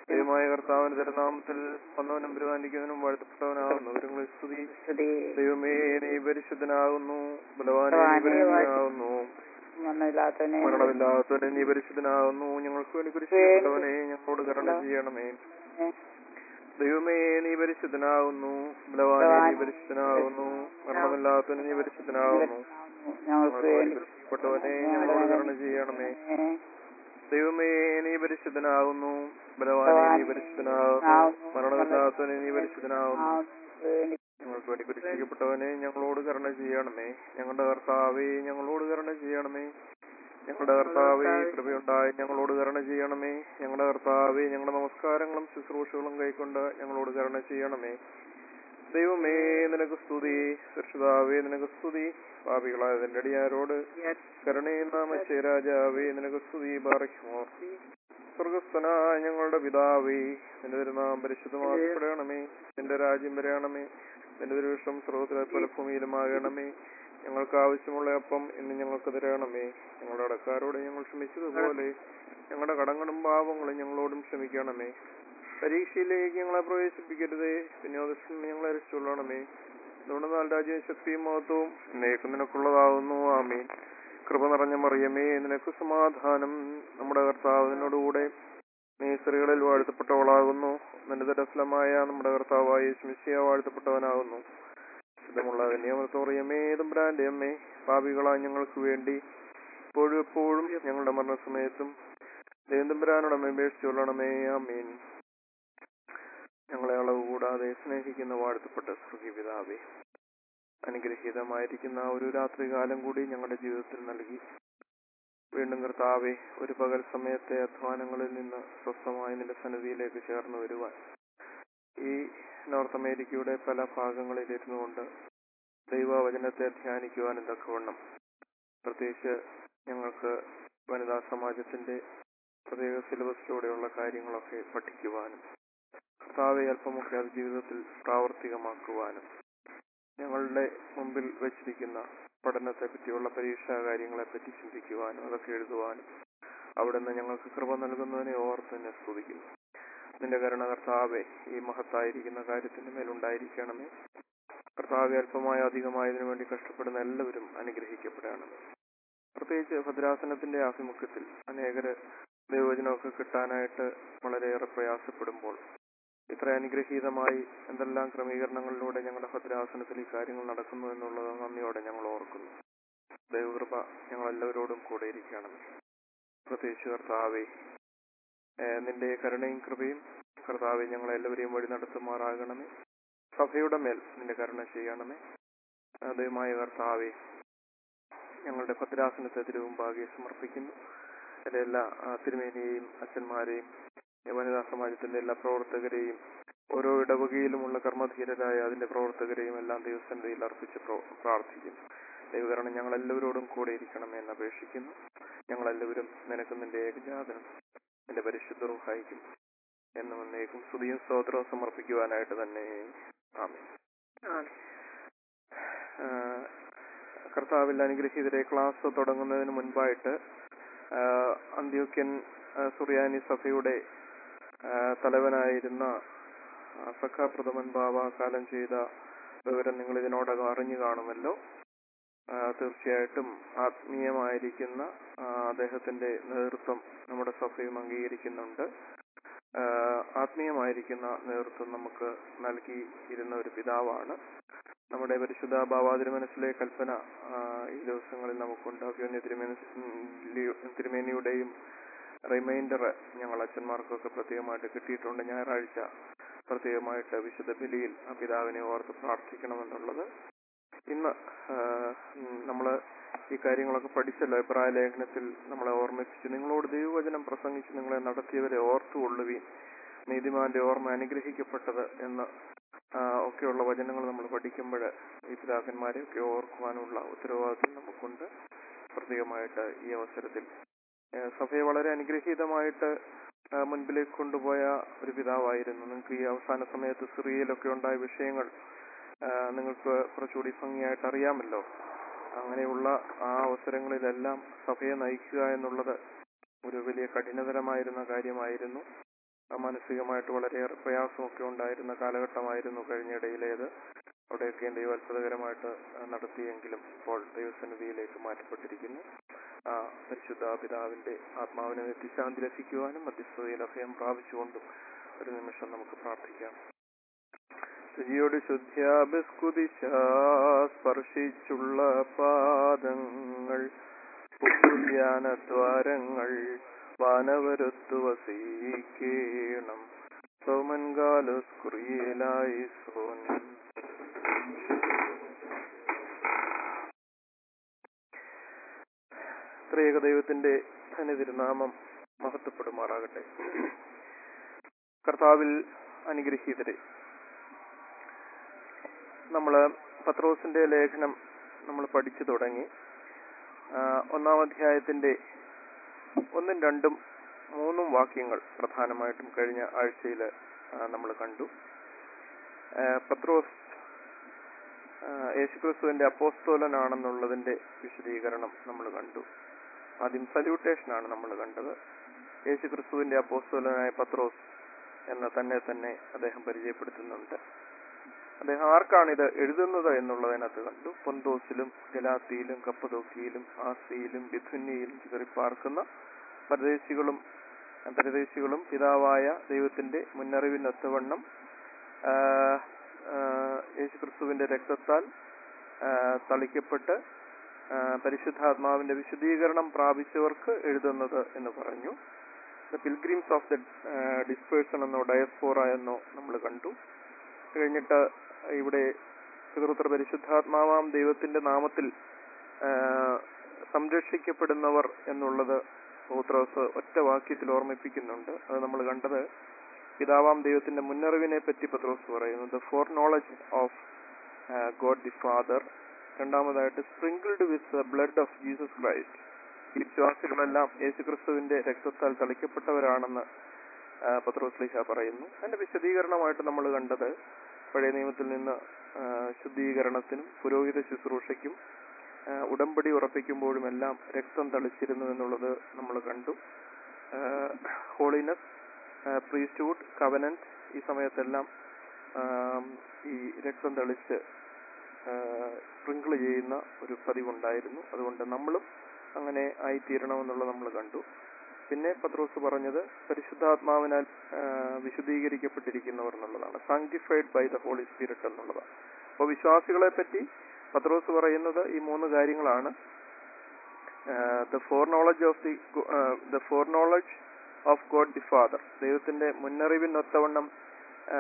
ദൈവമായ കർത്താവിന്റെ തിരുനാമത്തിൽ വന്നവനും പരിപാലിക്കുന്നതിനും വാഴ്ത്തപ്പെട്ടവനാകുന്നു ഒരുങ്ങളെ സ്തുതി സ്തുതി ദൈവമേ നീ പരിശുദ്ധനാകുന്നു ബലവാനെ നീ പരിശുദ്ധനാകുന്നു മണ്ണമില്ലാത്തവനെ മരണമില്ലാത്തവനെ നീ പരിശുദ്ധനാകുന്നു ഞങ്ങൾക്ക് വേണ്ടി കുരിശിക്കപ്പെട്ടവനെ ഞങ്ങളോട് കരുണ ചെയ്യണമേ ദൈവമേ നീ പരിശുദ്ധനാകുന്നു ബലവാനെ നീ പരിശുദ്ധനാകുന്നു മരണമില്ലാത്തവനെ നീ പരിശുദ്ധനാകുന്നു ഞങ്ങൾക്ക് വേണ്ടി കുരിശിക്കപ്പെട്ടവനെ ഞങ്ങളോട് കരുണ ചെയ്യണമേ ദൈവമേ നീ പരിശുദ്ധനാകുന്നു ബലവാനെ നീ പരിശുദ്ധനാകുന്നു മരണമില്ലാത്തവനെ നീ പരിശുദ്ധനാകുന്നു ഞങ്ങൾക്ക് വേണ്ടി കുരിശിക്കപ്പെട്ടവനെ ഞങ്ങളോട് കരുണ ചെയ്യണമേ ഞങ്ങളുടെ കർത്താവേ ഞങ്ങളോട് കരുണ ചെയ്യണമേ ഞങ്ങളുടെ കർത്താവേ കൃപയുണ്ടായി ഞങ്ങളോട് കരുണ ചെയ്യണമേ ഞങ്ങളുടെ കർത്താവേ ഞങ്ങളുടെ നമസ്കാരങ്ങളും ശുശ്രൂഷകളും കൈക്കൊണ്ട് ഞങ്ങളോട് കരുണ ചെയ്യണമേ ദൈവമേ നിനക്ക് സ്തുതി രക്ഷിതാവേ നിനക്ക് സ്തുതി പാപികളായതിന്റെ അടിയാരോട് കരുണയുന്ന മത്സ്യരാജാവേ നിനക്ക് സ്തുതി പാറയ്ക്കുമോ സ്വർഗസ്ഥനായ ഞങ്ങളുടെ പിതാവേ നിന്റെ തിരുനാം പരിശുദ്ധമാക്കപ്പെടണമേ നിന്റെ രാജ്യം വരയണമേ നിന്റെ തിരുവിഷം സ്രോതത്തിലെ പോലെ ഭൂമിയിലുമാകണമേ ഞങ്ങൾക്ക് ആവശ്യമുള്ള അപ്പം ഇന്ന് ഞങ്ങൾക്ക് തരണമേ ഞങ്ങളുടെ അടക്കാരോട് ഞങ്ങൾ ക്ഷമിച്ചതുപോലെ ഞങ്ങളുടെ കടങ്ങളും പാവങ്ങളും ഞങ്ങളോടും ക്ഷമിക്കണമേ പരീക്ഷയിലേക്ക് ഞങ്ങളെ പ്രവേശിപ്പിക്കരുതേ വിനോദത്തിന് ഞങ്ങളെ രക്ഷിച്ചുകൊള്ളണമേ അതുകൊണ്ട് നാല് രാജ്യവും ശക്തിയും മഹത്വവും എന്നേക്കും നിനക്കുള്ളതാവുന്നു ആമീൻ കൃപ നിറഞ്ഞ മറിയമേ നിനക്ക് സമാധാനം നമ്മുടെ കർത്താവ് നിന്നോടുകൂടെ നീ സ്ത്രീകളിൽ വാഴ്ത്തപ്പെട്ടവളാകുന്നു നിന്റെ തരഫലമായ നമ്മുടെ കർത്താവായ യേശുമിശിയ വാഴ്ത്തപ്പെട്ടവനാകുന്നു ശുദ്ധമുള്ള നിയമത്തോറിയമേ തമ്പുരാന്റെ അമ്മേ പാപികളായ ഞങ്ങൾക്ക് വേണ്ടി ഇപ്പോഴും എപ്പോഴും ഞങ്ങളുടെ മരണസമയത്തും ദേവതമ്പുരാനോടമേ അപേക്ഷിച്ചുകൊള്ളണമേ ആമീൻ ഞങ്ങളെ അളവ് കൂടാതെ സ്നേഹിക്കുന്ന വാഴ്ത്തപ്പെട്ട സ്വർഗീയ പിതാവേ അനുഗ്രഹീതമായിരിക്കുന്ന ഒരു രാത്രികാലം കൂടി ഞങ്ങളുടെ ജീവിതത്തിൽ നൽകി വീണ്ടും കർത്താവെ ഒരു പകൽ സമയത്തെ അധ്വാനങ്ങളിൽ നിന്ന് സ്വസ്ഥമായി നിന്റെ സന്നിധിയിലേക്ക് ചേർന്ന് വരുവാൻ ഈ നോർത്ത് അമേരിക്കയുടെ പല ഭാഗങ്ങളിൽ ഇരുന്നുകൊണ്ട് ദൈവവചനത്തെ ധ്യാനിക്കുവാനും തക്കവണ്ണം പ്രത്യേകിച്ച് ഞങ്ങൾക്ക് വനിതാ സമാജത്തിന്റെ പ്രത്യേക സിലബസിലൂടെയുള്ള കാര്യങ്ങളൊക്കെ പഠിക്കുവാനും കർത്താവെ അല്പമൊക്കെ അത് ജീവിതത്തിൽ പ്രാവർത്തികമാക്കുവാനും ഞങ്ങളുടെ മുമ്പിൽ വെച്ചിരിക്കുന്ന പഠനത്തെ പറ്റിയുള്ള പരീക്ഷാ കാര്യങ്ങളെ പറ്റി ചിന്തിക്കുവാനും അതൊക്കെ എഴുതുവാനും അവിടുന്ന് ഞങ്ങൾക്ക് കൃപ നൽകുന്നതിനെ ഓർത്ത് തന്നെ സ്തുതിക്കുന്നു നിന്റെ കരുണ കർത്താവെ ഈ മഹത്തായിരിക്കുന്ന കാര്യത്തിന്റെ മേലുണ്ടായിരിക്കണമേ കർത്താവെ അല്പമായ അധികമായതിനു വേണ്ടി കഷ്ടപ്പെടുന്ന എല്ലാവരും അനുഗ്രഹിക്കപ്പെടണമേ പ്രത്യേകിച്ച് ഭദ്രാസനത്തിന്റെ ആഭിമുഖ്യത്തിൽ അനേകര് ദൈവവചനമൊക്കെ കിട്ടാനായിട്ട് വളരെയേറെ പ്രയാസപ്പെടുമ്പോൾ ഇത്ര അനുഗ്രഹീതമായി എന്തെല്ലാം ക്രമീകരണങ്ങളിലൂടെ ഞങ്ങളുടെ ഭദ്രാസനത്തിൽ ഈ കാര്യങ്ങൾ നടക്കുന്നു എന്നുള്ളത് നന്ദിയോടെ ഞങ്ങൾ ഓർക്കുന്നു ദൈവകൃപ ഞങ്ങൾ എല്ലാവരോടും കൂടെ ഇരിക്കണമേ പ്രത്യേകിച്ച് കർത്താവെ ഏഹ് നിന്റെ കരുണയും കൃപയും കർത്താവെ ഞങ്ങളെ എല്ലാവരെയും വഴി നടത്തുമാറാകണമേ സഭയുടെ മേൽ നിന്റെ കരുണ ചെയ്യണമേ ആ ദൈവമായ കർത്താവെ ഞങ്ങളുടെ ഭദ്രാസനത്തെ തിരുവുമ്പാകെ സമർപ്പിക്കുന്നു എൻ്റെ എല്ലാ ആ, തിരുമേനിയെയും അച്ഛന്മാരെയും ഈ വനിതാ സമാജത്തിന്റെ എല്ലാ പ്രവർത്തകരെയും ഓരോ ഇടവകയിലുമുള്ള കർമ്മധീരരായ അതിന്റെ പ്രവർത്തകരെയും എല്ലാം ദൈവസന്നിധിയിൽ അർപ്പിച്ച് പ്രോ- പ്രാർത്ഥിക്കുന്നു ദൈവകരണം ഞങ്ങൾ എല്ലാവരോടും കൂടെ ഇരിക്കണമെന്ന് എന്ന് അപേക്ഷിക്കുന്നു ഞങ്ങളെല്ലാവരും നിനക്ക് നിന്റെ ഏകജാതനും നിന്റെ പരിശുദ്ധ റുഹായിക്കും എന്നും എന്നേക്കും സ്തുതിയും സ്തോത്രവും സമർപ്പിക്കുവാനായിട്ട് തന്നെ ആമേ കർത്താവിൽ അനുഗ്രഹീതരെ ക്ലാസ് തുടങ്ങുന്നതിന് മുൻപായിട്ട് ആ, അന്ത്യോക്യൻ ആ, സുറിയാനി സഭയുടെ ആ, തലവനായിരുന്ന ആ, സഖാ പ്രഥമൻ ബാബ കാലം ചെയ്ത വിവരം നിങ്ങൾ ഇതിനോടകം അറിഞ്ഞു കാണുമല്ലോ ആ, തീർച്ചയായിട്ടും ആത്മീയമായിരിക്കുന്ന ആ, അദ്ദേഹത്തിന്റെ നേതൃത്വം നമ്മുടെ സഭയും അംഗീകരിക്കുന്നുണ്ട് ആ, ആത്മീയമായിരിക്കുന്ന നേതൃത്വം നമുക്ക് നൽകി ഇരുന്ന ഒരു പിതാവാണ് നമ്മുടെ പരിശുദ്ധ ഭാവാതിരി മനസ്സിലെ കൽപ്പന ആ, ഈ ദിവസങ്ങളിൽ നമുക്കുണ്ട് അഭ്യോന്യ തിരുമേനി തിരുമേനിയുടെയും റിമൈൻഡർ ഞങ്ങൾ അച്ഛന്മാർക്കൊക്കെ പ്രത്യേകമായിട്ട് കിട്ടിയിട്ടുണ്ട് ഞായറാഴ്ച പ്രത്യേകമായിട്ട് വിശുദ്ധ ബലിയിൽ ആ പിതാവിനെ ഓർത്ത് പ്രാർത്ഥിക്കണമെന്നുള്ളത് ഇന്ന് നമ്മൾ ഈ കാര്യങ്ങളൊക്കെ പഠിച്ചല്ലോ അഭിപ്രായ ലേഖനത്തിൽ നമ്മളെ ഓർമ്മിപ്പിച്ചു നിങ്ങളോട് ദൈവവചനം പ്രസംഗിച്ച് നിങ്ങളെ നടത്തിയവരെ ഓർത്തുകൊള്ളുവീൻ നീതിമാന്റെ ഓർമ്മ അനുഗ്രഹിക്കപ്പെട്ടത് എന്ന് ആ, ഒക്കെയുള്ള വചനങ്ങൾ നമ്മൾ പഠിക്കുമ്പോൾ ഈ പിതാക്കന്മാരെ ഒക്കെ ഓർക്കുവാനുള്ള ഉത്തരവാദിത്വം നമുക്കുണ്ട് പ്രത്യേകമായിട്ട് ഈ അവസരത്തിൽ ഏ, സഭയെ വളരെ അനുഗ്രഹീതമായിട്ട് ആ, മുൻപിലേക്ക് കൊണ്ടുപോയ ഒരു പിതാവായിരുന്നു നിങ്ങൾക്ക് ഈ അവസാന സമയത്ത് സിറിയയിലൊക്കെ ഉണ്ടായ വിഷയങ്ങൾ ആ, നിങ്ങൾക്ക് കുറച്ചുകൂടി ഭംഗിയായിട്ട് അറിയാമല്ലോ അങ്ങനെയുള്ള ആ അവസരങ്ങളിലെല്ലാം സഭയെ നയിക്കുക എന്നുള്ളത് ഒരു വലിയ കഠിനതരമായിരുന്ന കാര്യമായിരുന്നു ആ, മാനസികമായിട്ട് വളരെയേറെ പ്രയാസമൊക്കെ ഉണ്ടായിരുന്ന കാലഘട്ടമായിരുന്നു കഴിഞ്ഞിടയിലേത് അവിടെയൊക്കെ ദൈവം അത്ഭുതകരമായിട്ട് ആ, നടത്തിയെങ്കിലും ഇപ്പോൾ ദൈവസന്നിധിയിലേക്ക് മാറ്റപ്പെട്ടിരിക്കുന്നു ആ, പരിശുദ്ധ പിതാവിന്റെ ആത്മാവിനെ നിത്യശാന്തി ലഭിക്കുവാനും മധ്യസ്ഥതയിൽ അഭയം പ്രാപിച്ചുകൊണ്ടും ഒരു നിമിഷം നമുക്ക് പ്രാർത്ഥിക്കാം ശുചിയോട് ശുദ്ധ്യാബസ്കുദിശ സ്പർശിച്ചുള്ള പാദങ്ങൾ ധ്യാനദ്വാരങ്ങൾ വാനവരത്തു വസീക്കേണം സൗമൻകാലോസ് കുറിയലായി സോൻ ത്രിയേക ദൈവത്തിന്റെ ധനതിരുനാമം മഹത്വപ്പെടുമാറാകട്ടെ കർത്താവിൽ അനുഗ്രഹീതരെ നമ്മള് പത്രോസിന്റെ ലേഖനം നമ്മൾ പഠിച്ചു തുടങ്ങി ആ, ഒന്നാം അധ്യായത്തിന്റെ ഒന്നും രണ്ടും മൂന്നും വാക്യങ്ങൾ പ്രധാനമായിട്ടും കഴിഞ്ഞ ആഴ്ചയിൽ നമ്മൾ കണ്ടു ആ, പത്രോസ് ആ, യേശുക്രിസ്തുവിന്റെ അപ്പോസ്തോലനാണെന്നുള്ളതിന്റെ വിശദീകരണം നമ്മൾ കണ്ടു ആദ്യം സല്യൂട്ടേഷൻ ആണ് നമ്മൾ കണ്ടത് യേശുക്രിസ്തുവിന്റെ അപ്പോസ്തോലനായ പത്രോസ് എന്ന തന്നെ തന്നെ അദ്ദേഹം പരിചയപ്പെടുത്തുന്നുണ്ട് അദ്ദേഹം ആർക്കാണ് ഇത് എഴുതുന്നത് എന്നുള്ളതിനകത്ത് കണ്ടു പൊന്തോസിലും ഗലാത്തിയിലും കപ്പതോക്കിയിലും ആസിയിലും ബിഥുന്യയിലും ചിതറിപ്പാർക്കുന്ന പരദേശികളും പരദേശികളും പിതാവായ ദൈവത്തിന്റെ മുന്നറിവിനൊത്തവണ്ണം ആ, ആ, യേശുക്രിസ്തുവിന്റെ രക്തത്താൽ ആ, തളിക്കപ്പെട്ട് ആ, പരിശുദ്ധാത്മാവിന്റെ വിശദീകരണം പ്രാപിച്ചവർക്ക് എഴുതുന്നത് എന്ന് പറഞ്ഞു the pilgrims of the dispersion എന്നോ ഡയസ്പോറ എന്നോ നമ്മൾ കണ്ടു കഴിഞ്ഞിട്ട് ഇവിടെ പിതൃത്ര പരിശുദ്ധാത്മാവാം ദൈവത്തിന്റെ നാമത്തിൽ ആ, സംരക്ഷിക്കപ്പെടുന്നവർ എന്നുള്ളത് പൗത്രോസ് ഒറ്റ വാക്യത്തിൽ ഓർമ്മിപ്പിക്കുന്നുണ്ട് അത് നമ്മൾ കണ്ടത് പിതാവാം ദൈവത്തിന്റെ മുന്നറിവിനെ പറ്റി പത്രോസ് പറയുന്നു the foreknowledge of God the Father രണ്ടാമതായിട്ട് sprinkled with the blood of Jesus Christ ഈ വിശ്വാസികളെല്ലാം യേശുക്രിസ്തുവിന്റെ രക്തത്താൽ തളിക്കപ്പെട്ടവരാണെന്ന് ആ, പത്രോസ് ലീഹ പറയുന്നു അതിന്റെ വിശദീകരണമായിട്ട് നമ്മൾ കണ്ടത് പഴയ നിയമത്തിൽ നിന്ന് ആ, ശുദ്ധീകരണത്തിനും പുരോഹിത ശുശ്രൂഷയ്ക്കും ആ, ഉടമ്പടി ഉറപ്പിക്കുമ്പോഴും എല്ലാം രക്തം തളിച്ചിരുന്നു എന്നുള്ളത് നമ്മൾ കണ്ടു ഹോളിനെസ് പ്രീസ്റ്റ്ഹുഡ് കവനന്റ് ഈ സമയത്തെല്ലാം ആം, ഈ രക്തം തളിച്ച് സ്പ്രിങ്കിൾ ചെയ്യുന്ന ഒരു പതിവുണ്ടായിരുന്നു അതുകൊണ്ട് നമ്മളും അങ്ങനെ ആയിത്തീരണമെന്നുള്ളത് നമ്മൾ കണ്ടു പിന്നെ പത്രോസ് പറഞ്ഞത് പരിശുദ്ധാത്മാവിനാൽ ആ, വിശുദ്ധീകരിക്കപ്പെട്ടിരിക്കുന്നവർ എന്നുള്ളതാണ് sanctified by the Holy Spirit എന്നുള്ളതാണ് അപ്പോൾ വിശ്വാസികളെ പറ്റി പത്രോസ് പറയുന്നത് ഈ മൂന്ന് കാര്യങ്ങളാണ് the foreknowledge of the the foreknowledge of God the Father ദൈവത്തിന്റെ മുന്നറിവിനൊത്തവണ്ണം ആ,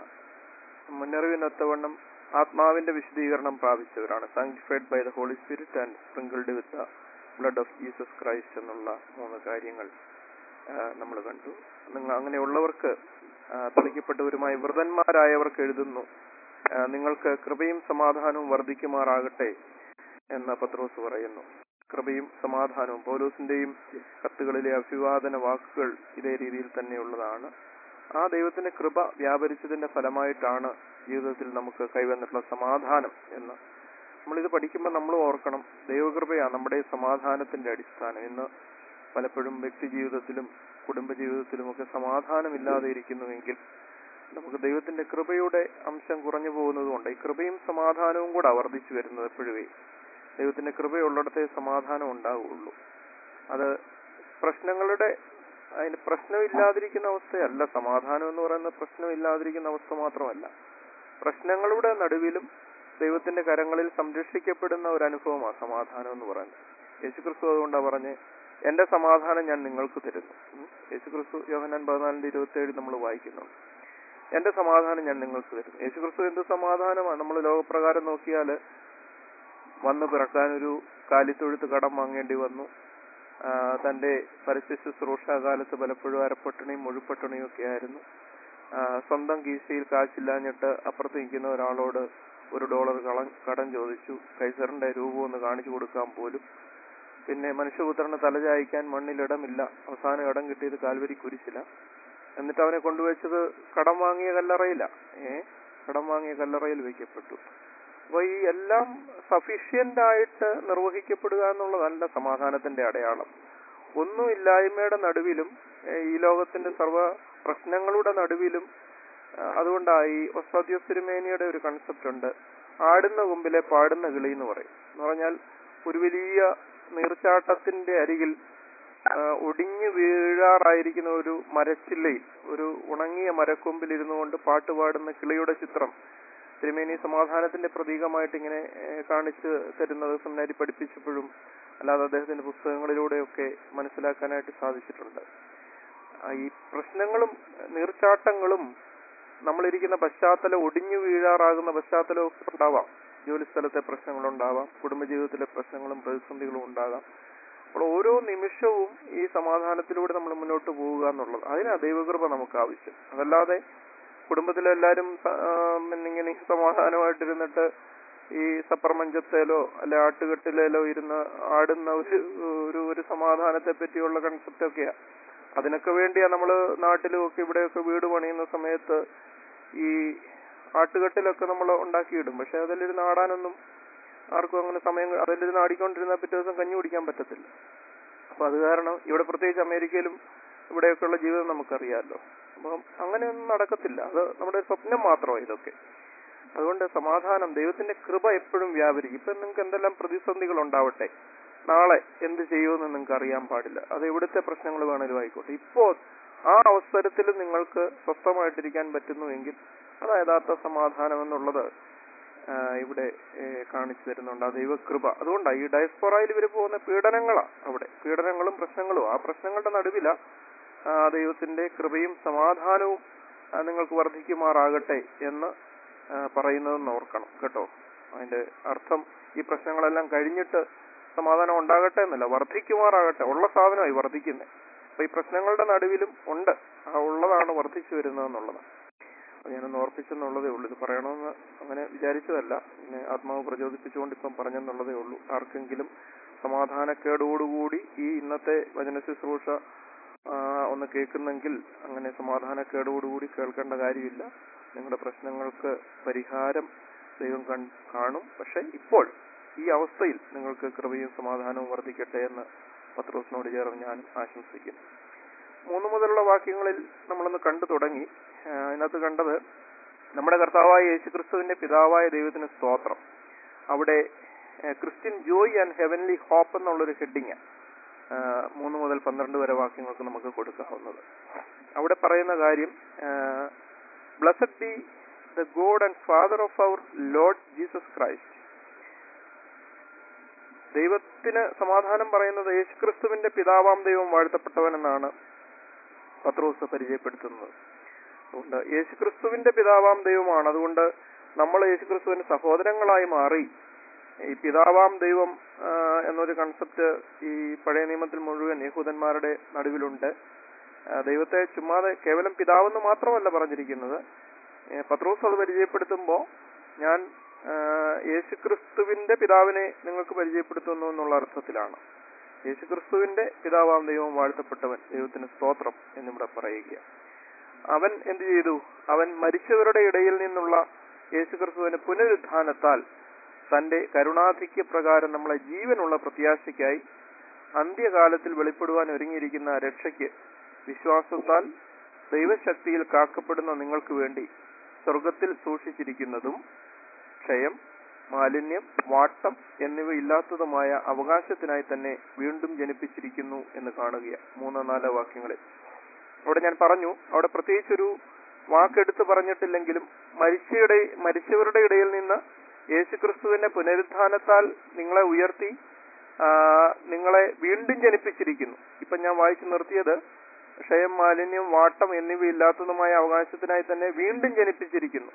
മുന്നറിവിനൊത്തവണ്ണം ആത്മാവിന്റെ വിശദീകരണം പ്രാപിച്ചവരാണ് sanctified by the Holy Spirit and sprinkled with the blood of Jesus Christ എന്നുള്ള മൂന്ന് കാര്യങ്ങൾ നമ്മൾ കണ്ടു നിങ്ങൾ അങ്ങനെയുള്ളവർക്ക് ആ, തളിക്കപ്പെട്ടവരുമായി വ്രതന്മാരായവർക്ക് എഴുതുന്നു ആ, നിങ്ങൾക്ക് കൃപയും സമാധാനവും വർദ്ധിക്കുമാറാകട്ടെ എന്ന് പത്രോസ് പറയുന്നു കൃപയും സമാധാനവും പൗലോസിന്റെയും കത്തുകളിലെ അഭിവാദന വാക്കുകൾ ഇതേ രീതിയിൽ തന്നെയുള്ളതാണ് ആ ദൈവത്തിന്റെ കൃപ വ്യാപരിച്ചതിന്റെ ഫലമായിട്ടാണ് ജീവിതത്തിൽ നമുക്ക് കൈവന്നിട്ടുള്ള സമാധാനം എന്ന് നമ്മളിത് പഠിക്കുമ്പോൾ നമ്മൾ ഓർക്കണം ദൈവകൃപയാണ് നമ്മുടെ സമാധാനത്തിന്റെ അടിസ്ഥാനം ഇന്ന് പലപ്പോഴും വ്യക്തി ജീവിതത്തിലും കുടുംബ ജീവിതത്തിലുമൊക്കെ സമാധാനമില്ലാതെ ഇരിക്കുന്നുവെങ്കിൽ നമുക്ക് ദൈവത്തിന്റെ കൃപയുടെ അംശം കുറഞ്ഞു പോകുന്നതുകൊണ്ട് ഈ കൃപയും സമാധാനവും കൂടെ വർദ്ധിച്ചു വരുന്നത് എപ്പോഴുമേ ദൈവത്തിന്റെ കൃപയുള്ളിടത്തേ സമാധാനം ഉണ്ടാവുകയുള്ളൂ അത് പ്രശ്നങ്ങളുടെ അതിന് പ്രശ്നമില്ലാതിരിക്കുന്ന അവസ്ഥയല്ല സമാധാനം എന്ന് പറയുന്ന പ്രശ്നമില്ലാതിരിക്കുന്ന അവസ്ഥ മാത്രമല്ല പ്രശ്നങ്ങളുടെ നടുവിലും ദൈവത്തിന്റെ കരങ്ങളിൽ സംരക്ഷിക്കപ്പെടുന്ന ഒരു അനുഭവമാണ് സമാധാനം എന്ന് പറയുന്നത് യേശുക്രിസ്തു അതുകൊണ്ടാണ് പറഞ്ഞ് എന്റെ സമാധാനം ഞാൻ നിങ്ങൾക്ക് തരുന്നു ഉം. യേശുക്രിസ്തു യോഹനാൻ പതിനാലിന്റെ ഇരുപത്തി ഏഴ് നമ്മൾ വായിക്കുന്നുണ്ട് എന്റെ സമാധാനം ഞാൻ നിങ്ങൾക്ക് തരുന്നു യേശുക്രിസ്തു എന്ത് സമാധാനമാണ് നമ്മൾ ലോകപ്രകാരം നോക്കിയാൽ വന്ന് പിറക്കാനൊരു കാലിത്തൊഴുത്ത് കടം വാങ്ങേണ്ടി വന്നു ആ, തന്റെ പരസ്യ ശുശ്രൂഷ കാലത്ത് പലപ്പോഴും അരപ്പട്ടിണിയും മുഴുപ്പട്ടിണിയും ഒക്കെ ആയിരുന്നു ആ, സ്വന്തം കീശയിൽ കാശില്ലാഞ്ഞിട്ട് അപ്പുറത്ത് നിൽക്കുന്ന ഒരാളോട് ഒരു ഡോളർ കള- കടം ചോദിച്ചു കൈസറിന്റെ രൂപം ഒന്ന് കാണിച്ചു കൊടുക്കാൻ പോലും പിന്നെ മനുഷ്യപുത്രന് തലചായ്ക്കാൻ മണ്ണിലിടമില്ല അവസാനം ഇടം കിട്ടിയത് കാൽവരി കുരിശില എന്നിട്ട് അവനെ കൊണ്ടുവച്ചത് കടം വാങ്ങിയ കല്ലറയില ഏ കടം വാങ്ങിയ കല്ലറയിൽ വെക്കപ്പെട്ടു അപ്പൊ ഈ എല്ലാം സഫീഷ്യന്റ് ആയിട്ട് നിർവഹിക്കപ്പെടുക എന്നുള്ളതല്ല സമാധാനത്തിന്റെ അടയാളം ഒന്നുമില്ലായ്മയുടെ നടുവിലും ഏ, ഈ ലോകത്തിന്റെ സർവ്വ പ്രശ്നങ്ങളുടെ നടുവിലും ആ, അതുകൊണ്ടാ ഈ ഒസ്താദ്യോസ് തിരുമേനിയുടെ ഒരു കൺസെപ്റ്റ് ഉണ്ട് ആടുന്ന കൊമ്പിലെ പാടുന്ന കിളി എന്ന് പറയും എന്ന് പറഞ്ഞാൽ ഒരു വലിയ നീർച്ചാട്ടത്തിന്റെ അരികിൽ ആ, ഒടിഞ്ഞു വീഴാറായിരിക്കുന്ന ഒരു മരച്ചില്ലയിൽ ഒരു ഉണങ്ങിയ മരക്കൊമ്പിൽ ഇരുന്നു കൊണ്ട് പാട്ട് പാടുന്ന കിളിയുടെ ചിത്രം തിരുമേനി സമാധാനത്തിന്റെ പ്രതീകമായിട്ട് ഇങ്ങനെ ഏ, കാണിച്ചു തരുന്നത് സെമിനാരി പഠിപ്പിച്ചപ്പോഴും അല്ലാതെ അദ്ദേഹത്തിന്റെ പുസ്തകങ്ങളിലൂടെയൊക്കെ മനസ്സിലാക്കാനായിട്ട് സാധിച്ചിട്ടുണ്ട് ആ, ഈ പ്രശ്നങ്ങളും നീർച്ചാട്ടങ്ങളും നമ്മളിരിക്കുന്ന പശ്ചാത്തലം ഒടിഞ്ഞു വീഴാറാകുന്ന പശ്ചാത്തലവും ഒക്കെ ഉണ്ടാവാം ജോലിസ്ഥലത്തെ പ്രശ്നങ്ങളുണ്ടാവാം കുടുംബജീവിതത്തിലെ പ്രശ്നങ്ങളും പ്രതിസന്ധികളും ഉണ്ടാകാം അപ്പോൾ ഓരോ നിമിഷവും ഈ സമാധാനത്തിലൂടെ നമ്മൾ മുന്നോട്ട് പോവുക എന്നുള്ളത് അതിനാ ദൈവകൃപ നമുക്ക് ആവശ്യം അതല്ലാതെ കുടുംബത്തിലെല്ലാരും സ- ആ, പിന്നെ ഇങ്ങനെ സമാധാനമായിട്ടിരുന്നിട്ട് ഈ സപ്പർമഞ്ചത്തേലോ അല്ലെ ആട്ടുകെട്ടിലേലോ ഇരുന്ന് ആടുന്ന ഒരു ഒരു ഒരു സമാധാനത്തെ പറ്റിയുള്ള കൺസെപ്റ്റ് ഒക്കെയാ അതിനൊക്കെ വേണ്ടിയാ നമ്മള് നാട്ടിലും ഒക്കെ ഇവിടെയൊക്കെ വീട് പണിയുന്ന സമയത്ത് ഈ ആട്ടുകെട്ടിലൊക്കെ നമ്മൾ ഉണ്ടാക്കിയിടും പക്ഷെ അതിലിരുന്ന് ആടാനൊന്നും ആർക്കും അങ്ങനെ സമയം അതിലിരുന്ന് ആടിക്കൊണ്ടിരുന്നാൽ പിറ്റേ ദിവസം കഞ്ഞി കുടിക്കാൻ പറ്റത്തില്ല അപ്പൊ അത് കാരണം ഇവിടെ പ്രത്യേകിച്ച് അമേരിക്കയിലും ഇവിടെയൊക്കെയുള്ള ജീവിതം നമുക്കറിയാമല്ലോ അപ്പം അങ്ങനെയൊന്നും നടക്കത്തില്ല അത് നമ്മുടെ ഒരു സ്വപ്നം മാത്രമാണ് ഇതൊക്കെ അതുകൊണ്ട് സമാധാനം ദൈവത്തിന്റെ കൃപ എപ്പോഴും വ്യാപരിക്കും ഇപ്പൊ നിങ്ങൾക്ക് എന്തെല്ലാം പ്രതിസന്ധികൾ ഉണ്ടാവട്ടെ നാളെ എന്ത് ചെയ്യുമെന്ന് നിങ്ങൾക്ക് അറിയാൻ പാടില്ല അത് എവിടുത്തെ പ്രശ്നങ്ങൾ വേണേലും ആയിക്കോട്ടെ ഇപ്പോ ആ അവസരത്തിൽ നിങ്ങൾക്ക് സ്വസ്ഥമായിട്ടിരിക്കാൻ പറ്റുന്നുവെങ്കിൽ അത് യഥാർത്ഥ സമാധാനം എന്നുള്ളത് ആ, ഇവിടെ ഏ, കാണിച്ചു തരുന്നുണ്ട് ആ ദൈവകൃപ അതുകൊണ്ടാണ് ഈ ഡയസ്പൊറയിൽ ഇവർ പോകുന്ന പീഡനങ്ങളാ അവിടെ പീഡനങ്ങളും പ്രശ്നങ്ങളും ആ പ്രശ്നങ്ങളുടെ നടുവില ആ, ദൈവത്തിന്റെ കൃപയും സമാധാനവും ആ, നിങ്ങൾക്ക് വർദ്ധിക്കുമാറാകട്ടെ എന്ന് ആ, പറയുന്നതെന്ന് ഓർക്കണം കേട്ടോ അതിന്റെ അർത്ഥം ഈ പ്രശ്നങ്ങളെല്ലാം കഴിഞ്ഞിട്ട് സമാധാനം ഉണ്ടാകട്ടെ എന്നല്ല വർദ്ധിക്കുമാറാകട്ടെ ഉള്ള സാധനമായി വർദ്ധിക്കുന്നത് അപ്പൊ ഈ പ്രശ്നങ്ങളുടെ നടുവിലും ഉണ്ട് ആ ഉള്ളതാണ് വർദ്ധിച്ചു വരുന്നതെന്നുള്ളത് അത് ഞാനൊന്ന് ഓർപ്പിച്ചെന്നുള്ളതേ ഉള്ളൂ ഇത് പറയണമെന്ന് അങ്ങനെ വിചാരിച്ചതല്ല പിന്നെ ആത്മാവ് പ്രചോദിപ്പിച്ചുകൊണ്ട് ഇപ്പം പറഞ്ഞെന്നുള്ളതേ ഉള്ളൂ ആർക്കെങ്കിലും സമാധാനക്കേടോടുകൂടി ഈ ഇന്നത്തെ വചന ശുശ്രൂഷ ആ, ഒന്ന് കേൾക്കുന്നെങ്കിൽ അങ്ങനെ സമാധാനക്കേടോടുകൂടി കേൾക്കേണ്ട കാര്യമില്ല നിങ്ങളുടെ പ്രശ്നങ്ങൾക്ക് പരിഹാരം ദൈവം കൺ- കാണും പക്ഷെ ഇപ്പോൾ ഈ അവസ്ഥയിൽ നിങ്ങൾക്ക് കൃപയും സമാധാനവും വർദ്ധിക്കട്ടെ എന്ന് പത്രോസിനോട് ചേർന്ന് ഞാൻ ആശംസിക്കുന്നു മൂന്ന് മുതലുള്ള വാക്യങ്ങളിൽ നമ്മളൊന്ന് കണ്ടു തുടങ്ങി ആ, അതിനകത്ത് കണ്ടത് നമ്മുടെ കർത്താവായ യേശുക്രിസ്തുവിന്റെ പിതാവായ ദൈവത്തിന് സ്തോത്രം അവിടെ ആ, Christian joy and heavenly hope എന്നുള്ളൊരു ഹെഡിങ് മൂന്ന് മുതൽ പന്ത്രണ്ട് വരെ വാക്യങ്ങൾക്ക് നമുക്ക് കൊടുക്കാവുന്നത് അവിടെ പറയുന്ന കാര്യം blessed be the God and Father of our Lord Jesus Christ ദൈവത്തിന് സമാധാനം പറയുന്നത് യേശുക്രിസ്തുവിന്റെ പിതാവാം ദൈവം വാഴ്ത്തപ്പെട്ടവൻ എന്നാണ് പത്രോസ് പരിചയപ്പെടുത്തുന്നത് അതുകൊണ്ട് യേശുക്രിസ്തുവിന്റെ പിതാവാം ദൈവമാണ് അതുകൊണ്ട് നമ്മൾ യേശുക്രിസ്തുവിന്റെ സഹോദരങ്ങളായി മാറി ഈ പിതാവാം ദൈവം ആ, എന്നൊരു കൺസെപ്റ്റ് ഈ പഴയ നിയമത്തിൽ മുഴുവൻ യഹൂദന്മാരുടെ നടുവിലുണ്ട് ആ, ദൈവത്തെ ചുമ്മാതെ കേവലം പിതാവെന്ന് മാത്രമല്ല പറഞ്ഞിരിക്കുന്നത് ഏ, പത്രോസ് അത് പരിചയപ്പെടുത്തുമ്പോൾ ഞാൻ ആ, യേശുക്രിസ്തുവിന്റെ പിതാവിനെ നിങ്ങൾക്ക് പരിചയപ്പെടുത്തുന്നു എന്നുള്ള അർത്ഥത്തിലാണ് യേശുക്രിസ്തുവിന്റെ പിതാവാം ദൈവം വാഴ്ത്തപ്പെട്ടവൻ ദൈവത്തിന് സ്തോത്രം എന്നിവിടെ പറയുക അവൻ എന്ത് ചെയ്തു അവൻ മരിച്ചവരുടെ ഇടയിൽ നിന്നുള്ള യേശുക്രിസ്തുവിന്റെ പുനരുത്ഥാനത്താൽ തന്റെ കരുണാധിക്യ പ്രകാരം നമ്മളെ ജീവനുള്ള പ്രത്യാശയ്ക്കായി അന്ത്യകാലത്തിൽ വെളിപ്പെടുവാൻ ഒരുങ്ങിയിരിക്കുന്ന രക്ഷയ്ക്ക് വിശ്വാസത്താൽ ദൈവശക്തിയിൽ കാക്കപ്പെടുന്ന നിങ്ങൾക്ക് വേണ്ടി സ്വർഗത്തിൽ സൂക്ഷിച്ചിരിക്കുന്നതും ക്ഷയം മാലിന്യം വാട്ടം എന്നിവ ഇല്ലാത്തതുമായ അവകാശത്തിനായി തന്നെ വീണ്ടും ജനിപ്പിച്ചിരിക്കുന്നു എന്ന് കാണുക മൂന്നോ നാലോ വാക്യങ്ങളിൽ അവിടെ ഞാൻ പറഞ്ഞു അവിടെ പ്രത്യേകിച്ചൊരു വാക്കെടുത്ത് പറഞ്ഞിട്ടില്ലെങ്കിലും മരിച്ചയുടെ മരിച്ചവരുടെ ഇടയിൽ നിന്ന് യേശുക്രിസ്തുവിന്റെ പുനരുത്ഥാനത്താൽ നിങ്ങളെ ഉയർത്തി ആ, നിങ്ങളെ വീണ്ടും ജനിപ്പിച്ചിരിക്കുന്നു ഇപ്പൊ ഞാൻ വായിച്ചു നിർത്തിയത് ക്ഷയം മാലിന്യം വാട്ടം എന്നിവ ഇല്ലാത്തതുമായ അവകാശത്തിനായി തന്നെ വീണ്ടും ജനിപ്പിച്ചിരിക്കുന്നു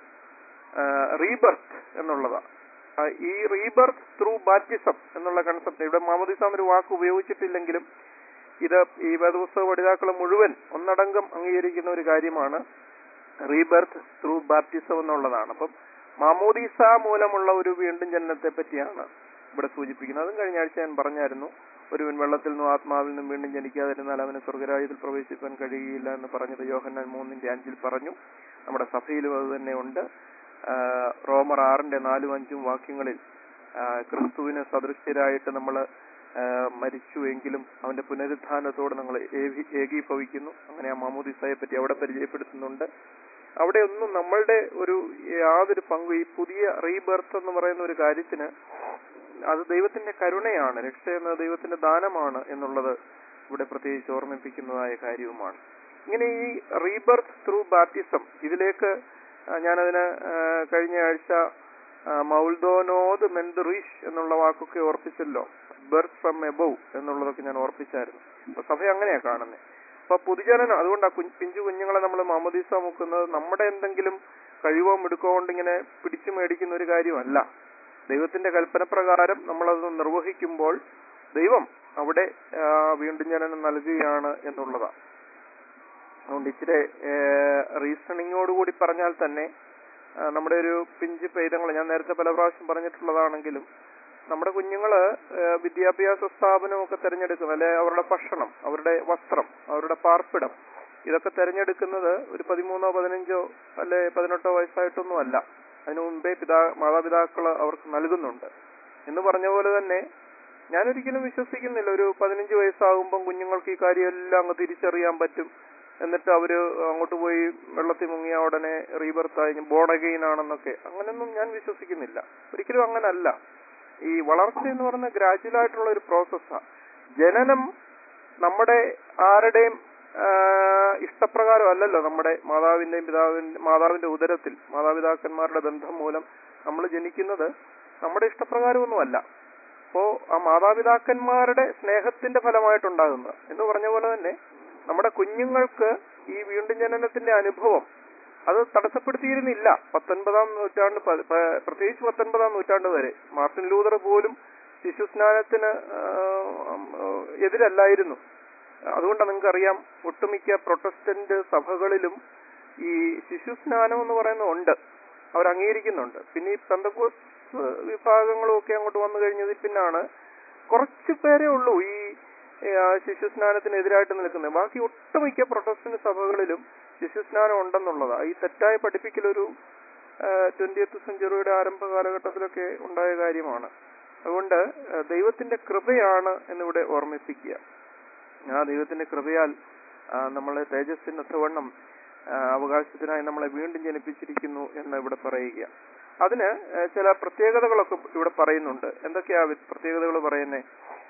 റീബർത്ത് എന്നുള്ളതാണ് ആ, ഈ റീബർത്ത് ത്രൂ ബാപ്റ്റിസം എന്നുള്ള കൺസെപ്റ്റ് ഇവിടെ മാമോദിസാം ഒരു വാക്ക് ഉപയോഗിച്ചിട്ടില്ലെങ്കിലും ഇത് ഈ വേദപുസ്തക പഠിതാക്കൾ മുഴുവൻ ഒന്നടങ്കം അംഗീകരിക്കുന്ന ഒരു കാര്യമാണ് റീബർത്ത് ത്രൂ ബാപ്റ്റിസം എന്നുള്ളതാണ് അപ്പം മാമോദീസ മൂലമുള്ള ഒരു വീണ്ടും ജനനത്തെ പറ്റിയാണ് ഇവിടെ സൂചിപ്പിക്കുന്നത് അതും കഴിഞ്ഞ ആഴ്ച ഞാൻ പറഞ്ഞായിരുന്നു ഒരുവൻ വെള്ളത്തിൽ നിന്നും ആത്മാവിൽ നിന്നും വീണ്ടും ജനിക്കാതിരുന്നാൽ അവന് സ്വർഗരാജ്യത്തിൽ പ്രവേശിക്കാൻ കഴിയുകയില്ല എന്ന് പറഞ്ഞത് യോഹന്നാൻ മൂന്നിന്റെ അഞ്ചിൽ പറഞ്ഞു നമ്മുടെ സഭയിലും അത് തന്നെ ഉണ്ട് ആ, റോമർ ആറിന്റെ നാലും അഞ്ചും വാക്യങ്ങളിൽ ആ, ക്രിസ്തുവിന് സദൃശ്യരായിട്ട് നമ്മൾ ആ, മരിച്ചുവെങ്കിലും അവന്റെ പുനരുത്ഥാനത്തോട് നിങ്ങൾ ഏകി- ഏകീഭവിക്കുന്നു അങ്ങനെ ആ മാമോദിസയെ പറ്റി അവിടെ പരിചയപ്പെടുത്തുന്നുണ്ട് അവിടെ ഒന്നും നമ്മളുടെ ഒരു യാതൊരു പങ്കും ഈ പുതിയ റീബർത്ത് എന്ന് പറയുന്ന ഒരു കാര്യത്തിന് അത് ദൈവത്തിന്റെ കരുണയാണ് രക്ഷ എന്നത് ദൈവത്തിന്റെ ദാനമാണ് എന്നുള്ളത് ഇവിടെ പ്രത്യേകിച്ച് ഓർമ്മിപ്പിക്കുന്നതായ കാര്യവുമാണ് ഇങ്ങനെ ഈ റീബർത്ത് ത്രൂ ബാപ്റ്റിസം ഇതിലേക്ക് ആ, ഞാനതിന് ആ, കഴിഞ്ഞ ആഴ്ച ആ, മൗൽദോനോദ് മെൻദറിഷ് എന്നുള്ള വാക്കൊക്കെ ഓർപ്പിച്ചല്ലോ ബർത്ത് ഫ്രം എബവ് എന്നുള്ളതൊക്കെ ഞാൻ ഓർപ്പിച്ചായിരുന്നു അപ്പൊ സഭ അങ്ങനെയാ കാണുന്നത് അപ്പൊ പൊതുജനനം അതുകൊണ്ട് ആ കുഞ്ഞ് പിഞ്ചു കുഞ്ഞുങ്ങളെ നമ്മൾ മാമദീസ മുക്കുന്നത് നമ്മുടെ എന്തെങ്കിലും കഴിവോ മിടുക്കോ കൊണ്ട് ഇങ്ങനെ പിടിച്ചു മേടിക്കുന്ന ഒരു കാര്യമല്ല ദൈവത്തിന്റെ കൽപ്പന പ്രകാരം നമ്മളത് നിർവഹിക്കുമ്പോൾ ദൈവം അവിടെ ആ, വീണ്ടും ജനനം നൽകുകയാണ് എന്നുള്ളതാണ് അതുകൊണ്ട് ഇച്ചിരി റീസണിങ്ങോടുകൂടി പറഞ്ഞാൽ തന്നെ ആ, നമ്മുടെ ഒരു പിഞ്ച് പൈതങ്ങൾ ഞാൻ നേരത്തെ പല പ്രാവശ്യം പറഞ്ഞിട്ടുള്ളതാണെങ്കിലും നമ്മുടെ കുഞ്ഞുങ്ങള് ആ, വിദ്യാഭ്യാസ സ്ഥാപനമൊക്കെ തിരഞ്ഞെടുക്കുന്നത് അല്ലെ അവരുടെ ഭക്ഷണം അവരുടെ വസ്ത്രം അവരുടെ പാർപ്പിടം ഇതൊക്കെ തിരഞ്ഞെടുക്കുന്നത് ഒരു പതിമൂന്നോ പതിനഞ്ചോ അല്ലെ പതിനെട്ടോ വയസ്സായിട്ടൊന്നും അല്ല അതിനു മുമ്പേ പിതാ മാതാപിതാക്കൾ അവർക്ക് നൽകുന്നുണ്ട് എന്ന് പറഞ്ഞ പോലെ തന്നെ ഞാനൊരിക്കലും വിശ്വസിക്കുന്നില്ല ഒരു പതിനഞ്ച് വയസ്സാകുമ്പം കുഞ്ഞുങ്ങൾക്ക് ഈ കാര്യമെല്ലാം അങ്ങ് തിരിച്ചറിയാൻ പറ്റും എന്നിട്ട് അവര് അങ്ങോട്ട് പോയി വെള്ളത്തിൽ മുങ്ങിയ ഉടനെ റീബർത്തായി ബോൺ അഗെയിൻ ആണെന്നൊക്കെ അങ്ങനെയൊന്നും ഞാൻ വിശ്വസിക്കുന്നില്ല ഒരിക്കലും അങ്ങനല്ല ഈ വളർച്ച എന്ന് പറയുന്ന ഗ്രാജുവൽ ആയിട്ടുള്ള ഒരു പ്രോസസ്സാണ് ജനനം നമ്മുടെ ആരുടെയും ആ, ഇഷ്ടപ്രകാരം അല്ലല്ലോ നമ്മുടെ മാതാവിന്റെയും പിതാവിന്റെ മാതാവിന്റെ ഉദരത്തിൽ മാതാപിതാക്കന്മാരുടെ ബന്ധം മൂലം നമ്മൾ ജനിക്കുന്നത് നമ്മുടെ ഇഷ്ടപ്രകാരമൊന്നുമല്ല അപ്പോ ആ മാതാപിതാക്കന്മാരുടെ സ്നേഹത്തിന്റെ ഫലമായിട്ടുണ്ടാകുന്നത് എന്ന് പറഞ്ഞ പോലെ തന്നെ നമ്മുടെ കുഞ്ഞുങ്ങൾക്ക് ഈ വീണ്ടും ജനനത്തിന്റെ അനുഭവം അത് തടസ്സപ്പെടുത്തിയിരുന്നില്ല പത്തൊൻപതാം നൂറ്റാണ്ട് പ- പ- പ്രത്യേകിച്ച് പത്തൊൻപതാം നൂറ്റാണ്ട് വരെ മാർട്ടിൻ ലൂതർ പോലും ശിശുസ്നാനത്തിന് ആ, ആ, എതിരല്ലായിരുന്നു അതുകൊണ്ടാണ് നിങ്ങൾക്കറിയാം ഒട്ടുമിക്ക പ്രൊട്ടസ്റ്റന്റ് സഭകളിലും ഈ ശിശുസ്നാനം എന്ന് പറയുന്നത് ഉണ്ട് അവർ അംഗീകരിക്കുന്നുണ്ട് പിന്നെ ഈ പെന്തക്കോസ് വിഭാഗങ്ങളും ഒക്കെ അങ്ങോട്ട് വന്നു കഴിഞ്ഞതിൽ പിന്നാണ് കുറച്ച് പേരേ ഉള്ളൂ ഈ ആ, ശിശുസ്നാനത്തിനെതിരായിട്ട് നിൽക്കുന്നത് ബാക്കി ഒട്ടുമിക്ക പ്രൊട്ടസ്റ്റന്റ് സഭകളിലും ശിശുസ്നാനം ഉണ്ടെന്നുള്ളതാണ് ഈ തെറ്റായ പഠിപ്പിക്കലൊരു ട്വന്റിയത്ത് സെഞ്ചുറിയുടെ ആരംഭ കാലഘട്ടത്തിലൊക്കെ ഉണ്ടായ കാര്യമാണ് അതുകൊണ്ട് ആ, ദൈവത്തിന്റെ കൃപയാണ് എന്നിവിടെ ഓർമ്മിപ്പിക്കുക ആ ദൈവത്തിന്റെ കൃപയാൽ ആ, നമ്മളെ തേജസ്സിന് ഒത്തവണ്ണം ആ, അവകാശത്തിനായി നമ്മളെ വീണ്ടും ജനിപ്പിച്ചിരിക്കുന്നു എന്ന് ഇവിടെ പറയുക അതിന് ആ, ചില പ്രത്യേകതകളൊക്കെ ഇവിടെ പറയുന്നുണ്ട് എന്തൊക്കെയാ വി- പ്രത്യേകതകൾ പറയുന്നേ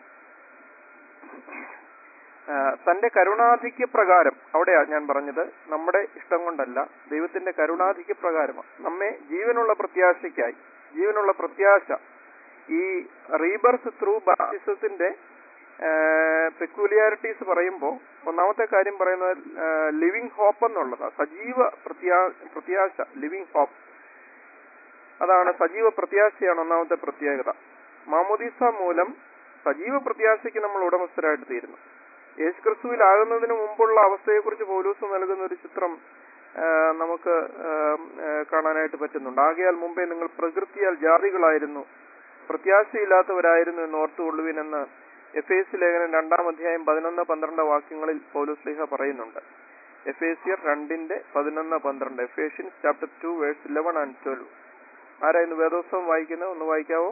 ആ, തന്റെ കരുണാധിക്യ പ്രകാരം അവിടെയാ ഞാൻ പറഞ്ഞത് നമ്മുടെ ഇഷ്ടം കൊണ്ടല്ല ദൈവത്തിന്റെ കരുണാധിക്യ പ്രകാരമാണ് നമ്മെ ജീവനുള്ള പ്രത്യാശയ്ക്കായി ജീവനുള്ള പ്രത്യാശ ഈ റീബർത്ത് ത്രൂ ബാപ്റ്റിസത്തിന്റെ പെക്യൂലിയാരിറ്റീസ് പറയുമ്പോൾ ഒന്നാമത്തെ കാര്യം പറയുന്നത് ലിവിങ് ഹോപ്പ് എന്നുള്ളതാണ് സജീവ പ്രത്യാ പ്രത്യാശ ലിവിങ് ഹോപ്പ് അതാണ് സജീവ പ്രത്യാശയാണ് ഒന്നാമത്തെ പ്രത്യേകത മാമോദീസ മൂലം സജീവ പ്രത്യാശയ്ക്ക് നമ്മൾ ഉടമസ്ഥരായിട്ട് തീരുന്നു യേശു ക്രിസ്തുവിലാകുന്നതിന് മുമ്പുള്ള അവസ്ഥയെക്കുറിച്ച് പൗലൂസ് നൽകുന്ന ഒരു ചിത്രം ആ, നമുക്ക് ആ, ആ, കാണാനായിട്ട് പറ്റുന്നുണ്ട് ആകയാൽ മുമ്പേ നിങ്ങൾ പ്രകൃതിയാൽ ജാതികളായിരുന്നു പ്രത്യാശയില്ലാത്തവരായിരുന്നു എന്ന് ഓർത്തുകൊള്ളുവിൻ എന്ന് എഫ് എസ് ലേഖനം രണ്ടാം അധ്യായം പതിനൊന്ന് പന്ത്രണ്ട് വാക്യങ്ങളിൽ പൗലോസ് ലീഹ പറയുന്നുണ്ട് എഫ് എസിയർ രണ്ടിന്റെ പതിനൊന്ന് പന്ത്രണ്ട് Ephesians chapter two verse eleven and twelve ആരാ ഇന്ന് വേദോത്സവം വായിക്കുന്നത് ഒന്ന് വായിക്കാവോ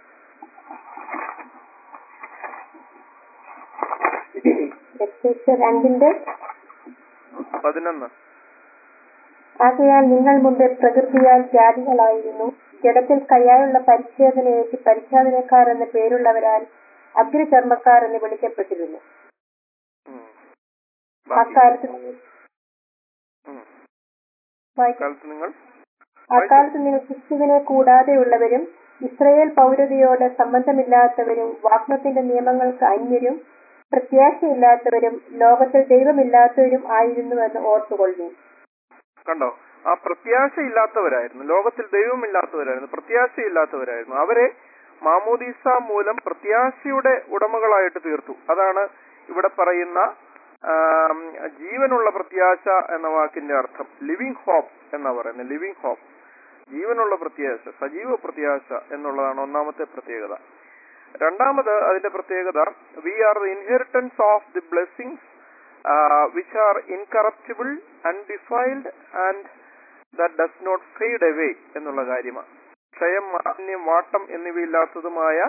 എഫേസ്യർ രണ്ടിന്റെ പതിനൊന്ന് ആകയാൽ നിങ്ങൾ മുമ്പേ പ്രകൃതിയാൽ ജാതികളായിരുന്നു ജഡത്തിൽ കയ്യായുള്ള പരിച്ഛേദനയേറ്റ് പരിച്ഛാദനക്കാർ എന്ന പേരുള്ളവരാൽ അഗ്രചർമ്മക്കാർ എന്ന് വിളിക്കപ്പെട്ടിരുന്നു ഉം. ബാക്കി. അക്കാലത്ത് ഉം. വായിക്കാം. കാലത്ത് നിങ്ങൾ അക്കാലത്ത് നിങ്ങൾ ക്രിസ്തുവിനെ കൂടാതെയുള്ളവരും ഇസ്രയേൽ പൗരതയോട് സംബന്ധമില്ലാത്തവരും വാഗ്ദത്തിന്റെ നിയമങ്ങൾക്ക് അന്യരും പ്രത്യാശയില്ലാത്തവരും ലോകത്തിൽ ദൈവമില്ലാത്തവരും ആയിരുന്നുവെന്ന് ഓർത്തുകൊള്ളു കണ്ടോ ആ പ്രത്യാശയില്ലാത്തവരായിരുന്നു ലോകത്തിൽ ദൈവമില്ലാത്തവരായിരുന്നു പ്രത്യാശയില്ലാത്തവരായിരുന്നു അവരെ മാമോദീസ മൂലം പ്രത്യാശയുടെ ഉടമകളായിട്ട് തീർത്തു അതാണ് ഇവിടെ പറയുന്ന ആം, ജീവനുള്ള പ്രത്യാശ എന്ന വാക്കിന്റെ അർത്ഥം ലിവിങ് ഹോപ്പ് എന്നാ പറയുന്നത് ലിവിങ് ഹോപ്പ് ജീവനുള്ള പ്രത്യാശ സജീവ പ്രത്യാശ എന്നുള്ളതാണ് ഒന്നാമത്തെ പ്രത്യേകത രണ്ടാമത് അതിന്റെ പ്രത്യേകത we are the inheritance of the blessings which are incorruptible undefiled and that does not fade away എന്നുള്ള കാര്യമാണ് ക്ഷയം മാലിന്യം വാട്ടം എന്നിവയില്ലാത്തതുമായ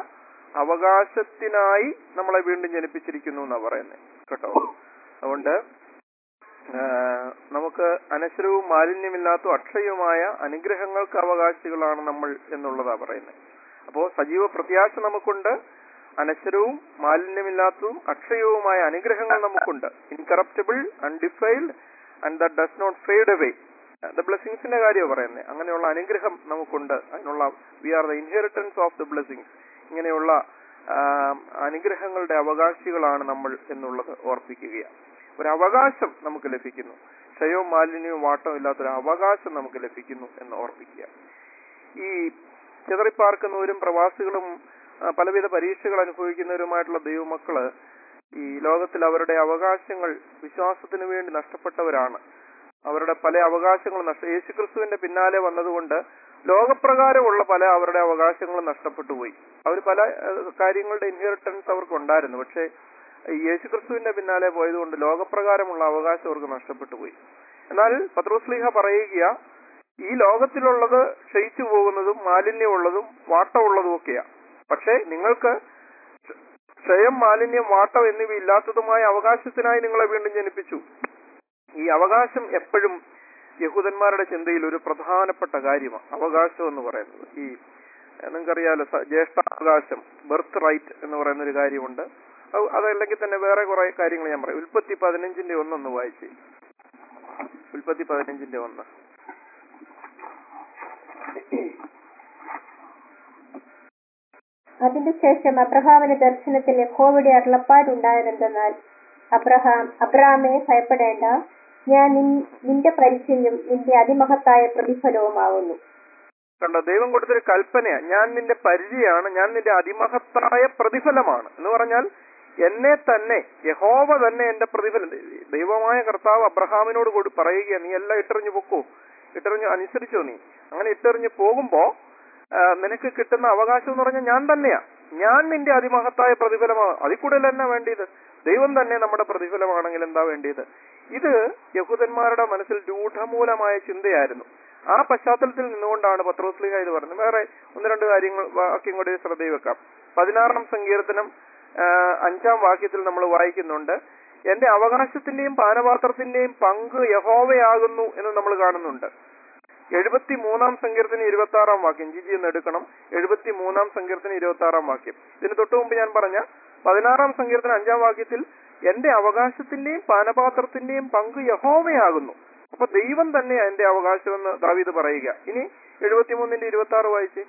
അവകാശത്തിനായി നമ്മളെ വീണ്ടും ജനിപ്പിച്ചിരിക്കുന്നു എന്നാ പറയുന്നത് കേട്ടോ അതുകൊണ്ട് ആ, നമുക്ക് അനശ്വരവും മാലിന്യമില്ലാത്ത അക്ഷയവുമായ അനുഗ്രഹങ്ങൾക്ക് അവകാശികളാണ് നമ്മൾ എന്നുള്ളതാ പറയുന്നത് അപ്പോ സജീവ പ്രത്യാശ നമുക്കുണ്ട് അനശ്വരവും മാലിന്യമില്ലാത്തതും അക്ഷയവുമായ അനുഗ്രഹങ്ങൾ നമുക്കുണ്ട് incorruptible undefiled and the does not fade away the ബ്ലെസ്സിങ്സിന്റെ കാര്യമാണ് പറയുന്നത് അങ്ങനെയുള്ള അനുഗ്രഹം നമുക്കുണ്ട് അതിനുള്ള we are the inheritance of the blessings ഇങ്ങനെയുള്ള ആ, അനുഗ്രഹങ്ങളുടെ അവകാശികളാണ് നമ്മൾ എന്നുള്ളത് ഓർപ്പിക്കുകയാണ് ഒരു അവകാശം നമുക്ക് ലഭിക്കുന്നു ക്ഷയവും മാലിന്യവും വാട്ടവും ഇല്ലാത്തൊരു അവകാശം നമുക്ക് ലഭിക്കുന്നു എന്ന് ഓർപ്പിക്കുക ഈ ചിതറിപ്പാർക്കുന്നവരും പ്രവാസികളും ആ, പലവിധ പരീക്ഷകൾ അനുഭവിക്കുന്നവരുമായിട്ടുള്ള ദൈവമക്കള് ഈ ലോകത്തിൽ അവരുടെ അവകാശങ്ങൾ വിശ്വാസത്തിന് വേണ്ടി നഷ്ടപ്പെട്ടവരാണ് അവരുടെ പല അവകാശങ്ങളും നഷ്ട യേശുക്രിസ്തുവിന്റെ പിന്നാലെ വന്നതുകൊണ്ട് ലോകപ്രകാരമുള്ള പല അവരുടെ അവകാശങ്ങളും നഷ്ടപ്പെട്ടു പോയി അവർ പല ഏഹ്, കാര്യങ്ങളുടെ ഇൻഹെറിറ്റൻസ് അവർക്ക് ഉണ്ടായിരുന്നു പക്ഷേ ഈ യേശുക്രിസ്തുവിന്റെ പിന്നാലെ പോയതുകൊണ്ട് ലോകപ്രകാരമുള്ള അവകാശം അവർക്ക് നഷ്ടപ്പെട്ടു പോയി എന്നാൽ പത്രോസ്ലീഹ പറയുക ഈ ലോകത്തിലുള്ളത് ക്ഷയിച്ചു പോകുന്നതും മാലിന്യമുള്ളതും വാട്ടമുള്ളതും ഒക്കെയാണ് പക്ഷേ നിങ്ങൾക്ക് ക്ഷയം മാലിന്യം വാട്ടം എന്നിവ ഇല്ലാത്തതുമായ അവകാശത്തിനായി നിങ്ങളെ വീണ്ടും ജനിപ്പിച്ചു ഈ അവകാശം എപ്പോഴും യഹൂദന്മാരുടെ ചിന്തയിൽ ഒരു പ്രധാനപ്പെട്ട കാര്യമാണ് അവകാശം എന്ന് പറയുന്നത് ഈ ഏഹ്, നിങ്ങൾക്കറിയാലോ സ- ജ്യേഷ്ഠാവകാശം ബർത്ത് റൈറ്റ് എന്ന് പറയുന്ന ഒരു കാര്യമുണ്ട് അത് അതല്ലെങ്കിൽ തന്നെ വേറെ കുറെ കാര്യങ്ങൾ ഞാൻ പറയാം ഉൽപ്പത്തി പതിനഞ്ചിന്റെ ഒന്നൊന്ന് വായിച്ച് ഉൽപ്പത്തി പതിനഞ്ചിന്റെ ഒന്ന് അതിന്റെ ശേഷം അബ്രഹാമിന് ദർശനത്തിൽ യഹോവയുടെ അരുളപ്പാടുണ്ടായതെന്തെന്നാൽ അബ്രഹാം അബ്രാമെ ഭയപ്പെടേണ്ട ഞാൻ നിൻ- നിന്റെ പരിചയം നിന്റെ അതിമഹത്തായ പ്രതിഫലവുമാവുന്നു കണ്ടോ ദൈവം കൊടുത്തൊരു കൽപ്പനയാ ഞാൻ നിന്റെ പരിചയമാണ് ഞാൻ നിന്റെ അതിമഹത്തായ പ്രതിഫലമാണ് എന്ന് പറഞ്ഞാൽ എന്നെ തന്നെ യഹോവ തന്നെ എന്റെ പ്രതിഫലം ദൈവമായ കർത്താവ് അബ്രഹാമിനോട് കൂടി പറയുക നീ എല്ലാം ഇട്ടെറിഞ്ഞു പൊക്കോ ഇട്ടെറിഞ്ഞു അനുസരിച്ചോ നീ അങ്ങനെ ഇട്ടെറിഞ്ഞു പോകുമ്പോ ആ, നിനക്ക് കിട്ടുന്ന അവകാശം എന്ന് പറഞ്ഞാൽ ഞാൻ തന്നെയാ ഞാൻ നിന്റെ അതിമഹത്തായ പ്രതിഫലമാണ് അതിൽ കൂടുതൽ എന്നാ വേണ്ടിയത് ദൈവം തന്നെ നമ്മുടെ പ്രതിഫലമാണെങ്കിൽ എന്താ വേണ്ടിയത് ഇത് യഹൂദന്മാരുടെ മനസ്സിൽ രൂഢമൂലമായ ചിന്തയായിരുന്നു ആ പശ്ചാത്തലത്തിൽ നിന്നുകൊണ്ടാണ് പത്രോസ്ലിഹ ഇത് പറഞ്ഞത് വേറെ ഒന്ന് രണ്ട് കാര്യങ്ങൾ വാക്യം കൂടി ശ്രദ്ധയിൽ വെക്കാം പതിനാറാം സങ്കീർത്തനം ആ, അഞ്ചാം വാക്യത്തിൽ നമ്മൾ വായിക്കുന്നുണ്ട് എന്റെ അവകാശത്തിന്റെയും പാനപാത്രത്തിന്റെയും പങ്ക് യഹോവയാകുന്നു എന്ന് നമ്മൾ കാണുന്നുണ്ട് എഴുപത്തി മൂന്നാം സങ്കീർത്തനം ഇരുപത്തി ആറാം വാക്യം ജിജി എന്ന് എടുക്കണം എഴുപത്തി മൂന്നാം സങ്കീർത്തനം ഇരുപത്തി ആറാം വാക്യം ഇതിന് തൊട്ടു മുമ്പ് ഞാൻ പറഞ്ഞ പതിനാറാം സങ്കീർത്തനം അഞ്ചാം വാക്യത്തിൽ എന്റെ അവകാശത്തിന്റെയും പാനപാത്രത്തിന്റെയും പങ്ക് യഹോവയാകുന്നു അപ്പൊ ദൈവം തന്നെയാ എന്റെ അവകാശമെന്ന് ദാവീദ് പറയുക ഇനി എഴുപത്തിമൂന്നിന്റെ ഇരുപത്തി ആറ് വായിച്ച്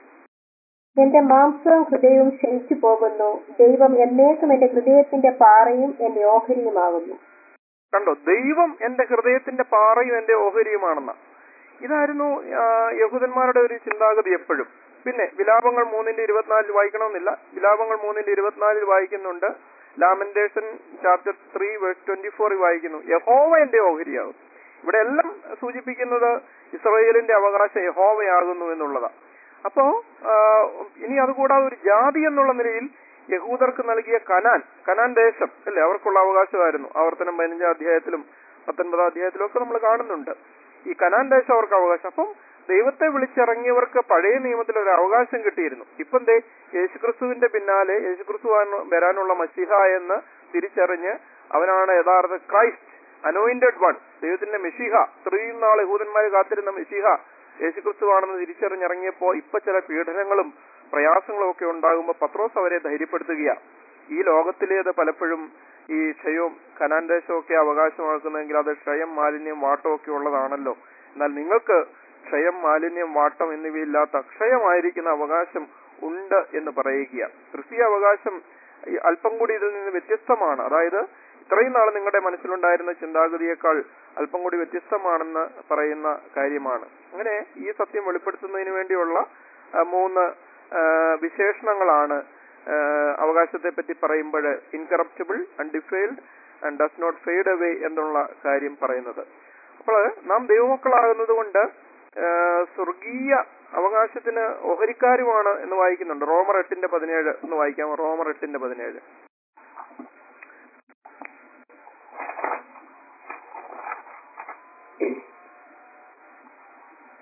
എന്റെ മാംസവും ഹൃദയവും ക്ഷയിച്ചു പോകുന്നു ദൈവം എന്നേക്കും എന്റെ ഹൃദയത്തിന്റെ പാറയും എന്റെ ഓഹരിയുമാകുന്നു കണ്ടോ ദൈവം എന്റെ ഹൃദയത്തിന്റെ പാറയും എന്റെ ഓഹരിയുമാണെന്ന ഇതായിരുന്നു ആ, യഹൂദന്മാരുടെ ഒരു ചിന്താഗതി എപ്പോഴും പിന്നെ വിലാപങ്ങൾ മൂന്നിന്റെ ഇരുപത്തിനാലിൽ വായിക്കണമെന്നില്ല വിലാപങ്ങൾ മൂന്നിന്റെ ഇരുപത്തിനാലിൽ വായിക്കുന്നുണ്ട് Lamentation chapter three verse twenty ഫോറിൽ വായിക്കുന്നു യഹോവ എന്റെ ഓഹരിയാകും ഇവിടെ എല്ലാം സൂചിപ്പിക്കുന്നത് ഇസ്രയേലിന്റെ അവകാശം യഹോവയാകുന്നു എന്നുള്ളതാ അപ്പോ ആ, ഇനി അതുകൂടാതെ ഒരു ജാതി എന്നുള്ള നിലയിൽ യഹൂദർക്ക് നൽകിയ കനാൻ കനാൻ ദേശം അല്ലേ അവർക്കുള്ള അവകാശമായിരുന്നു ആവർത്തനം പതിനഞ്ചാം അധ്യായത്തിലും പത്തൊൻപതാം അധ്യായത്തിലും ഒക്കെ നമ്മൾ കാണുന്നുണ്ട് ഈ കനാൻ ദേശം അവർക്ക് അവകാശം അപ്പം ദൈവത്തെ വിളിച്ചിറങ്ങിയവർക്ക് പഴയ നിയമത്തിൽ ഒരു അവകാശം കിട്ടിയിരുന്നു ഇപ്പം ദേ യേശുക്രിസ്തുവിന്റെ പിന്നാലെ യേശുക്രിസ്തു ആണ് വരാനുള്ള മഷിഹ എന്ന് തിരിച്ചറിഞ്ഞ് അവനാണ് യഥാർത്ഥ ക്രൈസ്റ്റ് അനോയിന്റഡ് വൺ ദൈവത്തിന്റെ മെഷിഹ ഇത്രയും നാൾ യഹൂദന്മാർ കാത്തിരുന്ന മെഷിഹ യേശുക്രിസ്തുവാണെന്ന് തിരിച്ചറിഞ്ഞിറങ്ങിയപ്പോ ഇപ്പൊ ചില പീഡനങ്ങളും പ്രയാസങ്ങളും ഒക്കെ ഉണ്ടാകുമ്പോൾ പത്രോസ് അവരെ ധൈര്യപ്പെടുത്തുകയാണ് ഈ ലോകത്തിലേത് പലപ്പോഴും ഈ ക്ഷയവും കനാൻ ദേശവും ഒക്കെ അവകാശമാക്കുന്നതെങ്കിൽ അത് ക്ഷയം മാലിന്യം വാട്ടം ഒക്കെ ഉള്ളതാണല്ലോ എന്നാൽ നിങ്ങൾക്ക് ക്ഷയം മാലിന്യം വാട്ടം എന്നിവയില്ലാത്ത അക്ഷയമായിരിക്കുന്ന അവകാശം ഉണ്ട് എന്ന് പറയുക ക്രിസ്തീയ അവകാശം ഈ അല്പം കൂടി ഇതിൽ നിന്ന് വ്യത്യസ്തമാണ് അതായത് ഇത്രയും നാൾ നിങ്ങളുടെ മനസ്സിലുണ്ടായിരുന്ന ചിന്താഗതിയേക്കാൾ അല്പം കൂടി വ്യത്യസ്തമാണെന്ന് പറയുന്ന കാര്യമാണ് അങ്ങനെ ഈ സത്യം വെളിപ്പെടുത്തുന്നതിന് വേണ്ടിയുള്ള ആ, മൂന്ന് ആ, വിശേഷണങ്ങളാണ് ആ, അവകാശത്തെ പറ്റി പറയുമ്പോൾ incorruptible undefiled and does not fade away എന്നുള്ള കാര്യം പറയുന്നത് അപ്പോൾ നാം ദൈവമക്കളാകുന്നത് കൊണ്ട് ആ, സ്വർഗീയ അവകാശത്തിന് ഓഹരിക്കാരുമാണ് എന്ന് വായിക്കുന്നുണ്ട് റോമർ എട്ടിന്റെ പതിനേഴ് എന്ന് വായിക്കാം റോമർ എട്ടിന്റെ പതിനേഴ്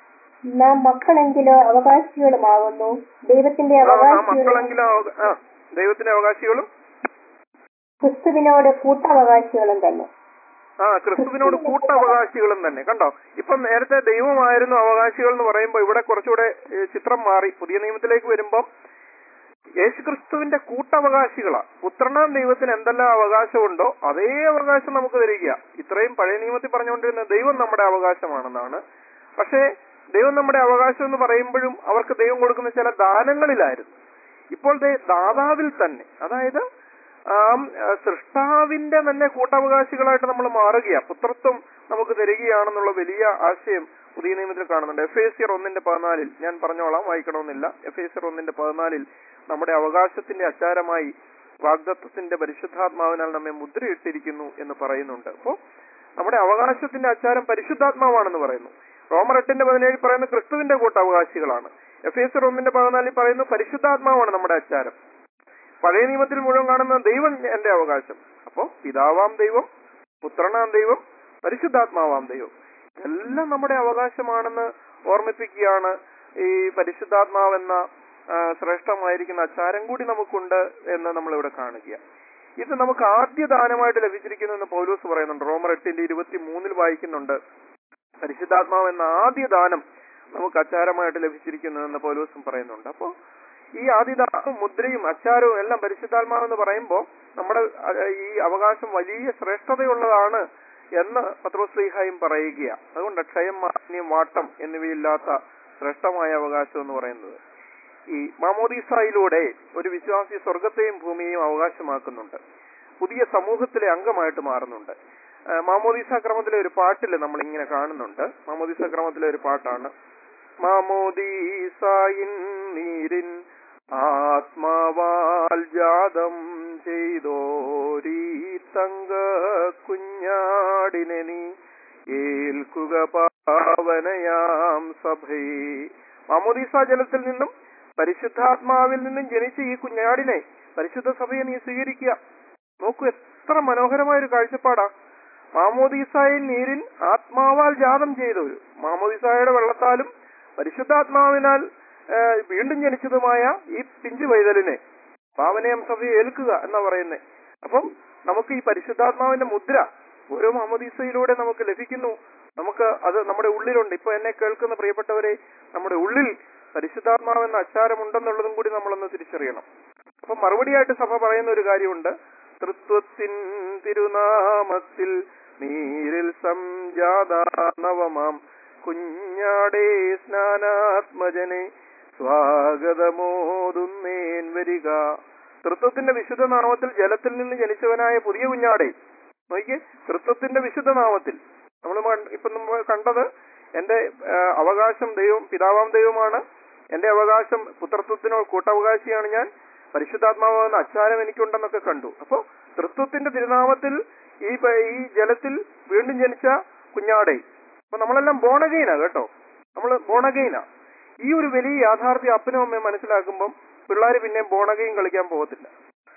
നാം മക്കളെങ്കിലോ അവകാശികളുമാകുന്നു ദൈവത്തിന്റെ ആ, നാം അവകാശികളും മക്കളെങ്കിലും അവക- ആ, ദൈവത്തിന്റെ അവകാശികളും ക്രിസ്തുവിനോട് കൂട്ടവകാശികളും തന്നെ ആ ക്രിസ്തുവിനോട് കൂട്ടവകാശികളും തന്നെ കണ്ടോ ഇപ്പം നേരത്തെ ദൈവമായിരുന്നു അവകാശികൾ എന്ന് പറയുമ്പോൾ ഇവിടെ കുറച്ചുകൂടെ ഏ, ചിത്രം മാറി പുതിയ നിയമത്തിലേക്ക് വരുമ്പം യേശുക്രിസ്തുവിന്റെ കൂട്ടവകാശികളാ പുത്രനാം ദൈവത്തിന് എന്തെല്ലാം അവകാശമുണ്ടോ അതേ അവകാശം നമുക്ക് തരിക ഇത്രയും പഴയ നിയമത്തിൽ പറഞ്ഞുകൊണ്ടിരുന്ന ദൈവം നമ്മുടെ അവകാശമാണെന്നാണ് പക്ഷേ ദൈവം നമ്മുടെ അവകാശം എന്ന് പറയുമ്പോഴും അവർക്ക് ദൈവം കൊടുക്കുന്ന ചില ദാനങ്ങളിലായിരുന്നു ഇപ്പോൾ ദേ ദാതാവിൽ തന്നെ അതായത് ആ ആ, സൃഷ്ടാവിന്റെ തന്നെ കൂട്ടവകാശികളായിട്ട് നമ്മൾ മാറുകയാ പുത്രത്വം നമുക്ക് തരികയാണെന്നുള്ള വലിയ ആശയം പുതിയ നിയമത്തിൽ കാണുന്നുണ്ട് എഫ് എ സിയർ ഒന്നിന്റെ പതിനാലിൽ ഞാൻ പറഞ്ഞോളാം വായിക്കണമെന്നില്ല എഫ് എ സിയർ ഒന്നിന്റെ പതിനാലിൽ നമ്മുടെ അവകാശത്തിന്റെ അച്ചാരമായി വാഗ്ദത്വത്തിന്റെ പരിശുദ്ധാത്മാവിനാൽ നമ്മെ മുദ്രയിട്ടിരിക്കുന്നു എന്ന് പറയുന്നുണ്ട് അപ്പോ നമ്മുടെ അവകാശത്തിന്റെ അച്ചാരം പരിശുദ്ധാത്മാവാണെന്ന് പറയുന്നു റോമർ എട്ടിന്റെ പതിനേഴ് പറയുന്ന ക്രിസ്തുവിന്റെ കൂട്ടവകാശികളാണ് എഫ് എസ് ഒന്നിന്റെ പതിനാലിൽ പറയുന്നു പരിശുദ്ധാത്മാവാണ് നമ്മുടെ അച്ചാരം പഴയ നിയമത്തിൽ മുഴുവൻ കാണുന്ന ദൈവം എന്റെ അവകാശം അപ്പോ പിതാവാം ദൈവം പുത്രനാം ദൈവം പരിശുദ്ധാത്മാവാം ദൈവം എല്ലാം നമ്മുടെ അവകാശമാണെന്ന് ഓർമ്മിപ്പിക്കുകയാണ് ഈ പരിശുദ്ധാത്മാവെന്ന ആ, ശ്രേഷ്ഠമായിരിക്കുന്ന അച്ചാരം കൂടി നമുക്കുണ്ട് എന്ന് നമ്മളിവിടെ കാണുക ഇത് നമുക്ക് ആദ്യ ദാനമായിട്ട് ലഭിച്ചിരിക്കുന്നു എന്ന് പൗലോസ് പറയുന്നുണ്ട് റോമർ എട്ടിന്റെ ഇരുപത്തി മൂന്നിൽ വായിക്കുന്നുണ്ട് പരിശുദ്ധാത്മാവ് എന്ന ആദ്യ ദാനം നമുക്ക് അച്ചാരമായിട്ട് ലഭിച്ചിരിക്കുന്നു എന്ന് പൗലോസും പറയുന്നുണ്ട് അപ്പോ ഈ ആദിദാനവും മുദ്രയും അച്ചാരവും എല്ലാം പരിശുദ്ധാത്മാവെന്ന് പറയുമ്പോൾ നമ്മുടെ അഹ്, ഈ അവകാശം വലിയ ശ്രേഷ്ഠതയുള്ളതാണ് എന്ന് പത്രോസ്ലീഹായും പറയുകയാണ് അതുകൊണ്ട് ക്ഷയം മാന്യം വാട്ടം എന്നിവയില്ലാത്ത ശ്രേഷ്ഠമായ അവകാശം എന്ന് പറയുന്നത് ഈ മാമോദീസായിലൂടെ ഒരു വിശ്വാസി സ്വർഗത്തെയും ഭൂമിയെയും അവകാശമാക്കുന്നുണ്ട് പുതിയ സമൂഹത്തിലെ അംഗമായിട്ട് മാറുന്നുണ്ട് ആ, മാമോദീസ ക്രമത്തിലെ ഒരു പാട്ടിൽ നമ്മൾ ഇങ്ങനെ കാണുന്നുണ്ട് മാമോദീസ ക്രമത്തിലെ ഒരു പാട്ടാണ് മാമോദീസായിൻ നീരിൻ ആത്മാവാൽ ജാതം ചെയ്തോരീ തങ്ക കുഞ്ഞാടിനെ നീ ഏൽക്കുക പാവനയാം സഭയെ മാമോദീസ ജലത്തിൽ നിന്നും പരിശുദ്ധാത്മാവിൽ നിന്നും ജനിച്ച ഈ കുഞ്ഞാടിനെ പരിശുദ്ധ സഭയെ നീ സ്വീകരിക്കുക നോക്കൂ എത്ര മനോഹരമായ ഒരു കാഴ്ചപ്പാടാ മാമോദീസായിൽ നീരിൻ ആത്മാവാൽ ജാതം ചെയ്തവര് മാമോദീസായുടെ വെള്ളത്താലും പരിശുദ്ധാത്മാവിനാൽ ആ, വീണ്ടും ജനിച്ചതുമായ ഈ പിഞ്ചു പൈതലിനെ പാവനയം സഭയെ ഏൽക്കുക എന്നാ പറയുന്നേ അപ്പം നമുക്ക് ഈ പരിശുദ്ധാത്മാവിന്റെ മുദ്ര ഓരോ മാമോദീസയിലൂടെ നമുക്ക് ലഭിക്കുന്നു നമുക്ക് അത് നമ്മുടെ ഉള്ളിലുണ്ട് ഇപ്പൊ എന്നെ കേൾക്കുന്ന പ്രിയപ്പെട്ടവരെ നമ്മുടെ ഉള്ളിൽ പരിശുദ്ധാത്മാവെന്ന അച്ചാരമുണ്ടെന്നുള്ളതും കൂടി നമ്മളൊന്ന് തിരിച്ചറിയണം അപ്പൊ മറുപടിയായിട്ട് സഭ പറയുന്ന ഒരു കാര്യമുണ്ട് തൃത്വത്തിൻ തിരുനാമത്തിൽ നീരിൽ സംജാത നവമാം കുഞ്ഞാടേ സ്നാനാത്മജനെ സ്വാഗതമോതുന്നേൻ വരിക തൃത്വത്തിന്റെ വിശുദ്ധ നാമത്തിൽ ജലത്തിൽ നിന്ന് ജനിച്ചവനായ പുതിയ കുഞ്ഞാടേ നോക്കിയേ തൃത്വത്തിന്റെ വിശുദ്ധ നാമത്തിൽ നമ്മൾ ഇപ്പൊ നമ്മൾ കണ്ടത് എന്റെ ആ, അവകാശം ദൈവം പിതാവാം ദൈവമാണ് എന്റെ അവകാശം പുത്രത്വത്തിനോ കൂട്ടവകാശിയാണ് ഞാൻ പരിശുദ്ധാത്മാവെന്ന അച്ചാരം എനിക്കുണ്ടെന്നൊക്കെ കണ്ടു അപ്പോ തൃത്വത്തിന്റെ തിരുനാമത്തിൽ ഈ പ- ഈ ജലത്തിൽ വീണ്ടും ജനിച്ച കുഞ്ഞാടേ അപ്പൊ നമ്മളെല്ലാം ബോണഗെയിനാ കേട്ടോ നമ്മൾ ബോണഗെയിനാ ഈ ഒരു വലിയ യാഥാർത്ഥ്യം അപ്പനും അമ്മയും മനസ്സിലാക്കുമ്പം പിള്ളേർ പിന്നെ ബോണഗെയിം കളിക്കാൻ പോകത്തില്ല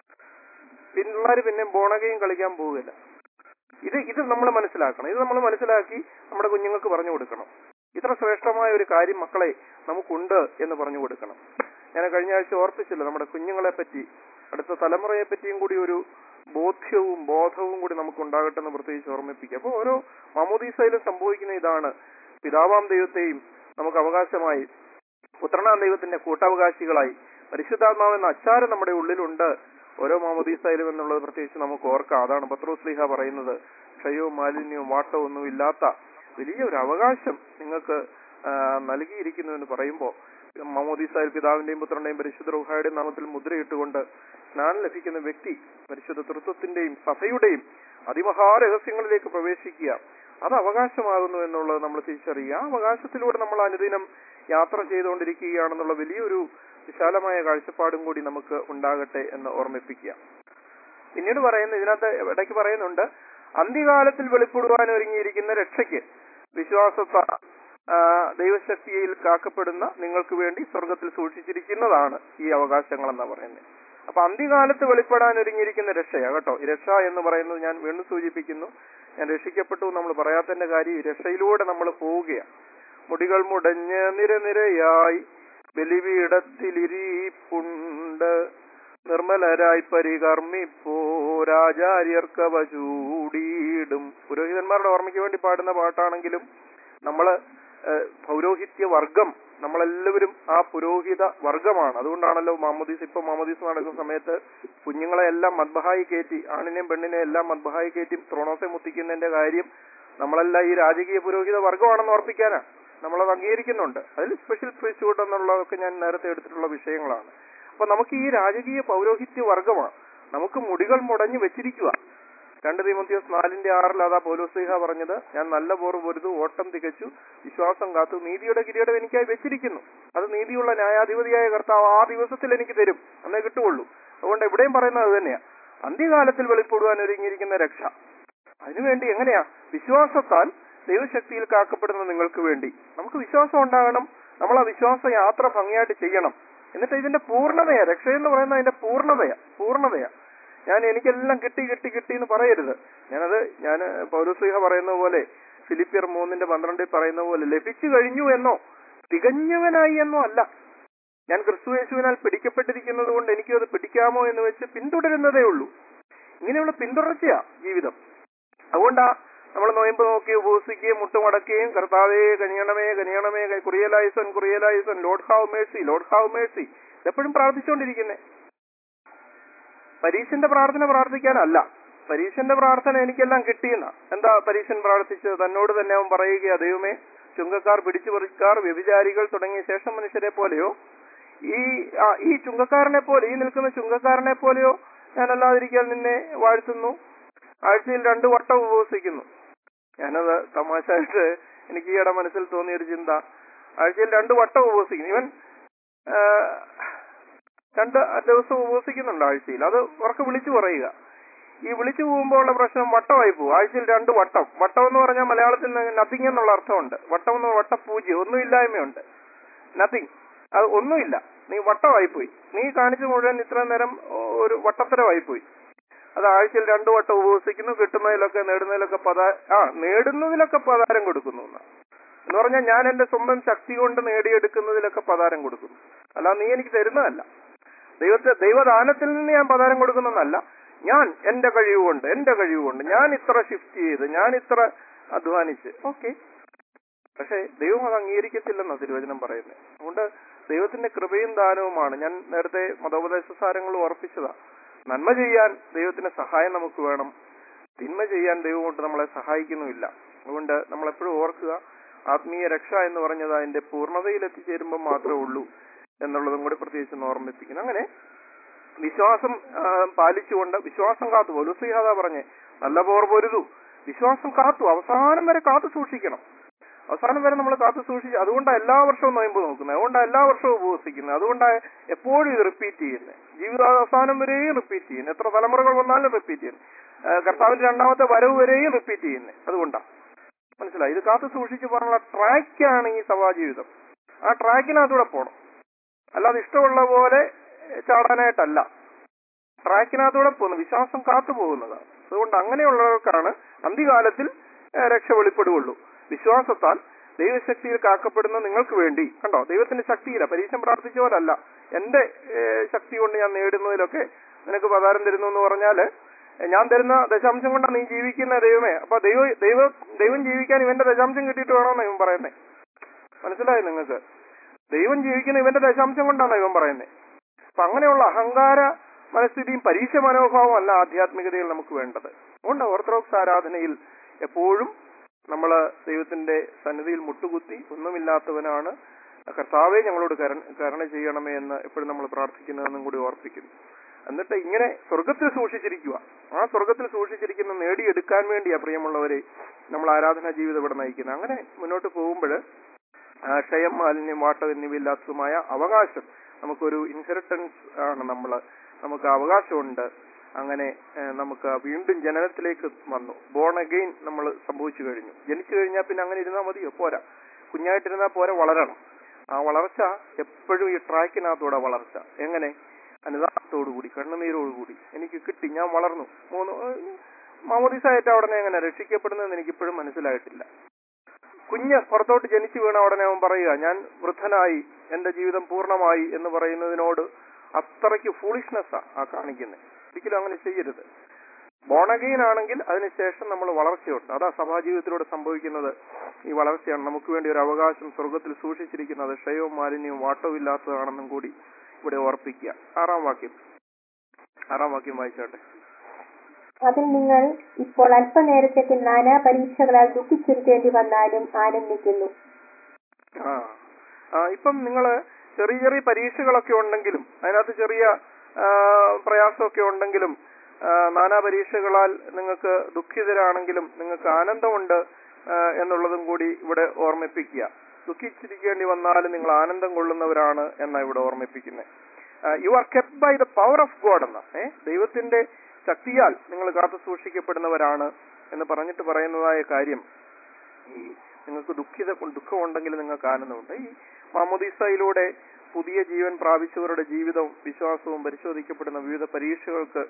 പിള്ളേർ പിന്നെ ബോണഗെയിം കളിക്കാൻ പോകില്ല ഇത് ഇത് നമ്മൾ മനസ്സിലാക്കണം ഇത് നമ്മൾ മനസ്സിലാക്കി നമ്മുടെ കുഞ്ഞുങ്ങൾക്ക് പറഞ്ഞു കൊടുക്കണം ഇത്ര ശ്രേഷ്ഠമായ ഒരു കാര്യം മക്കളെ നമുക്കുണ്ട് എന്ന് പറഞ്ഞു കൊടുക്കണം ഞാൻ കഴിഞ്ഞ ആഴ്ച ഓർപ്പിച്ചില്ല നമ്മുടെ കുഞ്ഞുങ്ങളെ പറ്റി അടുത്ത തലമുറയെ പറ്റിയും കൂടി ഒരു ബോധ്യവും ബോധവും കൂടി നമുക്ക് ഉണ്ടാകട്ടെ എന്ന് പ്രത്യേകിച്ച് ഓർമ്മിപ്പിക്കുക അപ്പോൾ ഓരോ മമോദീസയിലും സംഭവിക്കുന്ന ഇതാണ് പിതാവാം ദൈവത്തെയും നമുക്ക് അവകാശമായി പുത്രനാം ദൈവത്തിന്റെ കൂട്ടവകാശികളായി പരിശുദ്ധാത്മാവെന്ന അച്ചാരം നമ്മുടെ ഉള്ളിലുണ്ട് ഓരോ മാമോദീസയിലും എന്നുള്ളത് പ്രത്യേകിച്ച് നമുക്ക് ഓർക്കാം അതാണ് പത്രോസ്ലിഹ പറയുന്നത് ക്ഷയവും മാലിന്യവും വാട്ടവും ഒന്നും ഇല്ലാത്ത വലിയ ഒരു അവകാശം നിങ്ങൾക്ക് ആ, നൽകിയിരിക്കുന്നു എന്ന് പറയുമ്പോൾ മമോദീസായിൽ പിതാവിന്റെയും പുത്രന്റെയും പരിശുദ്ധ റുഹായുടെയും നാമത്തിൽ മുദ്രയിട്ടുകൊണ്ട് സ്നാനം ലഭിക്കുന്ന വ്യക്തി പരിശുദ്ധ തൃത്വത്തിന്റെയും സഭയുടെയും അതിമഹാരഹസ്യങ്ങളിലേക്ക് പ്രവേശിക്കുക അത് അവകാശമാകുന്നു എന്നുള്ളത് നമ്മൾ തിരിച്ചറിയുക ആ അവകാശത്തിലൂടെ നമ്മൾ അനുദിനം യാത്ര ചെയ്തുകൊണ്ടിരിക്കുകയാണെന്നുള്ള വലിയൊരു വിശാലമായ കാഴ്ചപ്പാടും കൂടി നമുക്ക് ഉണ്ടാകട്ടെ എന്ന് ഓർമ്മിപ്പിക്കുക പിന്നീട് പറയുന്ന ഇതിനകത്ത് ഇടയ്ക്ക് പറയുന്നുണ്ട് അന്ത്യകാലത്തിൽ വെളിപ്പെടുവാൻ ഒരുങ്ങിയിരിക്കുന്ന രക്ഷയ്ക്ക് വിശ്വാസത്ത ആ, ദൈവശക്തിയിൽ കാക്കപ്പെടുന്ന നിങ്ങൾക്ക് വേണ്ടി സ്വർഗത്തിൽ സൂക്ഷിച്ചിരിക്കുന്നതാണ് ഈ അവകാശങ്ങൾ എന്നാ പറയുന്നത് അപ്പൊ അന്ത്യകാലത്ത് വെളിപ്പെടാൻ ഒരുങ്ങിയിരിക്കുന്ന രക്ഷയാ കേട്ടോ ഈ രക്ഷ എന്ന് പറയുന്നത് ഞാൻ വീണ്ടും സൂചിപ്പിക്കുന്നു ഞാൻ രക്ഷിക്കപ്പെട്ടു എന്ന് നമ്മൾ പറയാത്തതിന്റെ കാര്യം ഈ രക്ഷയിലൂടെ നമ്മൾ പോവുകയാണ് മുടികൾ മുടഞ്ഞ് നിരനിരയായി ബലിപീഠത്തിലിരിപ്പുണ്ട് നിർമ്മലരായി പരികർമ്മിപ്പോരാചാര്യർക്കവ ചൂടിയിടും പുരോഹിതന്മാരുടെ ഓർമ്മയ്ക്ക് വേണ്ടി പാടുന്ന പാട്ടാണെങ്കിലും നമ്മള് ഏഹ്, പൗരോഹിത്യ വർഗം നമ്മളെല്ലാവരും ആ പുരോഹിത വർഗമാണ് അതുകൊണ്ടാണല്ലോ മാമോദീസ് ഇപ്പൊ മാമോദീസ് നടക്കുന്ന സമയത്ത് കുഞ്ഞുങ്ങളെ എല്ലാം മദ്ബഹായി കയറ്റി ആണിനെയും പെണ്ണിനെയും എല്ലാം മദ്ബഹായി കയറ്റി ത്രോണോസെ മുത്തിക്കുന്നതിന്റെ കാര്യം നമ്മളെല്ലാം ഈ രാജകീയ പുരോഹിത വർഗമാണെന്ന് ഓർപ്പിക്കാനാ നമ്മളത് അംഗീകരിക്കുന്നുണ്ട് അതിൽ സ്പെഷ്യൽ പ്രീസ്റ്റ്ഹുഡ് എന്നുള്ളതൊക്കെ ഞാൻ നേരത്തെ എടുത്തിട്ടുള്ള വിഷയങ്ങളാണ് അപ്പൊ നമുക്ക് ഈ രാജകീയ പൗരോഹിത്യ വർഗമാണ് നമുക്ക് മുടികൾ മുടഞ്ഞു വെച്ചിരിക്കുക രണ്ട് തീമത്തിയോസ് നാലിന്റെ ആറിൽ അതാ പോലോസ്ലിഹ പറഞ്ഞത് ഞാൻ നല്ല പോർ പൊരുതു ഓട്ടം തികച്ചു വിശ്വാസം കാത്തു നീതിയുടെ കിരീടം എനിക്കായി വെച്ചിരിക്കുന്നു അത് നീതിയുള്ള ന്യായാധിപതിയായ കർത്താവ് ആ ദിവസത്തിൽ എനിക്ക് തരും എന്നേ കിട്ടുകയുള്ളൂ അതുകൊണ്ട് എവിടെയും പറയുന്നത് അത് തന്നെയാ അന്ത്യകാലത്തിൽ വെളിപ്പെടുവാൻ ഒരുങ്ങിയിരിക്കുന്ന രക്ഷ അതിനുവേണ്ടി എങ്ങനെയാ വിശ്വാസത്താൽ ദൈവശക്തിയിൽ കാക്കപ്പെടുന്ന നിങ്ങൾക്ക് വേണ്ടി നമുക്ക് വിശ്വാസം ഉണ്ടാകണം നമ്മൾ ആ വിശ്വാസ യാത്ര ഭംഗിയായിട്ട് ചെയ്യണം എന്നിട്ട് ഇതിന്റെ പൂർണ്ണതയാ രക്ഷ എന്ന് പറയുന്നത് അതിന്റെ പൂർണ്ണതയാ പൂർണ്ണതയാ ഞാൻ എനിക്കെല്ലാം കിട്ടി കിട്ടി കിട്ടി എന്ന് പറയരുത് ഞാനത് ഞാൻ പൗരസ്ലിഹ പറയുന്ന പോലെ ഫിലിപ്പിയർ മൂന്നിന്റെ പന്ത്രണ്ടിൽ പറയുന്ന പോലെ ലഭിച്ചു കഴിഞ്ഞു എന്നോ തികഞ്ഞവനായി എന്നോ അല്ല ഞാൻ ക്രിസ്തു യേശുവിനാൽ പിടിക്കപ്പെട്ടിരിക്കുന്നത് കൊണ്ട് എനിക്കും അത് പിടിക്കാമോ എന്ന് വെച്ച് പിന്തുടരുന്നതേ ഉള്ളൂ ഇങ്ങനെയുള്ള പിന്തുടർച്ചയാ ജീവിതം അതുകൊണ്ടാ നമ്മൾ നോയമ്പ് നോക്കി ഉപവസിക്കുകയും മുട്ടുമടക്കുകയും കർത്താവേ കനിയണമേ കനിയണമേ കുറിയലായുസൻ കുറിയലായുസൻ Lord have mercy Lord have mercy എപ്പോഴും പ്രാർത്ഥിച്ചുകൊണ്ടിരിക്കുന്നേ പരീക്ഷന്റെ പ്രാർത്ഥന പ്രാർത്ഥിക്കാനല്ല പരീക്ഷന്റെ പ്രാർത്ഥന എനിക്കെല്ലാം കിട്ടിയെന്ന എന്താ പരീക്ഷൻ പ്രാർത്ഥിച്ചത് തന്നോട് തന്നെ അവൻ പറയുക ദൈവമേ ചുങ്കക്കാർ പിടിച്ചുപറിക്കാർ വ്യഭിചാരികൾ തുടങ്ങിയ ശേഷം മനുഷ്യരെ പോലെയോ ഈ ആ, ഈ ചുങ്കക്കാരനെ പോലെ ഈ നിൽക്കുന്ന ചുങ്കക്കാരനെ പോലെയോ ഞാനല്ലാതിരിക്കാൻ നിന്നെ വാഴ്ത്തുന്നു ആഴ്ചയിൽ രണ്ടു വട്ടം ഉപവസിക്കുന്നു ഞാനത് തമാശയായിട്ട് എനിക്ക് ഈയിടെ മനസ്സിൽ തോന്നിയ ഒരു ചിന്ത ആഴ്ചയിൽ രണ്ടു വട്ടം ഉപവസിക്കുന്നു ഇവൻ ആ, രണ്ട് ദിവസം ഉപവസിക്കുന്നുണ്ട് ആഴ്ചയിൽ അത് ഉറക്കെ വിളിച്ചു പറയുക ഈ വിളിച്ചു പോകുമ്പോൾ ഉള്ള പ്രശ്നം വട്ടമായി പോകും ആഴ്ചയിൽ രണ്ട് വട്ടം വട്ടം എന്ന് പറഞ്ഞാൽ മലയാളത്തിൽ നത്തിങ് എന്നുള്ള അർത്ഥമുണ്ട് വട്ടം എന്ന് വട്ടപൂജ്യം ഒന്നുമില്ലായ്മയുണ്ട് നത്തിങ് അത് ഒന്നുമില്ല നീ വട്ടമായി പോയി നീ കാണിച്ചു മുഴുവൻ ഇത്രയും നേരം ഒരു വട്ടത്തരമായി പോയി അത് ആഴ്ചയിൽ രണ്ടു വട്ടം ഉപവസിക്കുന്നു കിട്ടുന്നതിലൊക്കെ നേടുന്നതിലൊക്കെ പതാ ആ നേടുന്നതിലൊക്കെ പതാരം കൊടുക്കുന്നു എന്നാ. എന്ന് പറഞ്ഞാൽ ഞാൻ എന്റെ സ്വന്തം ശക്തി കൊണ്ട് നേടിയെടുക്കുന്നതിലൊക്കെ പതാരം കൊടുക്കുന്നു അല്ല നീ എനിക്ക് തരുന്നതല്ല ദൈവത്തെ ദൈവദാനത്തിൽ നിന്ന് ഞാൻ പതാരം കൊടുക്കുന്നതല്ല ഞാൻ എന്റെ കഴിവുകൊണ്ട് എന്റെ കഴിവുകൊണ്ട് ഞാൻ ഇത്ര ഷിഫ്റ്റ് ചെയ്ത് ഞാൻ ഇത്ര അധ്വാനിച്ച് ഓക്കെ പക്ഷേ ദൈവം അത് അംഗീകരിക്കത്തില്ലെന്ന തിരുവചനം പറയുന്നത് അതുകൊണ്ട് ദൈവത്തിന്റെ കൃപയും ദാനവുമാണ് ഞാൻ നേരത്തെ മതോപദേശ സാരങ്ങളും ഉറപ്പിച്ചതാ നന്മ ചെയ്യാൻ ദൈവത്തിന്റെ സഹായം നമുക്ക് വേണം തിന്മ ചെയ്യാൻ ദൈവം കൊണ്ട് നമ്മളെ സഹായിക്കുന്നുമില്ല അതുകൊണ്ട് നമ്മൾ എപ്പോഴും ഓർക്കുക ആത്മീയ രക്ഷ എന്ന് പറഞ്ഞത് അതിന്റെ പൂർണ്ണതയിൽ എത്തിച്ചേരുമ്പോൾ മാത്രമേ ഉള്ളൂ എന്നുള്ളതും കൂടി പ്രത്യേകിച്ച് ഒന്ന് ഓർമ്മിപ്പിക്കുന്നു അങ്ങനെ വിശ്വാസം ആ, പാലിച്ചുകൊണ്ട് വിശ്വാസം കാത്തു പോലുസിഹാദ പറഞ്ഞേ നല്ല പോർ പൊരുതു വിശ്വാസം കാത്തു അവസാനം വരെ കാത്തു സൂക്ഷിക്കണം അവസാനം വരെ നമ്മൾ കാത്തു സൂക്ഷിച്ച് അതുകൊണ്ടാണ് എല്ലാ വർഷവും നോയമ്പ് നോക്കുന്നത് അതുകൊണ്ടാണ് എല്ലാ വർഷവും ഉപവസിക്കുന്നത് അതുകൊണ്ടാണ് എപ്പോഴും ഇത് റിപ്പീറ്റ് ചെയ്യുന്നത് ജീവിതാവസാനം വരെയും റിപ്പീറ്റ് ചെയ്യുന്നത് എത്ര തലമുറകൾ വന്നാലും റിപ്പീറ്റ് ചെയ്യുന്നത് ആ, കർത്താവിന്റെ രണ്ടാമത്തെ വരവ് വരെയും റിപ്പീറ്റ് ചെയ്യുന്നത് അതുകൊണ്ടാണ് മനസ്സിലായി ഇത് കാത്തു സൂക്ഷിച്ച് പോകാനുള്ള ട്രാക്കാണ് ഈ സഭാജീവിതം ആ ട്രാക്കിനകത്തൂടെ പോകണം അല്ലാതെ ഇഷ്ടമുള്ള പോലെ ചാടാനായിട്ടല്ല ട്രാക്കിനകത്തൂടെ പോകുന്നു വിശ്വാസം കാത്തു പോകുന്നതാണ് അതുകൊണ്ട് അങ്ങനെയുള്ളവർക്കാണ് അന്ത്യകാലത്തിൽ ഏഹ്, രക്ഷ വെളിപ്പെടുകയുള്ളൂ വിശ്വാസത്താൽ ദൈവശക്തിയിൽ കാക്കപ്പെടുന്ന നിങ്ങൾക്ക് വേണ്ടി കണ്ടോ ദൈവത്തിന്റെ ശക്തിയില്ല പരീക്ഷ പ്രാർത്ഥിച്ച പോലല്ല എന്റെ ഏഹ്, ശക്തി കൊണ്ട് ഞാൻ നേടുന്നതിലൊക്കെ നിനക്ക് പതാരം തരുന്നു എന്ന് പറഞ്ഞാല് ഏഹ്, ഞാൻ തരുന്ന ദശാംശം കൊണ്ടാണ് നീ ജീവിക്കുന്ന ദൈവമേ അപ്പൊ ദൈവ ദൈവ ദൈവം ജീവിക്കാൻ ഇവന്റെ ദശാംശം കിട്ടിയിട്ട് വേണമെന്ന് ഇവൻ പറയുന്നേ മനസ്സിലായി നിങ്ങൾക്ക് ദൈവം ജീവിക്കുന്ന ഇവന്റെ ദശാംശം കൊണ്ടാണ് ഇവൻ പറയുന്നത് അപ്പൊ അങ്ങനെയുള്ള അഹങ്കാര മനസ്ഥിതിയും പരീക്ഷ മനോഭാവം അല്ല ആധ്യാത്മികതയിൽ നമുക്ക് വേണ്ടത് അതുകൊണ്ട് ഓർത്തഡോക്സ് ആരാധനയിൽ എപ്പോഴും നമ്മൾ ദൈവത്തിന്റെ സന്നിധിയിൽ മുട്ടുകുത്തി ഒന്നുമില്ലാത്തവനാണ് കർത്താവെ ഞങ്ങളോട് കരുണ കരുണ ചെയ്യണമേ എന്ന് എപ്പോഴും നമ്മൾ പ്രാർത്ഥിക്കുന്നതെന്നും കൂടി ഓർപ്പിക്കുന്നു എന്നിട്ട് ഇങ്ങനെ സ്വർഗത്തിൽ സൂക്ഷിച്ചിരിക്കുക ആ സ്വർഗത്തിൽ സൂക്ഷിച്ചിരിക്കുന്ന നേടിയെടുക്കാൻ വേണ്ടിയാ പ്രിയമുള്ളവരെ നമ്മൾ ആരാധനാ ജീവിതം ഇവിടെ നയിക്കുന്നത് അങ്ങനെ മുന്നോട്ട് പോകുമ്പോൾ ആ, ക്ഷയം മാലിന്യം വാട്ട എന്നിവയില്ലാത്തതുമായ അവകാശം നമുക്കൊരു ഇൻഹെറിറ്റൻസ് ആണ് നമ്മൾ നമുക്ക് അവകാശമുണ്ട് അങ്ങനെ ഏ, നമുക്ക് വീണ്ടും ജനനത്തിലേക്ക് വന്നു ബോൺ അഗെയിൻ നമ്മൾ സംഭവിച്ചു കഴിഞ്ഞു ജനിച്ചു കഴിഞ്ഞാൽ പിന്നെ അങ്ങനെ ഇരുന്നാൽ മതിയോ പോരാ കുഞ്ഞായിട്ടിരുന്നാൽ പോരാ വളരണം ആ വളർച്ച എപ്പോഴും ഈ ട്രാക്കിനകത്തൂടെ വളർച്ച എങ്ങനെ അനുതാപത്തോടുകൂടി കണ്ണുനീരോടുകൂടി എനിക്ക് കിട്ടി ഞാൻ വളർന്നു മൂന്ന് മാമോദിസായിട്ട് ഉടനെ എങ്ങനെ രക്ഷിക്കപ്പെടുന്നതെന്ന് എനിക്കിപ്പോഴും മനസ്സിലായിട്ടില്ല കുഞ്ഞ് പുറത്തോട്ട് ജനിച്ചു വീണ ഉടനെ അവൻ പറയുക ഞാൻ വൃദ്ധനായി എന്റെ ജീവിതം പൂർണ്ണമായി എന്ന് പറയുന്നതിനോട് അത്രയ്ക്ക് ഫൂളിഷ്നെസ്സാ ആ കാണിക്കുന്നത് ഒരിക്കലും അങ്ങനെ ചെയ്യരുത് ബോണഗെയിൻ ആണെങ്കിൽ അതിനുശേഷം നമ്മൾ വളർച്ചയുണ്ട് അതാ സഭാജീവിതത്തിലൂടെ സംഭവിക്കുന്നത് ഈ വളർച്ചയാണ് നമുക്ക് വേണ്ടി ഒരു അവകാശം സ്വർഗത്തിൽ സൂക്ഷിച്ചിരിക്കുന്നത് ക്ഷയവും മാലിന്യവും വാട്ടവും ഇല്ലാത്തതാണെന്നും കൂടി ഇവിടെ ഓർപ്പിക്കുക ആറാം വാക്യം ആറാം വാക്യം വായിച്ചാട്ടെ അതിൽ നിങ്ങൾ ഇപ്പോൾ അല്പനേരത്തേക്ക് നാനാ പരീക്ഷകളാൽ ദുഃഖിച്ചിരിക്കേണ്ടി വന്നാലും ആനന്ദിക്കുന്നു ആ ആ, ഇപ്പം നിങ്ങൾ ചെറിയ ചെറിയ പരീക്ഷകളൊക്കെ ഉണ്ടെങ്കിലും അതിനകത്ത് ചെറിയ ആ, പ്രയാസമൊക്കെ ഉണ്ടെങ്കിലും ആ, നാനാ പരീക്ഷകളാൽ നിങ്ങൾക്ക് ദുഃഖിതരാണെങ്കിലും നിങ്ങൾക്ക് ആനന്ദമുണ്ട് ആ, എന്നുള്ളതും കൂടി ഇവിടെ ഓർമ്മിപ്പിക്കുക ദുഃഖിച്ചിരിക്കേണ്ടി വന്നാലും നിങ്ങൾ ആനന്ദം കൊള്ളുന്നവരാണ് എന്നാണ് ഇവിടെ ഓർമ്മിപ്പിക്കുന്നത് you are kept by the power of God എന്ന ഏ ദൈവത്തിന്റെ ശക്തിയാൽ നിങ്ങൾ കാത്തു സൂക്ഷിക്കപ്പെടുന്നവരാണ് എന്ന് പറഞ്ഞിട്ട് പറയുന്നതായ കാര്യം ഈ നിങ്ങൾക്ക് ദുഃഖിത ദുഃഖമുണ്ടെങ്കിൽ നിങ്ങൾക്ക് ആനന്ദമുണ്ട് ഈ മാമോദീസയിലൂടെ പുതിയ ജീവൻ പ്രാപിച്ചവരുടെ ജീവിതവും വിശ്വാസവും പരിശോധിക്കപ്പെടുന്ന വിവിധ പരീക്ഷകൾക്ക്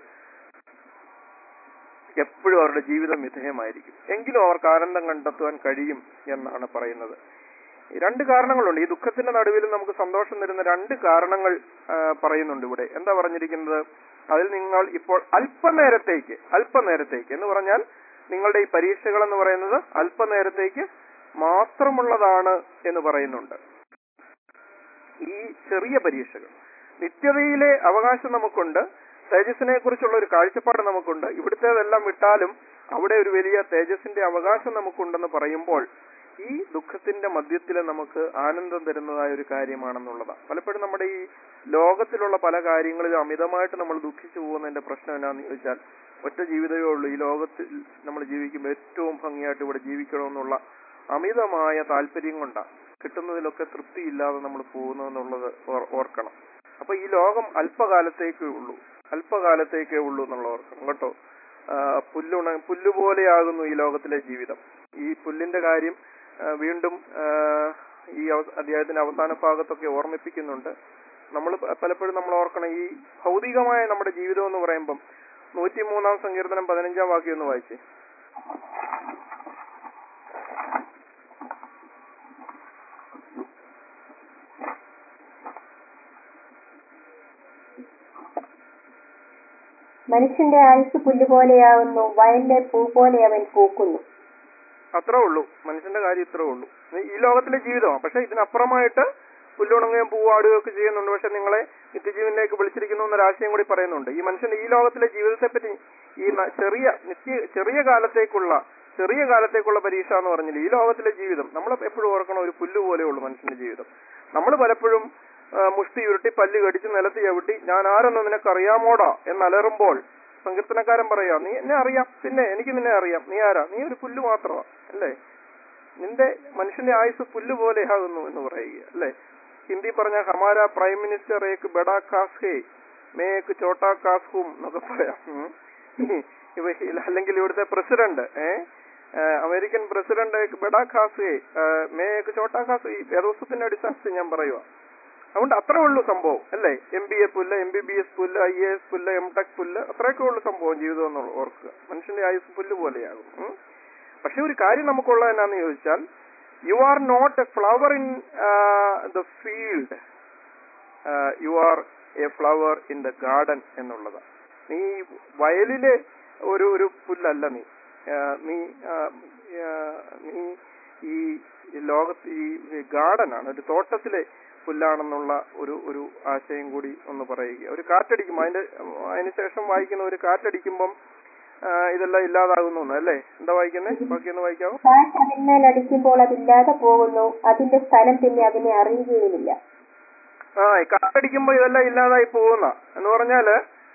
എപ്പോഴും അവരുടെ ജീവിതം വിധേയമായിരിക്കും എങ്കിലും അവർക്ക് ആനന്ദം കണ്ടെത്തുവാൻ കഴിയും എന്നാണ് പറയുന്നത് ഈ രണ്ട് കാരണങ്ങളുണ്ട് ഈ ദുഃഖത്തിന്റെ നടുവിലും നമുക്ക് സന്തോഷം തരുന്ന രണ്ട് കാരണങ്ങൾ ആ, പറയുന്നുണ്ട് ഇവിടെ എന്താ പറഞ്ഞിരിക്കുന്നത് അതിൽ നിങ്ങൾ ഇപ്പോൾ അല്പനേരത്തേക്ക് അല്പനേരത്തേക്ക് എന്ന് പറഞ്ഞാൽ നിങ്ങളുടെ ഈ പരീക്ഷകൾ എന്ന് പറയുന്നത് അല്പനേരത്തേക്ക് മാത്രമുള്ളതാണ് എന്ന് പറയുന്നുണ്ട് ഈ ചെറിയ പരീക്ഷകൾ നിത്യതയിലെ അവകാശം നമുക്കുണ്ട് തേജസ്സിനെ കുറിച്ചുള്ള ഒരു കാഴ്ചപ്പാട് നമുക്കുണ്ട് ഇവിടുത്തേതെല്ലാം വിട്ടാലും അവിടെ ഒരു വലിയ തേജസ്സിന്റെ അവകാശം നമുക്കുണ്ടെന്ന് പറയുമ്പോൾ ഈ ദുഃഖത്തിന്റെ മധ്യത്തിൽ നമുക്ക് ആനന്ദം തരുന്നതായ ഒരു കാര്യമാണെന്നുള്ളതാണ് പലപ്പോഴും നമ്മുടെ ഈ ലോകത്തിലുള്ള പല കാര്യങ്ങളിലും അമിതമായിട്ട് നമ്മൾ ദുഃഖിച്ചു പോകുന്നതിന്റെ പ്രശ്നം എന്നാന്ന് ചോദിച്ചാൽ ഒറ്റ ജീവിതമേ ഉള്ളൂ ഈ ലോകത്തിൽ നമ്മൾ ജീവിക്കുമ്പോൾ ഏറ്റവും ഭംഗിയായിട്ട് ഇവിടെ ജീവിക്കണമെന്നുള്ള അമിതമായ താല്പര്യം കൊണ്ടാണ് കിട്ടുന്നതിലൊക്കെ തൃപ്തിയില്ലാതെ നമ്മൾ പോകുന്നതെന്നുള്ളത് ഓർ- ഓർക്കണം അപ്പൊ ഈ ലോകം അല്പകാലത്തേക്കേ ഉള്ളൂ അല്പകാലത്തേക്കേ ഉള്ളൂ എന്നുള്ള ഓർക്കണം കേട്ടോ ആ, പുല്ലുണ പുല്ലുപോലെയാകുന്നു ഈ ലോകത്തിലെ ജീവിതം ഈ പുല്ലിന്റെ കാര്യം ആ, വീണ്ടും ആ, ഈ അവ- അധ്യായത്തിന്റെ അവസാന ഭാഗത്തൊക്കെ ഓർമ്മിപ്പിക്കുന്നുണ്ട് നമ്മൾ പലപ്പോഴും നമ്മൾ ഓർക്കണം ഈ ഭൗതികമായ നമ്മുടെ ജീവിതം എന്ന് പറയുമ്പം നൂറ്റിമൂന്നാം സങ്കീർത്തനം പതിനഞ്ചാം വാക്യം ഒന്ന് വായിച്ചേ മനുഷ്യന്റെ ആയുസ് പുല്ലുപോലെയാവുന്നു വയലിലെ പൂ പോലെ അവൻ പൂക്കുന്നു അത്രേ ഉള്ളൂ മനുഷ്യന്റെ കാര്യം ഇത്രേ ഉള്ളൂ ഈ- ഈ ലോകത്തിലെ ജീവിതമാണ് പക്ഷെ ഇതിനപ്പുറമായിട്ട് പുല്ലുണങ്ങുകയും പൂവാടുകയും ഒക്കെ ചെയ്യുന്നുണ്ട് പക്ഷെ നിങ്ങളെ നിത്യജീവനിലേക്ക് വിളിച്ചിരിക്കുന്നു എന്നൊരു ആശയം കൂടി പറയുന്നുണ്ട് ഈ മനുഷ്യന്റെ ഈ ലോകത്തിലെ ജീവിതത്തെ പറ്റി ഈ ന- ചെറിയ നിത്യ ചെറിയ കാലത്തേക്കുള്ള ചെറിയ കാലത്തേക്കുള്ള പരീക്ഷ എന്ന് പറഞ്ഞാൽ ഈ ലോകത്തിലെ ജീവിതം നമ്മൾ എപ്പോഴും ഓർക്കണം ഒരു പുല്ല് പോലെയുള്ളൂ മനുഷ്യന്റെ ജീവിതം നമ്മൾ പലപ്പോഴും ആ, മുഷ്ടി ഉരുട്ടി പല്ല് കടിച്ച് നിലത്ത് ചവിട്ടി ഞാൻ ആരെന്ന് നിനക്കറിയാമോടാ എന്നലറുമ്പോൾ സങ്കീർത്തനക്കാരൻ പറയാ നീ എന്നെ അറിയാം പിന്നെ എനിക്ക് നിന്നെ അറിയാം നീ ആരാ നീ ഒരു പുല്ല് മാത്രമാ അല്ലേ നിന്റെ മനുഷ്യന്റെ ആയുസ് പുല്ല് പോലെയാകുന്നു എന്ന് പറയുക അല്ലേ ഹിന്ദി പറഞ്ഞ ഹമാര പ്രൈം മിനിസ്റ്റർ ഏക്ക് ബഡാ കാസ് ഹേ മേ ഏക്ക് ചോട്ടാ കാസ് ഹും എന്നൊക്കെ പറയാം ഉം. ഇവ അല്ലെങ്കിൽ ഇവിടുത്തെ പ്രസിഡന്റ് ഏ ആ, അമേരിക്കൻ പ്രസിഡന്റ് ഏക്ക് ബഡാ ഖാസ് ഹേ ആ, മേ ഏക്ക് ചോട്ടാ ഖാസ് ഈ വേദോസത്തിന്റെ അടിസ്ഥാനത്തിൽ ഞാൻ പറയുക അതുകൊണ്ട് അത്രേ ഉള്ളൂ സംഭവം അല്ലേ എം ബി എ പുല്ല് എം ബി ബി എസ് പുല്ല് ഐ എ എസ് പുല്ല് എം ടെക് പുല്ല് അത്രയൊക്കെ ഉള്ളൂ സംഭവം ജീവിതം എന്നുള്ള ഓർക്കുക മനുഷ്യന്റെ ആയുസ് പുല്ല് പോലെയാകും ഉം. പക്ഷെ ഒരു കാര്യം നമുക്കുള്ള എന്നാന്ന് ചോദിച്ചാൽ you are not a flower in the field you are a flower in the garden എന്നുള്ളത് നീ വയലിലെ ഒരു ഒരു പുല്ലല്ല നീ ആ, നീ ആ, ആ, നീ ഈ ലോകത്ത് ഈ ഗാർഡൻ ആണ് ഒരു തോട്ടത്തിലെ പുല്ലാണെന്നുള്ള ഒരു ഒരു ആശയം കൂടി ഒന്ന് പറയുക ഒരു കാറ്റടിക്കുമ്പോൾ അതിന്റെ അതിന് ശേഷം വായിക്കുന്ന ഒരു കാറ്റടിക്കുമ്പം ആ, ഇതെല്ലാം ഇല്ലാതാകുന്നു എന്ന് അല്ലേ എന്താ വായിക്കുന്നത് ബാക്കിയൊന്ന് വായിക്കാവോ കാറ്റ് അതിന്മേൽ അടിക്കുമ്പോൾ അതില്ലാതെ പോകുന്നു അതിന്റെ സ്ഥലം പിന്നെ അതിനെ അറിയുകയുമില്ല ആ ഈ കാറ്റടിക്കുമ്പോ ഇതെല്ലാം ഇല്ലാതായി പോകുന്ന എന്ന് പറഞ്ഞാല്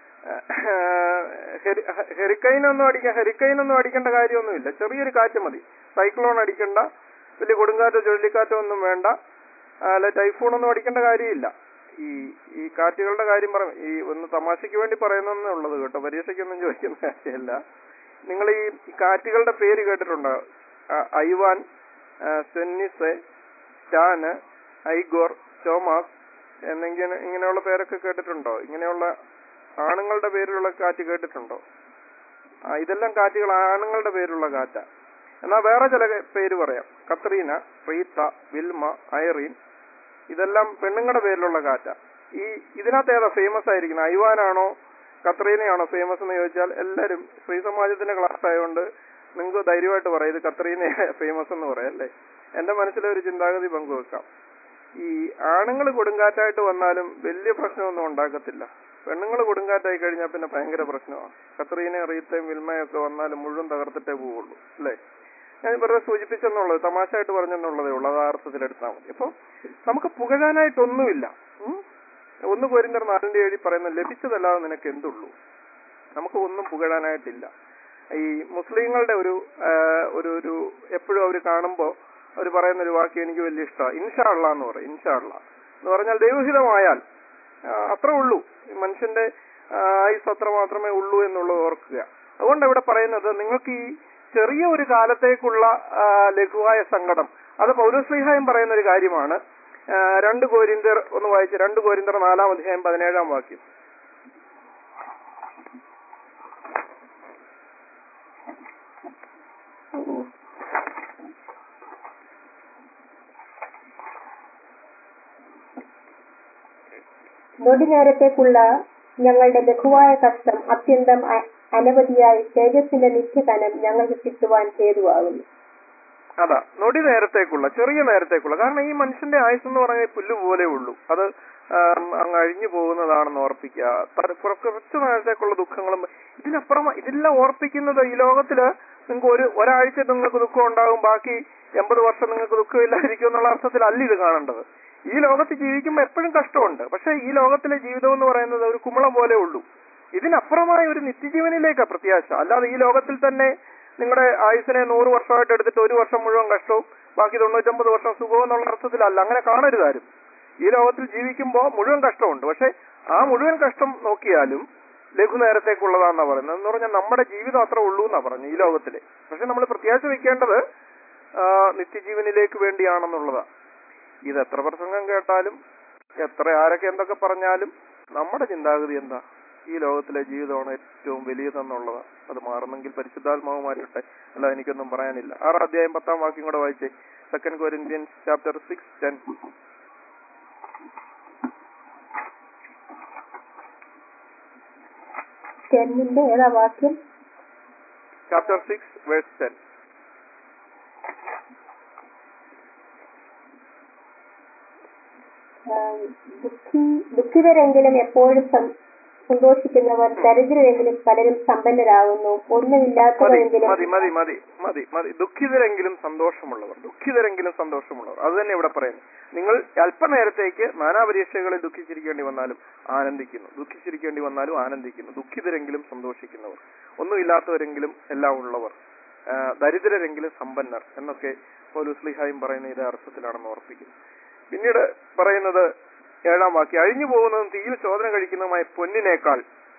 ഹെറിക്കൈൻ ഒന്നും അടിക്കാൻ ഹെറിക്കൈൻ ഒന്നും അടിക്കേണ്ട കാര്യമൊന്നുമില്ല ചെറിയൊരു കാറ്റ് മതി സൈക്ലോൺ അടിക്കണ്ട വലിയ കൊടുങ്കാറ്റോ ചുഴലിക്കാറ്റോ ഒന്നും വേണ്ട അല്ല ടൈഫൂൺ ഒന്നും അടിക്കേണ്ട കാര്യമില്ല ഈ ഈ കാറ്റുകളുടെ കാര്യം പറ ഈ ഒന്ന് തമാശയ്ക്ക് വേണ്ടി പറയുന്നേ ഉള്ളത് കേട്ടോ പരീക്ഷയ്ക്കൊന്നും ചോദിക്കുന്ന കാര്യമല്ല നിങ്ങൾ ഈ ഈ കാറ്റുകളുടെ പേര് കേട്ടിട്ടുണ്ടോ ആ, ഐവാൻ ആ, സെന്നിസെ സ്റ്റാന് ഐഗോർ ചോമാസ് എന്നിങ്ങനെ ഇങ്ങനെയുള്ള പേരൊക്കെ കേട്ടിട്ടുണ്ടോ ഇങ്ങനെയുള്ള ആണുങ്ങളുടെ പേരിലുള്ള കാറ്റ് കേട്ടിട്ടുണ്ടോ ആ ഇതെല്ലാം കാറ്റുകൾ ആണുങ്ങളുടെ പേരുള്ള കാറ്റാ എന്നാൽ വേറെ ചില ക- പേര് പറയാം കത്രീന റീത്ത വിൽമ ഐറീൻ ഇതെല്ലാം പെണ്ണുങ്ങളുടെ പേരിലുള്ള കാറ്റാ ഈ ഇതിനകത്ത് ഏതാ ഫേമസ് ആയിരിക്കുന്നത് ഐവാനാണോ കത്രീനയാണോ ഫേമസ് എന്ന് ചോദിച്ചാൽ എല്ലാവരും സ്ത്രീ സമാജത്തിന്റെ ക്ലാസ് ആയതുകൊണ്ട് നിങ്ങൾക്ക് ധൈര്യമായിട്ട് പറയാം ഇത് കത്രീന ഫേമസ് എന്ന് പറയാം അല്ലേ എന്റെ മനസ്സിലെ ഒരു ചിന്താഗതി പങ്കുവെക്കാം ഈ ആണുങ്ങൾ കൊടുങ്കാറ്റായിട്ട് വന്നാലും വലിയ പ്രശ്നമൊന്നും ഉണ്ടാക്കത്തില്ല പെണ്ണുങ്ങൾ കൊടുങ്കാറ്റായി കഴിഞ്ഞാൽ പിന്നെ ഭയങ്കര പ്രശ്നമാണ് കത്രീനെ റീത്തയും വിൽമയൊക്കെ വന്നാലും മുഴുവൻ തകർത്തിട്ടേ പോവുള്ളൂ അല്ലേ ഞാൻ വെറുതെ സൂചിപ്പിച്ചെന്നുള്ളത് തമാശയായിട്ട് പറഞ്ഞെന്നുള്ളതേ ഉള്ളൂ അത് ആ അർത്ഥത്തിലെടുത്താൽ മതി അപ്പോൾ നമുക്ക് പുകഴാനായിട്ടൊന്നുമില്ല ഉം? ഒന്ന് കോരിന്തർ നാലിന്റെ ഏഴി പറയുന്ന ലഭിച്ചതല്ലാതെ നിനക്ക് എന്തുള്ളൂ നമുക്ക് ഒന്നും പുകഴാനായിട്ടില്ല ഈ മുസ്ലിങ്ങളുടെ ഒരു ആ, ഒരു ഒരു എപ്പോഴും അവർ കാണുമ്പോൾ അവർ പറയുന്ന ഒരു വാക്യം എനിക്ക് വലിയ ഇഷ്ടമാണ് ഇൻഷാ അള്ളാ എന്ന് പറയും ഇൻഷാ അള്ളാ എന്ന് പറഞ്ഞാൽ ദൈവഹിതമായാൽ ആ, അത്രേ ഉള്ളൂ ഈ മനുഷ്യന്റെ ആ, ആയുസ് അത്ര മാത്രമേ ഉള്ളൂ എന്നുള്ളത് ഓർക്കുക അതുകൊണ്ട് ഇവിടെ പറയുന്നത് നിങ്ങൾക്ക് ഈ ചെറിയ ഒരു കാലത്തേക്കുള്ള ആ, ലഘുവായ സങ്കടം അത് പൗരസ്ലിഹായും പറയുന്ന ഒരു കാര്യമാണ് ആ, രണ്ട് കോരിന്തർ ഒന്ന് വായിച്ച് രണ്ട് കോരിന്തർ നാലാം അധ്യായം പതിനേഴാം വാക്യം നൊടി നേരത്തേക്കുള്ള ഞങ്ങളുടെ ലഘുവായ കഷ്ടം അത്യന്തം അ- അനവധിയായി തേജസ്സിന്റെ നിത്യകനം ഞങ്ങൾക്ക് കിട്ടുവാൻ ഹേതുവാകുന്നു അതാ നൊടി നേരത്തേക്കുള്ള ചെറിയ നേരത്തേക്കുള്ള കാരണം ഈ മനുഷ്യന്റെ ആയുസ് എന്ന് പറഞ്ഞാൽ പുല്ല് പോലെ ഉള്ളൂ അത് ആം, അങ്ങ് അഴിഞ്ഞു പോകുന്നതാണെന്ന് ഓർപ്പിക്കുക ത- കുറ- കുറച്ച് നേരത്തേക്കുള്ള ദുഃഖങ്ങളും ഇതിനപ്പുറം ഇതെല്ലാം ഓർപ്പിക്കുന്നത് ഈ ലോകത്തില് നിങ്ങൾക്ക് ഒരു ഒരാഴ്ച നിങ്ങൾക്ക് ദുഃഖം ഉണ്ടാകും ബാക്കി എൺപത് വർഷം നിങ്ങൾക്ക് ദുഃഖമില്ലായിരിക്കും എന്നുള്ള അർത്ഥത്തിലല്ല ഇത് കാണേണ്ടത് ഈ ലോകത്ത് ജീവിക്കുമ്പോൾ എപ്പോഴും കഷ്ടമുണ്ട് പക്ഷെ ഈ ലോകത്തിലെ ജീവിതം എന്ന് പറയുന്നത് ഒരു കുമളം പോലെ ഉള്ളൂ ഇതിനപ്പുറമായ ഒരു നിത്യജീവനിലേക്കാ പ്രത്യാശ അല്ലാതെ ഈ ലോകത്തിൽ തന്നെ നിങ്ങളുടെ ആയുസിനെ നൂറ് വർഷമായിട്ട് എടുത്തിട്ട് ഒരു വർഷം മുഴുവൻ കഷ്ടവും ബാക്കി തൊണ്ണൂറ്റൊമ്പത് വർഷം സുഖവും എന്നുള്ള അർത്ഥത്തിലല്ല അങ്ങനെ കാണരുതാരും ഈ ലോകത്തിൽ ജീവിക്കുമ്പോൾ മുഴുവൻ കഷ്ടമുണ്ട് പക്ഷെ ആ മുഴുവൻ കഷ്ടം നോക്കിയാലും ലഘുനേരത്തേക്കുള്ളതാന്നാ പറയുന്നത് എന്ന് പറഞ്ഞാൽ നമ്മുടെ ജീവിതം അത്ര ഉള്ളൂ എന്നാ പറഞ്ഞു ഈ ലോകത്തിലെ പക്ഷെ നമ്മൾ പ്രത്യാശ വെക്കേണ്ടത് ആ, നിത്യജീവനിലേക്ക് വേണ്ടിയാണെന്നുള്ളതാ ഇത് എത്ര പ്രസംഗം കേട്ടാലും എത്ര ആരൊക്കെ എന്തൊക്കെ പറഞ്ഞാലും നമ്മുടെ ചിന്താഗതി എന്താ ഈ ലോകത്തിലെ ജീവിതമാണ് ഏറ്റവും വലിയതെന്നുള്ളത് അത് മാറുന്നെങ്കിൽ പരിശുദ്ധാത്മാവ് മാറ്റട്ടെ അല്ല എനിക്കൊന്നും പറയാനില്ല ആറാം അധ്യായം പത്താം വാക്യം കൂടെ വായിച്ചേ second Corinthians chapter six ten ടെന്നിന്റെ ഏതാ വാക്യം ചാപ്റ്റർ സിക്സ് വേഴ്സ് ടെൻ ആം, ദുഃഖി ദുഃഖിതരെങ്കിലും എപ്പോഴും സം- സന്തോഷിക്കുന്നവർ ദരിദ്രരെങ്കിലും പലരും സമ്പന്നരാകുന്നു മതി ഒന്നുമില്ലാത്തവരെങ്കിലും മതി മതി മതി മതി മതി ദുഃഖിതരെങ്കിലും സന്തോഷമുള്ളവർ ദുഃഖിതരെങ്കിലും സന്തോഷമുള്ളവർ അത് തന്നെ ഇവിടെ പറയുന്നു നിങ്ങൾ അല്പനേരത്തേക്ക് നാനാപരീക്ഷകളിൽ ദുഃഖിച്ചിരിക്കേണ്ടി വന്നാലും ആനന്ദിക്കുന്നു ദുഃഖിച്ചിരിക്കേണ്ടി വന്നാലും ആനന്ദിക്കുന്നു ദുഃഖിതരെങ്കിലും സന്തോഷിക്കുന്നവർ ഒന്നുമില്ലാത്തവരെങ്കിലും എല്ലാം ഉള്ളവർ ആ, ദരിദ്രരെങ്കിലും സമ്പന്നർ എന്നൊക്കെ പോലുസ്ലിഹായും പറയുന്ന ഇതേ അർത്ഥത്തിലാണെന്ന് ഓർപ്പിക്കുന്നു പിന്നീട് പറയുന്നത് ഏഴാം വാക്യം അഴിഞ്ഞു പോകുന്നതും തീയിൽ ശോധന കഴിക്കുന്നതുമായ പൊന്നിനേക്കാൾ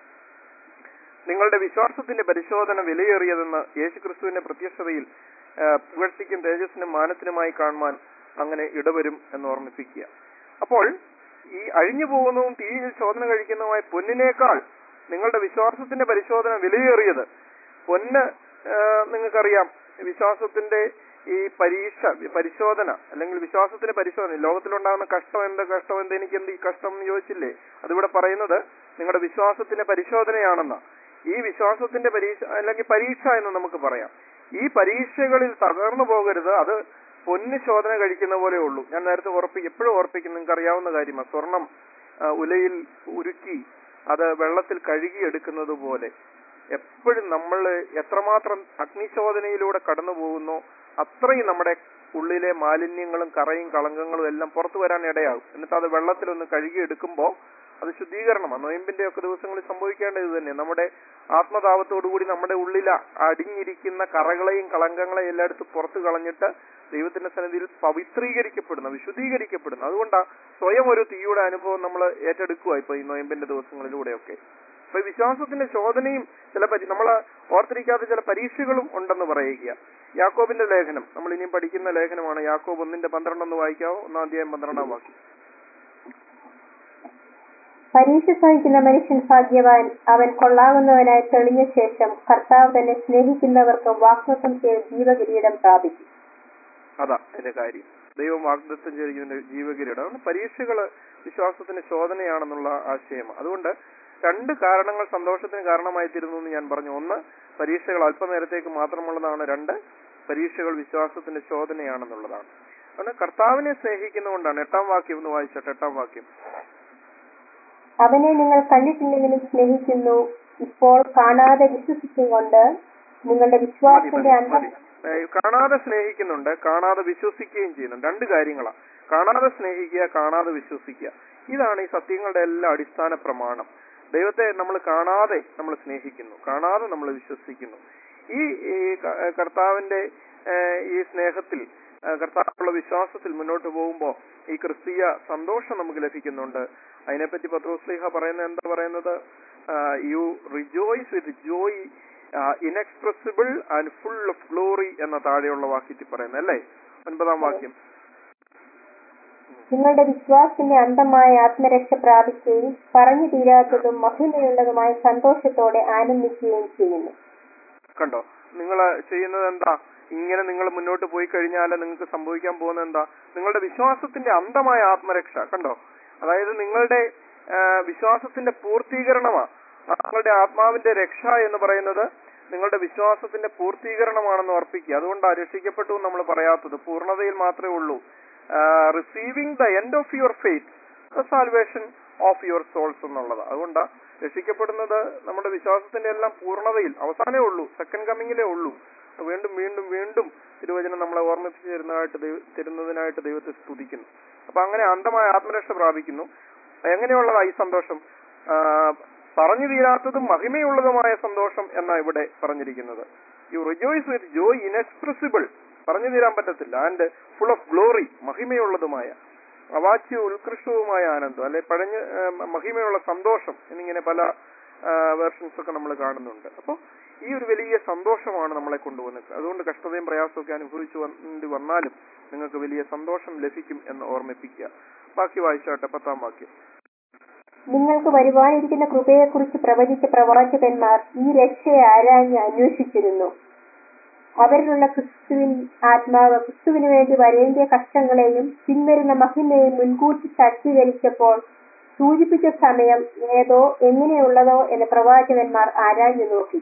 നിങ്ങളുടെ വിശ്വാസത്തിന്റെ പരിശോധന വിലയേറിയതെന്ന് യേശുക്രിസ്തുവിന്റെ പ്രത്യക്ഷതയിൽ ആ, പുകഴ്ചയ്ക്കും തേജസ്സിനും മാനത്തിനുമായി കാണുവാൻ അങ്ങനെ ഇടവരും എന്ന് ഓർമ്മിപ്പിക്കുക അപ്പോൾ ഈ അഴിഞ്ഞു പോകുന്നതും തീയിൽ ശോധന കഴിക്കുന്നതുമായ പൊന്നിനേക്കാൾ നിങ്ങളുടെ വിശ്വാസത്തിന്റെ പരിശോധന വിലയേറിയത് പൊന്ന് ആ, നിങ്ങൾക്കറിയാം വിശ്വാസത്തിന്റെ ഈ പരീക്ഷ പരിശോധന അല്ലെങ്കിൽ വിശ്വാസത്തിന്റെ പരിശോധന ഈ ലോകത്തിലുണ്ടാകുന്ന കഷ്ടം എന്ത് കഷ്ടം എന്ത് എനിക്ക് എന്ത് ഈ കഷ്ടം എന്ന് ചോദിച്ചില്ലേ അതിവിടെ പറയുന്നത് നിങ്ങളുടെ വിശ്വാസത്തിന്റെ പരിശോധനയാണെന്ന ഈ വിശ്വാസത്തിന്റെ പരീക്ഷ അല്ലെങ്കിൽ പരീക്ഷ എന്ന് നമുക്ക് പറയാം ഈ പരീക്ഷകളിൽ തകർന്നു പോകരുത് അത് പൊന്ന് ശോധന കഴിക്കുന്ന പോലെ ഉള്ളൂ ഞാൻ നേരത്തെ ഉറപ്പിക്കും എപ്പോഴും ഓർപ്പിക്കും നിങ്ങൾക്ക് അറിയാവുന്ന കാര്യമാണ് സ്വർണം ആ, ഉലയിൽ ഉരുക്കി അത് വെള്ളത്തിൽ കഴുകിയെടുക്കുന്നത് പോലെ എപ്പോഴും നമ്മൾ എത്രമാത്രം അഗ്നിശോധനയിലൂടെ കടന്നു പോകുന്നോ അത്രയും നമ്മുടെ ഉള്ളിലെ മാലിന്യങ്ങളും കറയും കളങ്കങ്ങളും എല്ലാം പുറത്തു വരാൻ ഇടയാകും എന്നിട്ട് അത് വെള്ളത്തിലൊന്ന് കഴുകിയെടുക്കുമ്പോൾ അത് ശുദ്ധീകരണമാണ് നൊയമ്പിന്റെ ഒക്കെ ദിവസങ്ങളിൽ സംഭവിക്കേണ്ടത് ഇത് തന്നെ നമ്മുടെ ആത്മതാപത്തോടുകൂടി നമ്മുടെ ഉള്ളിൽ അടിഞ്ഞിരിക്കുന്ന കറകളെയും കളങ്കങ്ങളെയും എല്ലായിടത്തും പുറത്തു കളഞ്ഞിട്ട് ദൈവത്തിന്റെ സന്നിധിയിൽ പവിത്രീകരിക്കപ്പെടുന്ന വിശുദ്ധീകരിക്കപ്പെടുന്ന അതുകൊണ്ടാണ് സ്വയം ഒരു തീയുടെ അനുഭവം നമ്മൾ ഏറ്റെടുക്കുക ഇപ്പൊ ഈ നൊയമ്പിന്റെ ദിവസങ്ങളിലൂടെയൊക്കെ അപ്പൊ ഈ വിശ്വാസത്തിന്റെ ശോധനയും ചില പരി നമ്മൾ ഓർത്തിരിക്കാത്ത ചില പരീക്ഷകളും ഉണ്ടെന്ന് പറയുക യാക്കോബിന്റെ ലേഖനം നമ്മൾ ഇനിയും പഠിക്കുന്ന ലേഖനമാണ് യാക്കോബ് ഒന്നിന്റെ പന്ത്രണ്ടൊന്ന് വായിക്കാവോ ഒന്നാം അധ്യായം പന്ത്രണ്ടാം വാക്യം പരീക്ഷ സഹിക്കുന്ന മനുഷ്യൻ ഭാഗ്യവാൻ അവൻ കൊള്ളാവുന്നവനായി തെളിഞ്ഞ ശേഷം കർത്താവ് തന്നെ സ്നേഹിക്കുന്നവർക്ക് വാഗ്ദത്തം ചെയ്ത് ജീവകിരീടം പ്രാപിക്കും അതാ അതിന്റെ കാര്യം ദൈവം വാഗ്ദത്തം ചെയ്തിരിക്കുന്ന ജീവകിരീടം അതുകൊണ്ട് പരീക്ഷകൾ വിശ്വാസത്തിന് ശോധനയാണെന്നുള്ള ആശയം അതുകൊണ്ട് രണ്ട് കാരണങ്ങൾ സന്തോഷത്തിന് കാരണമായി തീരുന്നു എന്ന് ഞാൻ പറഞ്ഞു ഒന്ന് പരീക്ഷകൾ അല്പനേരത്തേക്ക് മാത്രമുള്ളതാണ് രണ്ട് പരീക്ഷകൾ വിശ്വാസത്തിന്റെ ശോധനയാണെന്നുള്ളതാണ് അതുകൊണ്ട് കർത്താവിനെ സ്നേഹിക്കുന്നതുകൊണ്ടാണ് എട്ടാം വാക്യം ഒന്ന് വായിച്ചോട്ടെ എട്ടാം വാക്യം അവനെ നിങ്ങൾ കണ്ടിട്ടില്ലെങ്കിലും സ്നേഹിക്കുന്നു ഇപ്പോൾ കാണാതെ വിശ്വസിക്കും കൊണ്ട് നിങ്ങളുടെ മതി വിശ്വാസത്തിന്റെ മതി അന്തം മതി ഏഹ് കാണാതെ സ്നേഹിക്കുന്നുണ്ട് കാണാതെ വിശ്വസിക്കുകയും ചെയ്യുന്നുണ്ട് രണ്ട് കാര്യങ്ങളാണ് കാണാതെ സ്നേഹിക്കുക കാണാതെ വിശ്വസിക്കുക ഇതാണ് ഈ സത്യങ്ങളുടെ എല്ലാ അടിസ്ഥാന പ്രമാണം ദൈവത്തെ നമ്മൾ കാണാതെ നമ്മൾ സ്നേഹിക്കുന്നു കാണാതെ നമ്മൾ വിശ്വസിക്കുന്നു ഈ ഈ ക- ഏഹ് കർത്താവിന്റെ ഏഹ് ഈ സ്നേഹത്തിൽ ഏഹ് കർത്താവുള്ള വിശ്വാസത്തിൽ മുന്നോട്ട് പോകുമ്പോൾ ഈ ക്രിസ്തീയ സന്തോഷം നമുക്ക് ലഭിക്കുന്നുണ്ട് അതിനെപ്പറ്റി പത്രോസ്ലിഹ പറയുന്നത് എന്താ പറയുന്നത് you rejoice with joy inexpressible and full of glory എന്ന താഴെയുള്ള വാക്യത്തിൽ പറയുന്നത് അല്ലേ ഒൻപതാം വാക്യം നിങ്ങളുടെ വിശ്വാസത്തിന്റെ അന്തമായ ആത്മരക്ഷ പ്രാപിക്കുകയും പറഞ്ഞു തീരാത്തതും മഹിമയുള്ളതുമായ സന്തോഷത്തോടെ ആനന്ദിക്കുകയും ചെയ്യുന്നു കണ്ടോ നിങ്ങൾ ചെയ്യുന്നത് എന്താ ഇങ്ങനെ നിങ്ങൾ മുന്നോട്ട് പോയി കഴിഞ്ഞാൽ നിങ്ങൾക്ക് സംഭവിക്കാൻ പോകുന്നത് എന്താ നിങ്ങളുടെ വിശ്വാസത്തിന്റെ അന്തമായ ആത്മരക്ഷ കണ്ടോ അതായത് നിങ്ങളുടെ ആ, വിശ്വാസത്തിന്റെ പൂർത്തീകരണമാണ് നിങ്ങളുടെ ആത്മാവിന്റെ രക്ഷ എന്ന് പറയുന്നത് നിങ്ങളുടെ വിശ്വാസത്തിന്റെ പൂർത്തീകരണമാണെന്ന് ഓർപ്പിക്കുക അതുകൊണ്ടാണ് രക്ഷിക്കപ്പെട്ടു എന്ന് നമ്മൾ പറയാത്തത് പൂർണ്ണതയിൽ മാത്രമേ ഉള്ളൂ receiving the end of your faith salvation of your souls എന്നുള്ളത് അതുകൊണ്ടാണ് രക്ഷിക്കപ്പെടുന്നത് നമ്മുടെ വിശ്വാസത്തിന്റെ എല്ലാം പൂർണ്ണതയിൽ അവസാനമേ ഉള്ളൂ സെക്കൻഡ് കമ്മിങ്ങിലേ ഉള്ളൂ വീണ്ടും വീണ്ടും വീണ്ടും തിരുവചനം നമ്മളെ ഓർമ്മിപ്പിച്ചു തരുന്നതായിട്ട് ദൈവ- തരുന്നതിനായിട്ട് ദൈവത്തെ സ്തുതിക്കുന്നു അപ്പൊ അങ്ങനെ അന്ധമായ ആത്മരക്ഷ പ്രാപിക്കുന്നു എങ്ങനെയുള്ളതാ ഈ സന്തോഷം ആ, പറഞ്ഞു തീരാത്തതും മഹിമയുള്ളതുമായ സന്തോഷം എന്നാ ഇവിടെ പറഞ്ഞിരിക്കുന്നത് you rejoice with joy inexpressible പറഞ്ഞു തീരാൻ പറ്റത്തില്ല ആൻഡ് ഫുൾ ഓഫ് ഗ്ലോറി മഹിമയുള്ളതുമായ അവാച്യ ഉത്കൃഷ്ടവുമായ ആനന്ദം അല്ലെ പഴഞ്ഞ ആ, മഹിമയുള്ള സന്തോഷം എന്നിങ്ങനെ പല വേർഷൻസ് ഒക്കെ നമ്മൾ കാണുന്നുണ്ട് അപ്പോൾ ഈ ഒരു വലിയ സന്തോഷമാണ് നമ്മളെ കൊണ്ടുവന്നത് അതുകൊണ്ട് കഷ്ടതയും പ്രയാസവും ഒക്കെ അനുഭവിച്ചു വണ്ടി വന്നാലും നിങ്ങൾക്ക് വലിയ സന്തോഷം ലഭിക്കും എന്ന് ഓർമ്മിപ്പിക്കുക ബാക്കി വായിച്ചാട്ടെ പത്താം വാക്യം നിങ്ങൾക്ക് വരുവാനിരിക്കുന്ന കൃപയെക്കുറിച്ച് പ്രവചിച്ച പ്രവാചകന്മാർ ഈ രക്ഷയെ ആരാഞ്ഞ് അന്വേഷിച്ചിരുന്നു അവരിലുള്ള ക്രിസ്തുവിൻ ആത്മാവ് ക്രിസ്തുവിന് വേണ്ടി വരേണ്ടിയ കഷ്ടങ്ങളെയും പിൻവരുന്ന മഹിമയെയും മുൻകൂട്ടി സാക്ഷീകരിച്ചപ്പോൾ സൂചിപ്പിച്ച സമയം ഏതോ എങ്ങനെയുള്ളതോ എന്ന് പ്രവാചകന്മാർ ആരാഞ്ഞു നോക്കി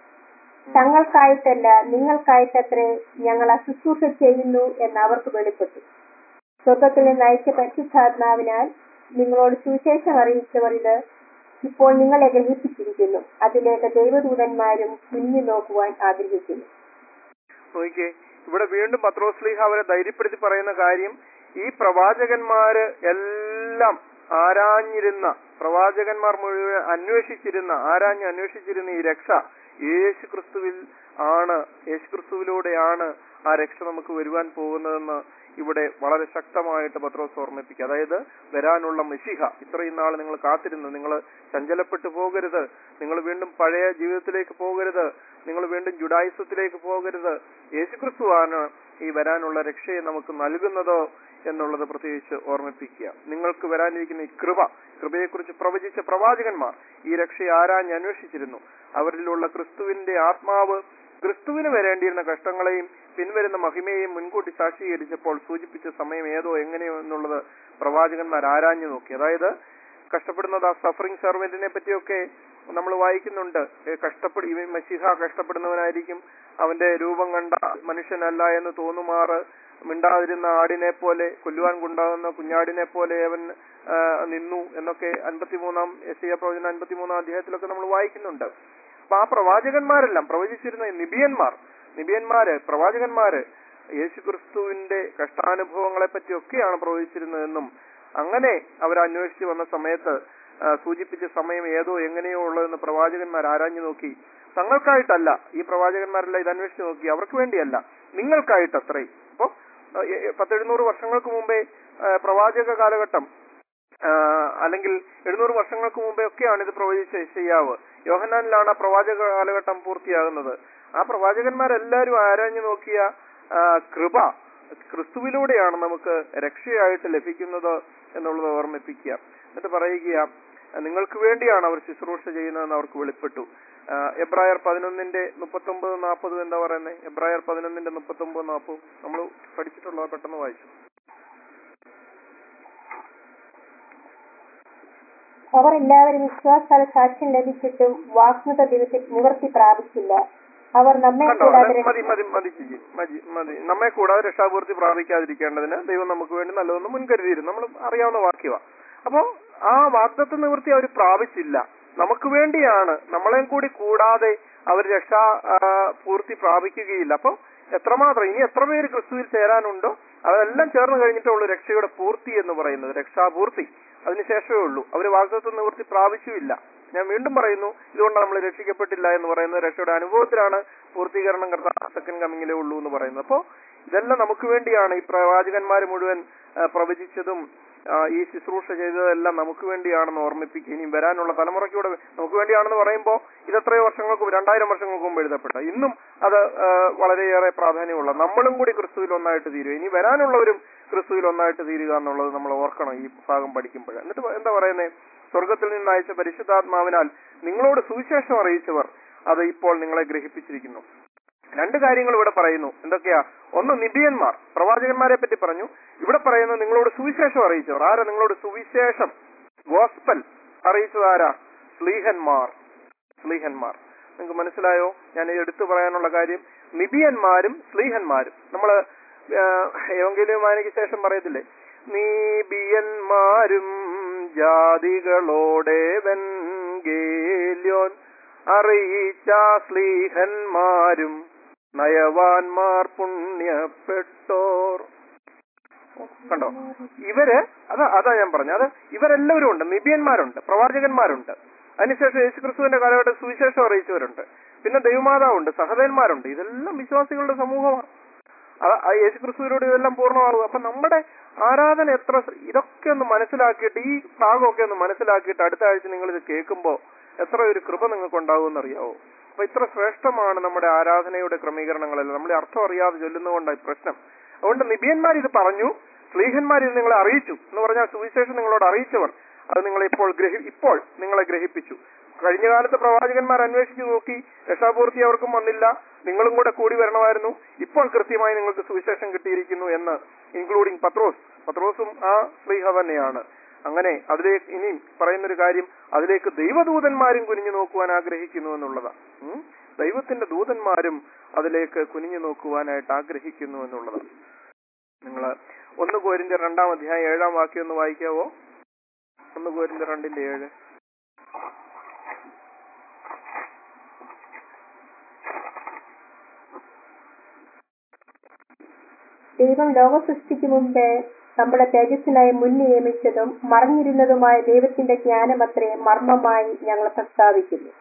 തങ്ങൾക്കായിട്ടല്ല നിങ്ങൾക്കായിട്ടത്രേ ഞങ്ങൾ അശുശ്രൂഷ ചെയ്യുന്നു എന്ന് അവർക്ക് വെളിപ്പെട്ടു സ്വർഗത്തിൽ നിന്ന് അയച്ച പരിശുദ്ധാത്മാവിനാൽ നിങ്ങളോട് സുവിശേഷം അറിയിച്ചവർ ഇത് ഇപ്പോൾ നിങ്ങളെ ഗ്രഹിപ്പിച്ചിരിക്കുന്നു അതിലേക്ക് ദൈവദൂതന്മാരും കുഞ്ഞു നോക്കുവാൻ ആഗ്രഹിക്കുന്നു നോക്കിക്കേ ഇവിടെ വീണ്ടും പത്രോസ്ലീഹ അവരെ ധൈര്യപ്പെടുത്തി പറയുന്ന കാര്യം ഈ പ്രവാചകന്മാര് എല്ലാം ആരാഞ്ഞിരുന്ന പ്രവാചകന്മാർ മുഴുവൻ അന്വേഷിച്ചിരുന്ന ആരാഞ്ഞ് അന്വേഷിച്ചിരുന്ന ഈ രക്ഷ യേശു ക്രിസ്തുവിൽ ആണ് യേശു ക്രിസ്തുവിലൂടെയാണ് ആ രക്ഷ നമുക്ക് വരുവാൻ പോകുന്നതെന്ന് ഇവിടെ വളരെ ശക്തമായിട്ട് പത്രോസ് ഓർമ്മിപ്പിക്കുക അതായത് വരാനുള്ള മെസ്സിഹ ഇത്രയും നാൾ നിങ്ങൾ കാത്തിരുന്നു നിങ്ങൾ ചഞ്ചലപ്പെട്ടു പോകരുത് നിങ്ങൾ വീണ്ടും പഴയ ജീവിതത്തിലേക്ക് പോകരുത് നിങ്ങൾ വീണ്ടും ജുഡായിസത്തിലേക്ക് പോകരുത് യേശുക്രിസ്തുവാണ് ഈ വരാനുള്ള രക്ഷയെ നമുക്ക് നൽകുന്നത് എന്നുള്ളത് പ്രത്യേകിച്ച് ഓർമ്മിപ്പിക്കുക നിങ്ങൾക്ക് വരാനിരിക്കുന്ന ഈ കൃപ കൃപയെക്കുറിച്ച് പ്രവചിച്ച പ്രവാചകന്മാർ ഈ രക്ഷയെ ആരാഞ്ഞ് അന്വേഷിച്ചിരുന്നു അവരിലുള്ള ക്രിസ്തുവിന്റെ ആത്മാവ് ക്രിസ്തുവിന് വരേണ്ടിയിരുന്ന കഷ്ടങ്ങളെയും പിൻവരുന്ന മഹിമയെയും മുൻകൂട്ടി സാക്ഷീകരിച്ചപ്പോൾ സൂചിപ്പിച്ച സമയം ഏതോ എങ്ങനെയോ എന്നുള്ളത് പ്രവാചകന്മാർ ആരാഞ്ഞു നോക്കി അതായത് കഷ്ടപ്പെടുന്നത് ആ സഫറിംഗ് സെർവന്റിനെ പറ്റിയൊക്കെ നമ്മൾ വായിക്കുന്നുണ്ട് ഏ, കഷ്ടപ്പെട് ഇവൻ മഷിഹ കഷ്ടപ്പെടുന്നവനായിരിക്കും അവന്റെ രൂപം കണ്ട മനുഷ്യനല്ല എന്ന് തോന്നുമാറ് മിണ്ടാതിരുന്ന ആടിനെ പോലെ കൊല്ലുവാൻ കൊണ്ടാകുന്ന കുഞ്ഞാടിനെ പോലെ അവൻ ആ, നിന്നു എന്നൊക്കെ അൻപത്തിമൂന്നാം എസ് ഐ പ്രവചന അൻപത്തിമൂന്നാം അധ്യായത്തിലൊക്കെ നമ്മൾ വായിക്കുന്നുണ്ട് അപ്പൊ ആ പ്രവാചകന്മാരെല്ലാം പ്രവചിച്ചിരുന്ന ഈ നിബിയന്മാർ നിബിയന്മാര് പ്രവാചകന്മാര് യേശുക്രിസ്തുവിന്റെ കഷ്ടാനുഭവങ്ങളെ പറ്റിയൊക്കെയാണ് പ്രവചിച്ചിരുന്നതെന്നും അങ്ങനെ അവർ അന്വേഷിച്ച് വന്ന സമയത്ത് ആ, സൂചിപ്പിച്ച സമയം ഏതോ എങ്ങനെയോ ഉള്ളതെന്ന് പ്രവാചകന്മാർ ആരാഞ്ഞു നോക്കി തങ്ങൾക്കായിട്ടല്ല ഈ പ്രവാചകന്മാരെല്ലാം ഇത് അന്വേഷിച്ച് നോക്കി അവർക്ക് വേണ്ടിയല്ല നിങ്ങൾക്കായിട്ട് അത്രയും അപ്പൊ ആ, എ- എ- പത്തെഴുന്നൂറ് വർഷങ്ങൾക്ക് മുമ്പേ ആ, പ്രവാചക കാലഘട്ടം ആ, അല്ലെങ്കിൽ എഴുന്നൂറ് വർഷങ്ങൾക്ക് മുമ്പേ ഒക്കെയാണ് ഇത് പ്രവചിച്ച ചെയ്യാവ് യോഹന്നാനിലാണ് ആ പ്രവാചക കാലഘട്ടം പൂർത്തിയാകുന്നത് ആ പ്രവാചകന്മാരെല്ലാവരും ആരാഞ്ഞു നോക്കിയ ആ, കൃപ ക്രിസ്തുവിലൂടെയാണ് നമുക്ക് രക്ഷയായിട്ട് ലഭിക്കുന്നത് എന്നുള്ളത് ഓർമ്മിപ്പിക്കുക എന്നിട്ട് പറയുക നിങ്ങൾക്ക് വേണ്ടിയാണ് അവർ ശുശ്രൂഷ ചെയ്യുന്നതെന്ന് അവർക്ക് വെളിപ്പെട്ടു ആ, എബ്രായർ പതിനൊന്നിന്റെ മുപ്പത്തൊമ്പത് നാൽപ്പത് എന്താ പറയുന്നത് എബ്രായർ പതിനൊന്നിന്റെ മുപ്പത്തൊമ്പത് നാൽപ്പത് നമ്മൾ പഠിച്ചിട്ടുള്ളത് പെട്ടെന്ന് വായിച്ചു അവർ എല്ലാവരും വിശ്വാസാൽ സാക്ഷ്യം ലഭിച്ചിട്ടും വാഗ്നത ദിവസം നിവർത്തി പ്രാപിച്ചില്ല അവർ നമ്മെ കണ്ടോ കൂടാതെ അത് മതി മതി മതി ചേച്ചി മതി മതി നമ്മെ കൂടാതെ രക്ഷാപൂർത്തി പ്രാപിക്കാതിരിക്കേണ്ടതിന് ദൈവം നമുക്ക് വേണ്ടി നല്ലതൊന്നും മുൻകരുതിയിരുന്നു നമ്മൾ അറിയാവുന്ന വാക്യമാണ് അപ്പോ ആ വാഗ്ദത്ത നിവൃത്തി അവർ പ്രാപിച്ചില്ല നമുക്ക് വേണ്ടിയാണ് നമ്മളെയും കൂടി കൂടാതെ അവർ രക്ഷാ ആ, പൂർത്തി പ്രാപിക്കുകയില്ല അപ്പൊ എത്രമാത്രം ഇനി എത്ര പേര് ക്രിസ്തുവിൽ ചേരാനുണ്ടോ അതെല്ലാം ചേർന്ന് കഴിഞ്ഞിട്ടുള്ളൂ രക്ഷയുടെ പൂർത്തി എന്ന് പറയുന്നത് രക്ഷാപൂർത്തി അതിനുശേഷമേ ഉള്ളൂ അവർ വാഗ്ദത്ത നിവൃത്തി പ്രാപിച്ചുമില്ല ഞാൻ വീണ്ടും പറയുന്നു ഇതുകൊണ്ട് നമ്മൾ രക്ഷിക്കപ്പെട്ടില്ല എന്ന് പറയുന്നത് രക്ഷയുടെ അനുഭവത്തിലാണ് പൂർത്തീകരണം കർത്താവ് സെക്കൻഡ് കമ്മിങ്ങിലേ ഉള്ളൂ എന്ന് പറയുന്നത് അപ്പോ ഇതെല്ലാം നമുക്ക് വേണ്ടിയാണ് ഈ പ്രവാചകന്മാർ മുഴുവൻ ആ, പ്രവചിച്ചതും ആ, ഈ ശുശ്രൂഷ ചെയ്തതെല്ലാം നമുക്ക് വേണ്ടിയാണെന്ന് ഓർമ്മിപ്പിക്കുക ഇനി വരാനുള്ള തലമുറയ്ക്കൂടെ നമുക്ക് വേണ്ടിയാണെന്ന് പറയുമ്പോൾ ഇത് എത്രയോ വർഷങ്ങൾക്ക് മുമ്പ് രണ്ടായിരം വർഷങ്ങൾക്ക് മുമ്പ് എഴുതപ്പെട്ട ഇന്നും അത് ആ, വളരെയേറെ പ്രാധാന്യമുള്ള നമ്മളും കൂടി ക്രിസ്തുവിൽ ഒന്നായിട്ട് തീരുക ഇനി വരാനുള്ളവരും ക്രിസ്തുവിൽ ഒന്നായിട്ട് തീരുക എന്നുള്ളത് നമ്മൾ ഓർക്കണം ഈ ഭാഗം പഠിക്കുമ്പോൾ എന്നിട്ട് എന്താ പറയുന്നത് സ്വർഗത്തിൽ നിന്ന് അയച്ച പരിശുദ്ധാത്മാവിനാൽ നിങ്ങളോട് സുവിശേഷം അറിയിച്ചവർ അത് ഇപ്പോൾ നിങ്ങളെ ഗ്രഹിപ്പിച്ചിരിക്കുന്നു രണ്ട് കാര്യങ്ങൾ ഇവിടെ പറയുന്നു എന്തൊക്കെയാ ഒന്ന് നിബിയന്മാർ പ്രവാചകന്മാരെ പറ്റി പറഞ്ഞു ഇവിടെ പറയുന്നു നിങ്ങളോട് സുവിശേഷം അറിയിച്ചവർ ആരാ നിങ്ങളോട് സുവിശേഷം ഗോസ്പൽ അറിയിച്ചത് ആരാ സ്ലീഹന്മാർ സ്ലീഹന്മാർ നിങ്ങൾക്ക് മനസ്സിലായോ ഞാൻ ഈ എടുത്തു പറയാനുള്ള കാര്യം നിബിയന്മാരും സ്ലീഹന്മാരും നമ്മള് ഏവെങ്കിലും വായനയ്ക്ക് ശേഷം പറയത്തില്ലേ നീബിയന്മാരും ജാതികളോടെ വെൻഗേല്യോൻ അറിയിച്ച സ്ലീഹന്മാരും നയവാൻമാർ പുണ്യപ്പെട്ടോർ കണ്ടോ ഇവര് അതാ അതാ ഞാൻ പറഞ്ഞു അത് ഇവരെല്ലാവരും ഉണ്ട് നിബിയന്മാരുണ്ട് പ്രവാചകന്മാരുണ്ട് അതിനുശേഷം യേശുക്രിസ്തുവിന്റെ കാലഘട്ടം സുവിശേഷം അറിയിച്ചവരുണ്ട് പിന്നെ ദൈവമാതാവുണ്ട് സഹോദരന്മാരുണ്ട് ഇതെല്ലാം വിശ്വാസികളുടെ സമൂഹമാണ് അത് ആ യേശുക്രിസ്തുവിനോട് ഇതെല്ലാം പൂർണ്ണമാകും അപ്പൊ നമ്മുടെ ആരാധന എത്ര ശ്ര- ഇതൊക്കെ ഒന്ന് മനസ്സിലാക്കിയിട്ട് ഈ ഭാഗമൊക്കെ ഒന്ന് മനസ്സിലാക്കിയിട്ട് അടുത്ത ആഴ്ച നിങ്ങൾ ഇത് കേൾക്കുമ്പോൾ എത്ര ഒരു കൃപ നിങ്ങൾക്ക് ഉണ്ടാകുമെന്ന് അറിയാവോ അപ്പൊ ഇത്ര ശ്രേഷ്ഠമാണ് നമ്മുടെ ആരാധനയുടെ ക്രമീകരണങ്ങളെല്ലാം നമ്മളെ അർത്ഥം അറിയാതെ ചൊല്ലുന്നതുകൊണ്ടാണ് ഈ പ്രശ്നം അതുകൊണ്ട് നിബിയന്മാർ ഇത് പറഞ്ഞു സ്ലീഹന്മാർ ഇത് നിങ്ങളെ അറിയിച്ചു എന്ന് പറഞ്ഞാൽ സുവിശേഷം നിങ്ങളോട് അറിയിച്ചവർ അത് നിങ്ങളെ ഇപ്പോൾ ഗ്രഹി ഇപ്പോൾ നിങ്ങളെ ഗ്രഹിപ്പിച്ചു കഴിഞ്ഞ കാലത്ത് പ്രവാചകന്മാർ അന്വേഷിച്ചു നോക്കി രക്ഷാപൂർത്തി അവർക്കും വന്നില്ല നിങ്ങളും കൂടെ കൂടി വരണമായിരുന്നു ഇപ്പോൾ കൃത്യമായി നിങ്ങൾക്ക് സുവിശേഷം കിട്ടിയിരിക്കുന്നു എന്ന് ഇൻക്ലൂഡിങ് പത്രോസ് പത്രോസും ആ സ്ലീഹ തന്നെയാണ് അങ്ങനെ അതിലേക്ക് ഇനിയും പറയുന്നൊരു കാര്യം അതിലേക്ക് ദൈവദൂതന്മാരും കുനിഞ്ഞു നോക്കുവാൻ ആഗ്രഹിക്കുന്നു എന്നുള്ളതാണ് ഉം? ദൈവത്തിന്റെ ദൂതന്മാരും അതിലേക്ക് കുനിഞ്ഞു നോക്കുവാനായിട്ട് ആഗ്രഹിക്കുന്നു എന്നുള്ളതാണ് നിങ്ങൾ ഒന്ന് കോരിന്റെ രണ്ടാം അധ്യായം ഏഴാം വാക്യം ഒന്ന് വായിക്കാവോ ഒന്ന് കോരിന്റെ രണ്ടിന്റെ ഏഴ് ദൈവം ലോക സൃഷ്ടിക്ക് മുമ്പ് നമ്മുടെ തേജസ്സിനായി മുൻ നിയമിച്ചതും മറഞ്ഞിരുന്നതുമായ ദൈവത്തിന്റെ ജ്ഞാനമത്രേ മർമ്മമായി ഞങ്ങൾ പ്രസ്താവിക്കുന്നു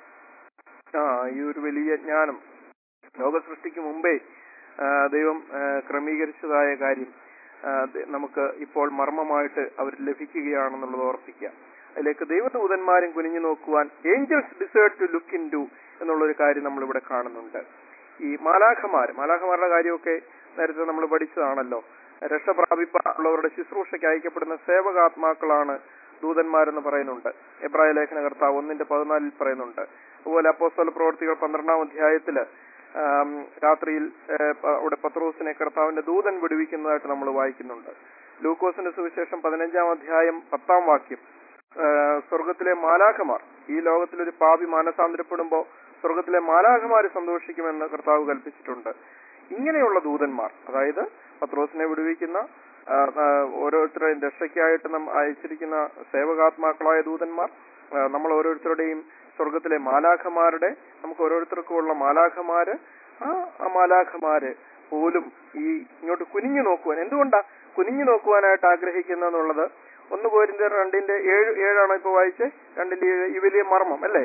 ആ ഈ ഒരു വലിയ ജ്ഞാനം ലോക സൃഷ്ടിക്ക് മുമ്പേ ആ, ദൈവം ആ, ക്രമീകരിച്ചതായ കാര്യം ആ, ദ- നമുക്ക് ഇപ്പോൾ മർമ്മമായിട്ട് അവർ ലഭിക്കുകയാണെന്നുള്ളത് ഓർപ്പിക്കുക അതിലേക്ക് ദൈവദൂതന്മാരും കുനിഞ്ഞു നോക്കുവാൻ angels desired to look into എന്നുള്ളൊരു കാര്യം നമ്മൾ ഇവിടെ കാണുന്നുണ്ട് ഈ മാലാഖമാർ മാലാഖമാരുടെ കാര്യമൊക്കെ നേരത്തെ നമ്മൾ പഠിച്ചതാണല്ലോ രക്ഷ പ്രാപിപ്പാനുള്ളവരുടെ ശുശ്രൂഷയ്ക്ക് അയക്കപ്പെടുന്ന സേവകാത്മാക്കളാണ് ദൂതന്മാരെന്ന് പറയുന്നുണ്ട് എബ്രായ ലേഖന കർത്താവ് ഒന്നിന്റെ പതിനാലിൽ പറയുന്നുണ്ട് അതുപോലെ അപ്പോസ്തല പ്രവർത്തികൾ പന്ത്രണ്ടാം അധ്യായത്തില് ആം, രാത്രിയിൽ ഏഹ്, പ- അവിടെ പത്രോസിനെ കർത്താവിന്റെ ദൂതൻ വിടുവിക്കുന്നതായിട്ട് നമ്മൾ വായിക്കുന്നുണ്ട് ലൂക്കോസിന്റെ സുവിശേഷം പതിനഞ്ചാം അധ്യായം പത്താം വാക്യം ഏഹ്, സ്വർഗത്തിലെ മാലാഖമാർ ഈ ലോകത്തിൽ ഒരു പാപി മാനസാന്തരപ്പെടുമ്പോൾ സ്വർഗത്തിലെ മാലാഖമാര് സന്തോഷിക്കുമെന്ന് കർത്താവ് കൽപ്പിച്ചിട്ടുണ്ട് ഇങ്ങനെയുള്ള ദൂതന്മാർ അതായത് പത്രോസിനെ വിടുവിക്കുന്ന ആ, ആ, ഓരോരുത്തരുടെയും രക്ഷയ്ക്കായിട്ട് നാം അയച്ചിരിക്കുന്ന സേവകാത്മാക്കളായ ദൂതന്മാർ ആ, നമ്മൾ ഓരോരുത്തരുടെയും സ്വർഗത്തിലെ മാലാഖമാരുടെ നമുക്ക് ഓരോരുത്തർക്കുമുള്ള മാലാഖമാര് ആ ആ മാലാഖമാര് പോലും ഈ ഇങ്ങോട്ട് കുനിഞ്ഞു നോക്കുവാൻ എന്തുകൊണ്ടാ കുനിഞ്ഞു നോക്കുവാനായിട്ട് ആഗ്രഹിക്കുന്നെന്നുള്ളത് ഒന്ന് പോരിന്റെ രണ്ടിന്റെ ഏഴ് ഏഴാണോ ഇപ്പൊ വായിച്ചേ രണ്ടിന്റെ ഏഴ് ഈ വലിയ മർമ്മം അല്ലേ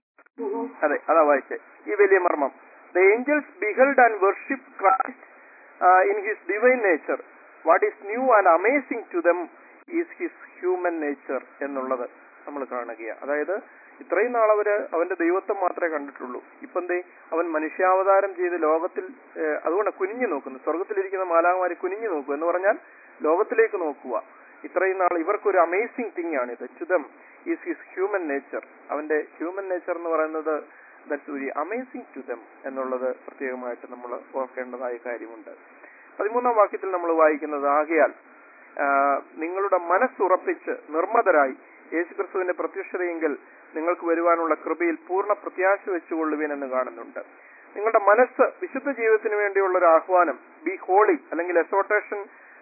അതെ അതാ വായിച്ചേ ഈ വലിയ മർമ്മം the angels beheld and worship Christ in his divine nature what is new and amazing to them is his human nature എന്നുള്ളത് നമ്മൾ കാണുകയാണ് അതായത് ഇത്രയും നാൾ അവര് അവന്റെ ദൈവത്വം മാത്രമേ കണ്ടിട്ടുള്ളൂ ഇപ്പൊ എന്തേ അവൻ മനുഷ്യാവതാരം ചെയ്ത് ലോകത്തിൽ ഏഹ്, അതുകൊണ്ട് കുനിഞ്ഞു നോക്കുന്നു സ്വർഗത്തിലിരിക്കുന്ന മാലാകുമാരി കുനിഞ്ഞു നോക്കുക എന്ന് പറഞ്ഞാൽ ലോകത്തിലേക്ക് നോക്കുക ഇത്രയും നാൾ ഇവർക്കൊരു അമേസിംഗ് തിങ് ആണ് ഇത് ചുതം ഈസ് ഹിസ് ഹ്യൂമൻ നേച്ചർ അവന്റെ ഹ്യൂമൻ നേച്ചർ എന്ന് പറയുന്നത് that's very amazing to them എന്നുള്ളത് പ്രത്യേകമായിട്ട് നമ്മൾ ഓർക്കേണ്ടതായ കാര്യമുണ്ട് പതിമൂന്നാം വാക്യത്തിൽ നമ്മൾ വായിക്കുന്നത് ആകയാൽ ആ, നിങ്ങളുടെ മനസ്സുറപ്പിച്ച് നിർമ്മതരായി യേശുക്രിസ്തുവിന്റെ പ്രത്യക്ഷതയെങ്കിൽ നിങ്ങൾക്ക് വരുവാനുള്ള കൃപയിൽ പൂർണ്ണ പ്രത്യാശ വെച്ചുകൊള്ളുവിൻ എന്ന് കാണുന്നുണ്ട് നിങ്ങളുടെ മനസ്സ് വിശുദ്ധ ജീവിതത്തിന് വേണ്ടിയുള്ള ഒരു ആഹ്വാനം ബി ഹോളി അല്ലെങ്കിൽ exhortation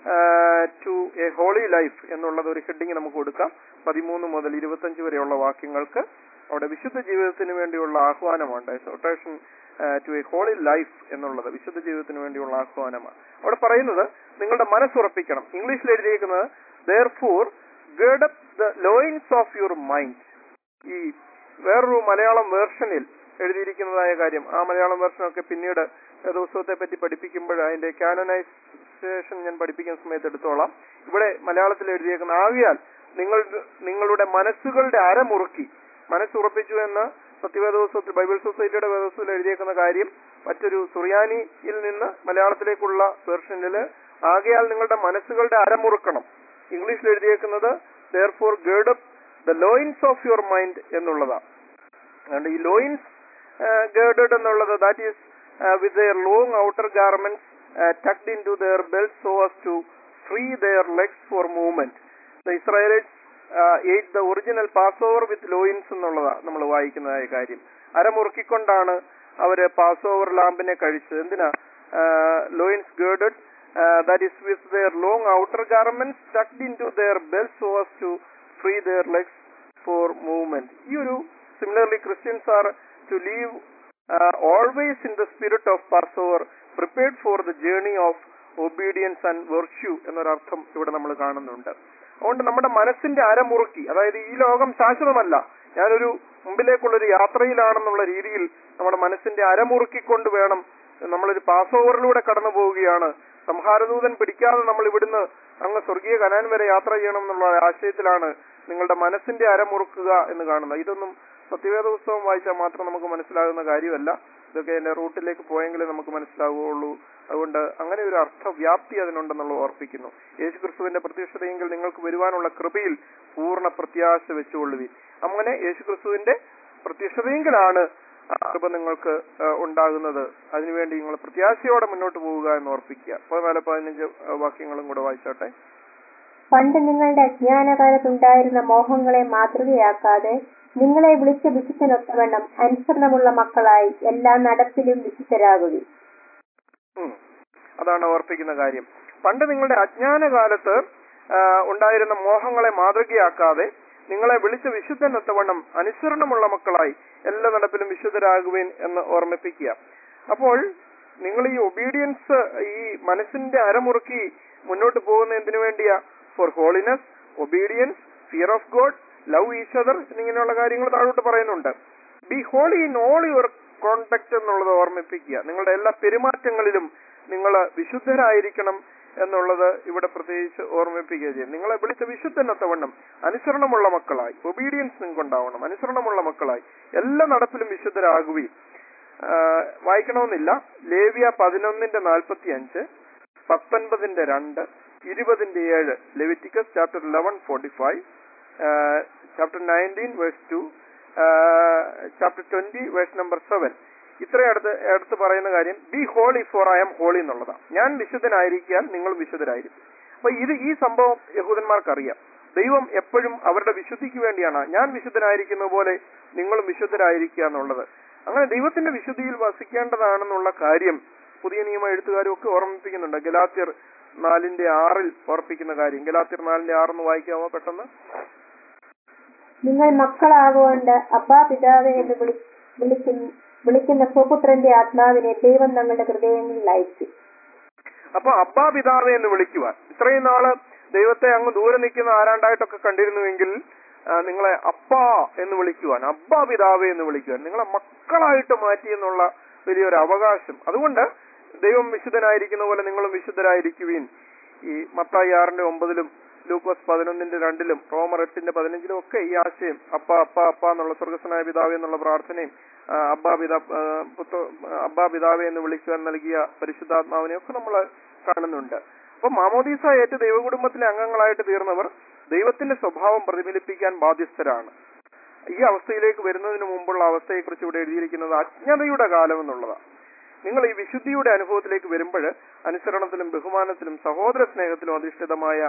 to a holy life എന്നുള്ളത് ഒരു ഹെഡിങ് നമുക്ക് കൊടുക്കാം പതിമൂന്ന് മുതൽ ഇരുപത്തഞ്ച് വരെയുള്ള വാക്യങ്ങൾക്ക് അവിടെ വിശുദ്ധ ജീവിതത്തിന് വേണ്ടിയുള്ള ആഹ്വാനമുണ്ട് exhortation to a holy life എന്നുള്ളത് വിശുദ്ധ ജീവിതത്തിന് വേണ്ടിയുള്ള ആഹ്വാനമാണ് അവിടെ പറയുന്നത് നിങ്ങളുടെ മനസ്സുറപ്പിക്കണം ഇംഗ്ലീഷിൽ എഴുതിയിരിക്കുന്നത് ദർ ഫോർ ഗേഡ് up the loins of your mind ഈ വേറൊരു മലയാളം വേർഷനിൽ എഴുതിയിരിക്കുന്നതായ കാര്യം ആ മലയാളം വേർഷനൊക്കെ പിന്നീട് ദിവസത്തെ പറ്റി പഠിപ്പിക്കുമ്പോൾ അതിന്റെ കാനനൈസേഷൻ ഞാൻ പഠിപ്പിക്കുന്ന സമയത്ത് എടുത്തോളാം ഇവിടെ മലയാളത്തിൽ എഴുതിയേക്കുന്ന ആകിയാൽ നിങ്ങൾ നിങ്ങളുടെ മനസ്സുകളുടെ അരമുറുക്കി മനസ്സുറപ്പിച്ചു എന്ന് സത്യവേദ പുസ്തകത്തിൽ ബൈബിൾ സൊസൈറ്റിയുടെ വേദപുസ്തകത്തിൽ എഴുതിയേക്കുന്ന കാര്യം മറ്റൊരു സുറിയാനിയിൽ നിന്ന് മലയാളത്തിലേക്കുള്ള വേർഷനില് ആകയാൽ നിങ്ങളുടെ മനസ്സുകളുടെ അരമുറുക്കണം ഇംഗ്ലീഷിൽ എഴുതിയേക്കുന്നത് ദർ ഫോർ ഗേഡ് up the loins of your mind എന്നുള്ളതാണ് അതുകൊണ്ട് ഈ ലോയിൻസ് ഗേർഡഡ് എന്നുള്ളത് that is with their long outer garments tucked into their belt so as to free their legs for movement the Israelites ate the original Passover with loins എന്നുള്ളതാണ് നമ്മൾ വായിക്കുന്നതായ കാര്യം അരമുറുക്കിക്കൊണ്ടാണ് അവര് pass over ലാമ്പിനെ കഴിച്ചത് എന്തിനാ loins girded that is with their long outer garments tucked into their belt so as to free their legs for movement ഈ ഒരു similarly Christians are to live always in the spirit of Passover prepared for the journey of obedience and virtue എന്നൊരർത്ഥം ഇവിടെ നമ്മൾ കാണുന്നുണ്ട് അതുകൊണ്ട് നമ്മുടെ മനസ്സിന്റെ അരമുറുക്കി അതായത് ഈ ലോകം ശാശ്വതമല്ല ഞാനൊരു മുമ്പിലേക്കുള്ളൊരു യാത്രയിലാണെന്നുള്ള രീതിയിൽ നമ്മുടെ മനസ്സിന്റെ അരമുറുക്കിക്കൊണ്ട് വേണം നമ്മളൊരു പാസ് ഓവറിലൂടെ കടന്നു പോവുകയാണ് സംഹാരദൂതൻ പിടിക്കാതെ നമ്മൾ ഇവിടുന്ന് അങ്ങ് സ്വർഗീയ കനാൻ വരെ യാത്ര ചെയ്യണം എന്നുള്ള ആശയത്തിലാണ് നിങ്ങളുടെ മനസ്സിന്റെ അരമുറുക്കുക എന്ന് കാണുന്നത് ഇതൊന്നും സത്യവേദ പുസ്തകം വായിച്ചാൽ മാത്രം നമുക്ക് മനസ്സിലാകുന്ന കാര്യമല്ല ഇതൊക്കെ എന്റെ റൂട്ടിലേക്ക് പോയെങ്കിലേ നമുക്ക് മനസ്സിലാവുകയുള്ളൂ അതുകൊണ്ട് അങ്ങനെ ഒരു അർത്ഥവ്യാപ്തി അതിനുണ്ടെന്നുള്ളത് ഓർപ്പിക്കുന്നു യേശു ക്രിസ്തുവിന്റെ പ്രത്യക്ഷതയെങ്കിൽ നിങ്ങൾക്ക് വരുവാനുള്ള കൃപയിൽ പൂർണ്ണ പ്രത്യാശ വെച്ചുകൊള്ളുവി അങ്ങനെ യേശു ക്രിസ്തുവിന്റെ പ്രത്യക്ഷതയെങ്കിലാണ് ആ കൃപ നിങ്ങൾക്ക് ആ, ഉണ്ടാകുന്നത് അതിനുവേണ്ടി നിങ്ങൾ പ്രത്യാശയോടെ മുന്നോട്ട് പോവുക എന്ന് ഓർപ്പിക്കുക പതിനാല് പതിനഞ്ച് ആ, വാക്യങ്ങളും കൂടെ വായിച്ചോട്ടെ പണ്ട് നിങ്ങളുടെ അജ്ഞാനകാലത്തുണ്ടായിരുന്ന മോഹങ്ങളെ മാതൃകയാക്കാതെ നിങ്ങളെ വിളിച്ച വിശുദ്ധനൊത്തവണ്ണം അനുസരണമുള്ള മക്കളായി എല്ലാ നടപ്പിലും വിശുദ്ധരാകുകയും ഉം. അതാണ് ഓർപ്പിക്കുന്ന കാര്യം പണ്ട് നിങ്ങളുടെ അജ്ഞാനകാലത്ത് ആ, ഉണ്ടായിരുന്ന മോഹങ്ങളെ മാതൃകയാക്കാതെ നിങ്ങളെ വിളിച്ച വിശുദ്ധനൊത്തവണ്ണം അനുസരണമുള്ള മക്കളായി എല്ലാ നടപ്പിലും വിശുദ്ധരാകുവേൻ എന്ന് ഓർമ്മിപ്പിക്കുക അപ്പോൾ നിങ്ങൾ ഈ ഒബീഡിയൻസ് ഈ മനസ്സിന്റെ അരമുറുക്കി മുന്നോട്ട് പോകുന്ന എന്തിനു വേണ്ടിയാ for holiness obedience fear of God love each other എന്നിങ്ങനെയുള്ള കാര്യങ്ങൾ താഴോട്ട് പറയുന്നുണ്ട് be holy in all your conduct എന്നുള്ളത് ഓർമ്മിപ്പിക്കുക നിങ്ങളുടെ എല്ലാ പെരുമാറ്റങ്ങളിലും നിങ്ങൾ വിശുദ്ധരായിരിക്കണം എന്നുള്ളത് ഇവിടെ പ്രത്യേകിച്ച് ഓർമ്മിപ്പിക്കുക ചെയ്യും നിങ്ങളെ വിളിച്ച വിശുദ്ധനത്തവണ്ണം അനുസരണമുള്ള മക്കളായി ഒബീഡിയൻസ് നിങ്ങൾക്ക് ഉണ്ടാവണം അനുസരണമുള്ള മക്കളായി എല്ലാ നടപ്പിലും വിശുദ്ധരാകുകയും ആ, വായിക്കണമെന്നില്ല ലേവ്യ പതിനൊന്നിന്റെ നാൽപ്പത്തി അഞ്ച് പത്തൊൻപതിന്റെ രണ്ട് ഇരുപതിന്റെ ഏഴ് Leviticus chapter eleven forty five chapter nineteen verse two chapter twenty verse number seven ഇത്രയും അടുത്ത് അടുത്ത് പറയുന്ന കാര്യം be holy for I am holy എന്നുള്ളതാണ് ഞാൻ വിശുദ്ധനായിരിക്കാൻ നിങ്ങൾ വിശുദ്ധരായിരിക്കും അപ്പൊ ഇത് ഈ സംഭവം യഹൂദന്മാർക്ക് അറിയാം ദൈവം എപ്പോഴും അവരുടെ വിശുദ്ധിക്ക് വേണ്ടിയാണ് ഞാൻ വിശുദ്ധനായിരിക്കുന്ന പോലെ നിങ്ങളും വിശുദ്ധരായിരിക്കുക എന്നുള്ളത് അങ്ങനെ ദൈവത്തിന്റെ വിശുദ്ധിയിൽ വസിക്കേണ്ടതാണെന്നുള്ള കാര്യം പുതിയ നിയമ എഴുത്തുകാരും ഒക്കെ ഓർമ്മിപ്പിക്കുന്നുണ്ട് ഗലാത്യർ നാലിന്റെ ആറിൽ ഓർപ്പിക്കുന്ന കാര്യം ഗലാത്യർ നാലിന്റെ ആറെന്ന് വായിക്കാമോ പെട്ടെന്ന് നിങ്ങൾ മക്കളാകൊണ്ട് അബ്ബാ പിതാവേ എന്ന് വിളി വിളിക്കുന്ന വിളിക്കുന്ന സ്വപുത്രന്റെ ആത്മാവിനെ ദൈവം തങ്ങളുടെ ഹൃദയങ്ങളിൽ അയച്ചു അപ്പൊ അബ്ബാ പിതാവെ എന്ന് വിളിക്കുവാൻ ഇത്രയും നാള് ദൈവത്തെ അങ്ങ് ദൂരെ നിൽക്കുന്ന ആരാണ്ടായിട്ടൊക്കെ കണ്ടിരുന്നുവെങ്കിൽ ആ, നിങ്ങളെ അപ്പാ എന്ന് വിളിക്കുവാൻ അബ്ബാ പിതാവെ എന്ന് വിളിക്കുവാൻ നിങ്ങളെ മക്കളായിട്ട് മാറ്റി എന്നുള്ള വലിയൊരു അവകാശം അതുകൊണ്ട് ദൈവം വിശുദ്ധനായിരിക്കുന്ന പോലെ നിങ്ങളും വിശുദ്ധരായിരിക്കുവീൻ ഈ മത്തായി ആറിന്റെ ഒമ്പതിലും ലൂക്കോസ് പതിനൊന്നിന്റെ രണ്ടിലും റോമർ എട്ടിന്റെ പതിനഞ്ചിലും ഒക്കെ ഈ ആശയം അപ്പ അപ്പ അപ്പ എന്നുള്ള സ്വർഗസ്വനായ പിതാവെ എന്നുള്ള പ്രാർത്ഥനയും ആ, അബ്ബാ പിതാ ആ, പുത്ര അബ്ബാ പിതാവെ എന്ന് വിളിക്കുവാൻ നൽകിയ പരിശുദ്ധാത്മാവിനെ ഒക്കെ നമ്മൾ കാണുന്നുണ്ട് അപ്പൊ മാമോദീസ ഏറ്റ് ദൈവകുടുംബത്തിലെ അംഗങ്ങളായിട്ട് തീർന്നവർ ദൈവത്തിന്റെ സ്വഭാവം പ്രതിഫലിപ്പിക്കാൻ ബാധ്യസ്ഥരാണ് ഈ അവസ്ഥയിലേക്ക് വരുന്നതിന് മുമ്പുള്ള അവസ്ഥയെക്കുറിച്ച് ഇവിടെ എഴുതിയിരിക്കുന്നത് അജ്ഞതയുടെ കാലം എന്നുള്ളതാണ് നിങ്ങൾ ഈ വിശുദ്ധിയുടെ അനുഭവത്തിലേക്ക് വരുമ്പോൾ അനുസരണത്തിലും ബഹുമാനത്തിലും സഹോദര സ്നേഹത്തിലും അധിഷ്ഠിതമായ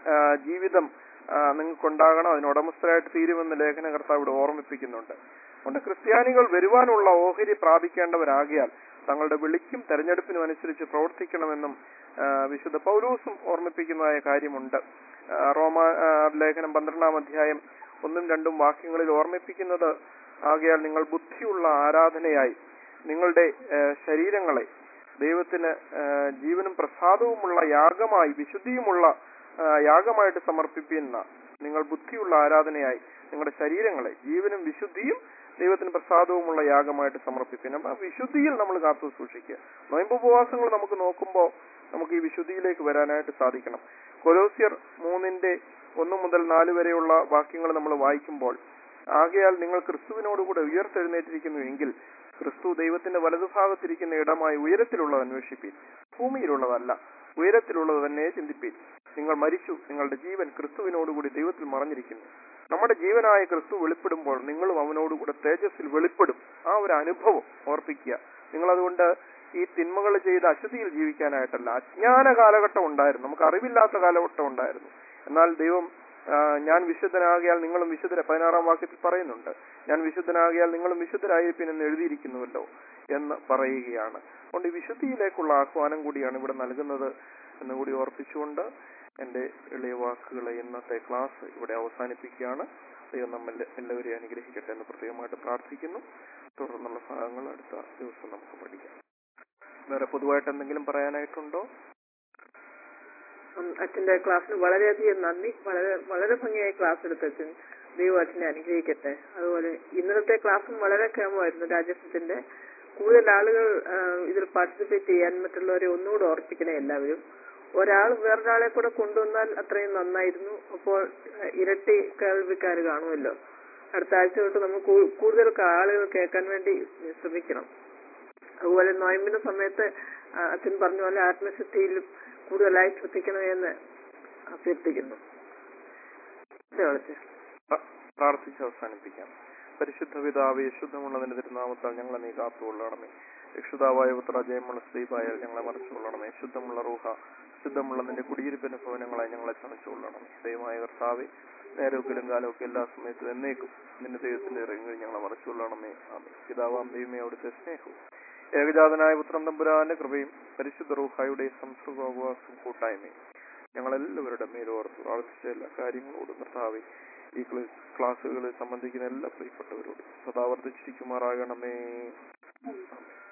ആ, ജീവിതം ആ, നിങ്ങൾക്കുണ്ടാകണം അതിന് ഉടമസ്ഥരായിട്ട് തീരുമെന്ന് ലേഖനകർത്താവ് ഇവിടെ ഓർമ്മിപ്പിക്കുന്നുണ്ട് അതുകൊണ്ട് ക്രിസ്ത്യാനികൾ വരുവാനുള്ള ഓഹരി പ്രാപിക്കേണ്ടവരാകിയാൽ തങ്ങളുടെ വിളിക്കും തെരഞ്ഞെടുപ്പിനും അനുസരിച്ച് പ്രവർത്തിക്കണമെന്നും ആ, വിശുദ്ധ പൗലൂസും ഓർമ്മിപ്പിക്കുന്നതായ കാര്യമുണ്ട് ആ, റോമ ആ, ലേഖനം പന്ത്രണ്ടാം അധ്യായം ഒന്നും രണ്ടും വാക്യങ്ങളിൽ ഓർമ്മിപ്പിക്കുന്നത് ആകയാൽ നിങ്ങൾ ബുദ്ധിയുള്ള ആരാധനയായി നിങ്ങളുടെ ആ, ശരീരങ്ങളെ ദൈവത്തിന് ആ, ജീവനും പ്രസാദവുമുള്ള യാഗമായി വിശുദ്ധിയുമുള്ള ആ, യാഗമായിട്ട് സമർപ്പിക്കുന്ന നിങ്ങൾ ബുദ്ധിയുള്ള ആരാധനയായി നിങ്ങളുടെ ശരീരങ്ങളെ ജീവനും വിശുദ്ധിയും ദൈവത്തിന് പ്രസാദവുമുള്ള യാഗമായിട്ട് സമർപ്പിപ്പിക്കണം അപ്പൊ ആ വിശുദ്ധിയിൽ നമ്മൾ കാത്തു സൂക്ഷിക്കുക നോയമ്പ് ഉപവാസങ്ങൾ നമുക്ക് നോക്കുമ്പോൾ നമുക്ക് ഈ വിശുദ്ധിയിലേക്ക് വരാനായിട്ട് സാധിക്കണം കൊലോസിയർ മൂന്നിന്റെ ഒന്ന് മുതൽ നാല് വരെയുള്ള വാക്യങ്ങൾ നമ്മൾ വായിക്കുമ്പോൾ ആകയാൽ നിങ്ങൾ ക്രിസ്തുവിനോടുകൂടെ ഉയർത്തെഴുന്നേറ്റിരിക്കുന്നു എങ്കിൽ ക്രിസ്തു ദൈവത്തിന്റെ വലതുഭാഗത്തിരിക്കുന്ന ഇടമായി ഉയരത്തിലുള്ളത് അന്വേഷിപ്പീൻ ഭൂമിയിലുള്ളതല്ല ഉയരത്തിലുള്ളത് തന്നെ ചിന്തിപ്പീൻ നിങ്ങൾ മരിച്ചു നിങ്ങളുടെ ജീവൻ ക്രിസ്തുവിനോടുകൂടി ദൈവത്തിൽ മറഞ്ഞിരിക്കുന്നു നമ്മുടെ ജീവനായ ക്രിസ്തു വെളിപ്പെടുമ്പോൾ നിങ്ങളും അവനോടുകൂടെ തേജസ്സിൽ വെളിപ്പെടും ആ ഒരു അനുഭവം ഓർപ്പിക്കുക നിങ്ങൾ അതുകൊണ്ട് ഈ തിന്മകൾ ചെയ്ത് അശുദ്ധിയിൽ ജീവിക്കാനായിട്ടല്ല അജ്ഞാന കാലഘട്ടം ഉണ്ടായിരുന്നു നമുക്ക് അറിവില്ലാത്ത കാലഘട്ടം ഉണ്ടായിരുന്നു എന്നാൽ ദൈവം ആ, ഞാൻ വിശുദ്ധനാകിയാൽ നിങ്ങളും വിശുദ്ധര പതിനാറാം വാക്യത്തിൽ പറയുന്നുണ്ട് ഞാൻ വിശുദ്ധനാകിയാൽ നിങ്ങളും വിശുദ്ധരായിരിക്കും എന്ന് എഴുതിയിരിക്കുന്നുവല്ലോ എന്ന് പറയുകയാണ് അതുകൊണ്ട് ഈ വിശുദ്ധിയിലേക്കുള്ള ആഹ്വാനം കൂടിയാണ് ഇവിടെ നൽകുന്നത് എന്ന് കൂടി ഓർപ്പിച്ചുകൊണ്ട് എന്റെ എളിയ വാക്കുകളെ ഇന്നത്തെ ക്ലാസ് ഇവിടെ അവസാനിപ്പിക്കുകയാണ് ദൈവം നമ്മൾ എല്ലാവരെയും അനുഗ്രഹിക്കട്ടെ എന്ന് പ്രത്യേകമായിട്ട് പ്രാർത്ഥിക്കുന്നു തുടർന്നുള്ള ഭാഗങ്ങൾ അടുത്ത ദിവസം നമുക്ക് പഠിക്കാം വേറെ പൊതുവായിട്ട് എന്തെങ്കിലും പറയാനായിട്ടുണ്ടോ ഉം, അച്ഛന്റെ ക്ലാസ്സിന് വളരെയധികം നന്ദി വളരെ വളരെ ഭംഗിയായി ക്ലാസ് എടുത്ത അച്ഛൻ ദൈവം അച്ഛനെ അനുഗ്രഹിക്കട്ടെ അതുപോലെ ഇന്നലത്തെ ക്ലാസ്സും വളരെ ക്ഷേമമായിരുന്നു രാജേഷത്തിന്റെ കൂടുതൽ ആളുകൾ ആ, ഇതിൽ പാർട്ടിസിപ്പേറ്റ് ചെയ്യാൻ മറ്റുള്ളവരെ ഒന്നുകൂടെ ഓർപ്പിക്കണേ എല്ലാവരും ഒരാൾ വേറൊരാളെ കൂടെ കൊണ്ടുവന്നാൽ അത്രയും നന്നായിരുന്നു അപ്പോൾ ആ, ഇരട്ടി കേൾവിക്കാർ കാണുമല്ലോ അടുത്ത ആഴ്ച തൊട്ട് നമുക്ക് കൂ- കൂടുതൽ ആളുകൾ കേൾക്കാൻ വേണ്ടി ശ്രമിക്കണം അതുപോലെ നോയമ്പിന്റെ സമയത്ത് ആ, അച്ഛൻ പറഞ്ഞ പോലെ ആത്മശുദ്ധിയിലും കൂടുതലായി ശ്രദ്ധിക്കണമെന്ന് അഭ്യർത്ഥിക്കുന്നു ഇതേ വിളിച്ചേ പ്ര- പ്രാർത്ഥിച്ച് അവസാനിപ്പിക്കാം പരിശുദ്ധ പിതാവേ ശുദ്ധമുള്ളതിന്റെ തിരുനാമത്താൽ ഞങ്ങളെ നീ കാത്തുകൊള്ളണമേ രക്ഷിതാവായ പുത്ര ജയമുള്ള സ്ത്രീപായാൽ ഞങ്ങളെ മറച്ചുകൊള്ളണമേ ശുദ്ധമുള്ള റൂഹ ശുദ്ധമുള്ള നിന്റെ കുടിയിരിപ്പിന്റെ ഭവനങ്ങളായി ഞങ്ങളെ ചമച്ചുകൊള്ളണമേ ദൈവമായ കർത്താവെ നേരമൊക്കെയും കാലമൊക്കെ എല്ലാ സമയത്തും എന്നേക്കും നിന്റെ ദൈവത്തിന്റെ ഇറങ്ങി ഞങ്ങളെ മറച്ചുകൊള്ളണമേ ആമേ പിതാവാം ദൈവമേ അവിടുത്തെ സ്നേഹവും ഏകജാതനായ പുത്രൻ തമ്പുരാന്റെ കൃപയും പരിശുദ്ധ റൂഹായുടെ സംസർഗോപവാസവും കൂട്ടായ്മയും ഞങ്ങളെല്ലാവരുടെ മേലോർത്ത് പ്രാർത്ഥിച്ച എല്ലാ കാര്യങ്ങളോടും കർത്താവെ ഈ ക്ല- ക്ലാസ്സുകളിൽ സംബന്ധിക്കുന്ന എല്ലാ പ്രിയപ്പെട്ടവരോടും സദാ വർദ്ധിച്ചിരിക്കുമാറാകണമേ ആമേൻ.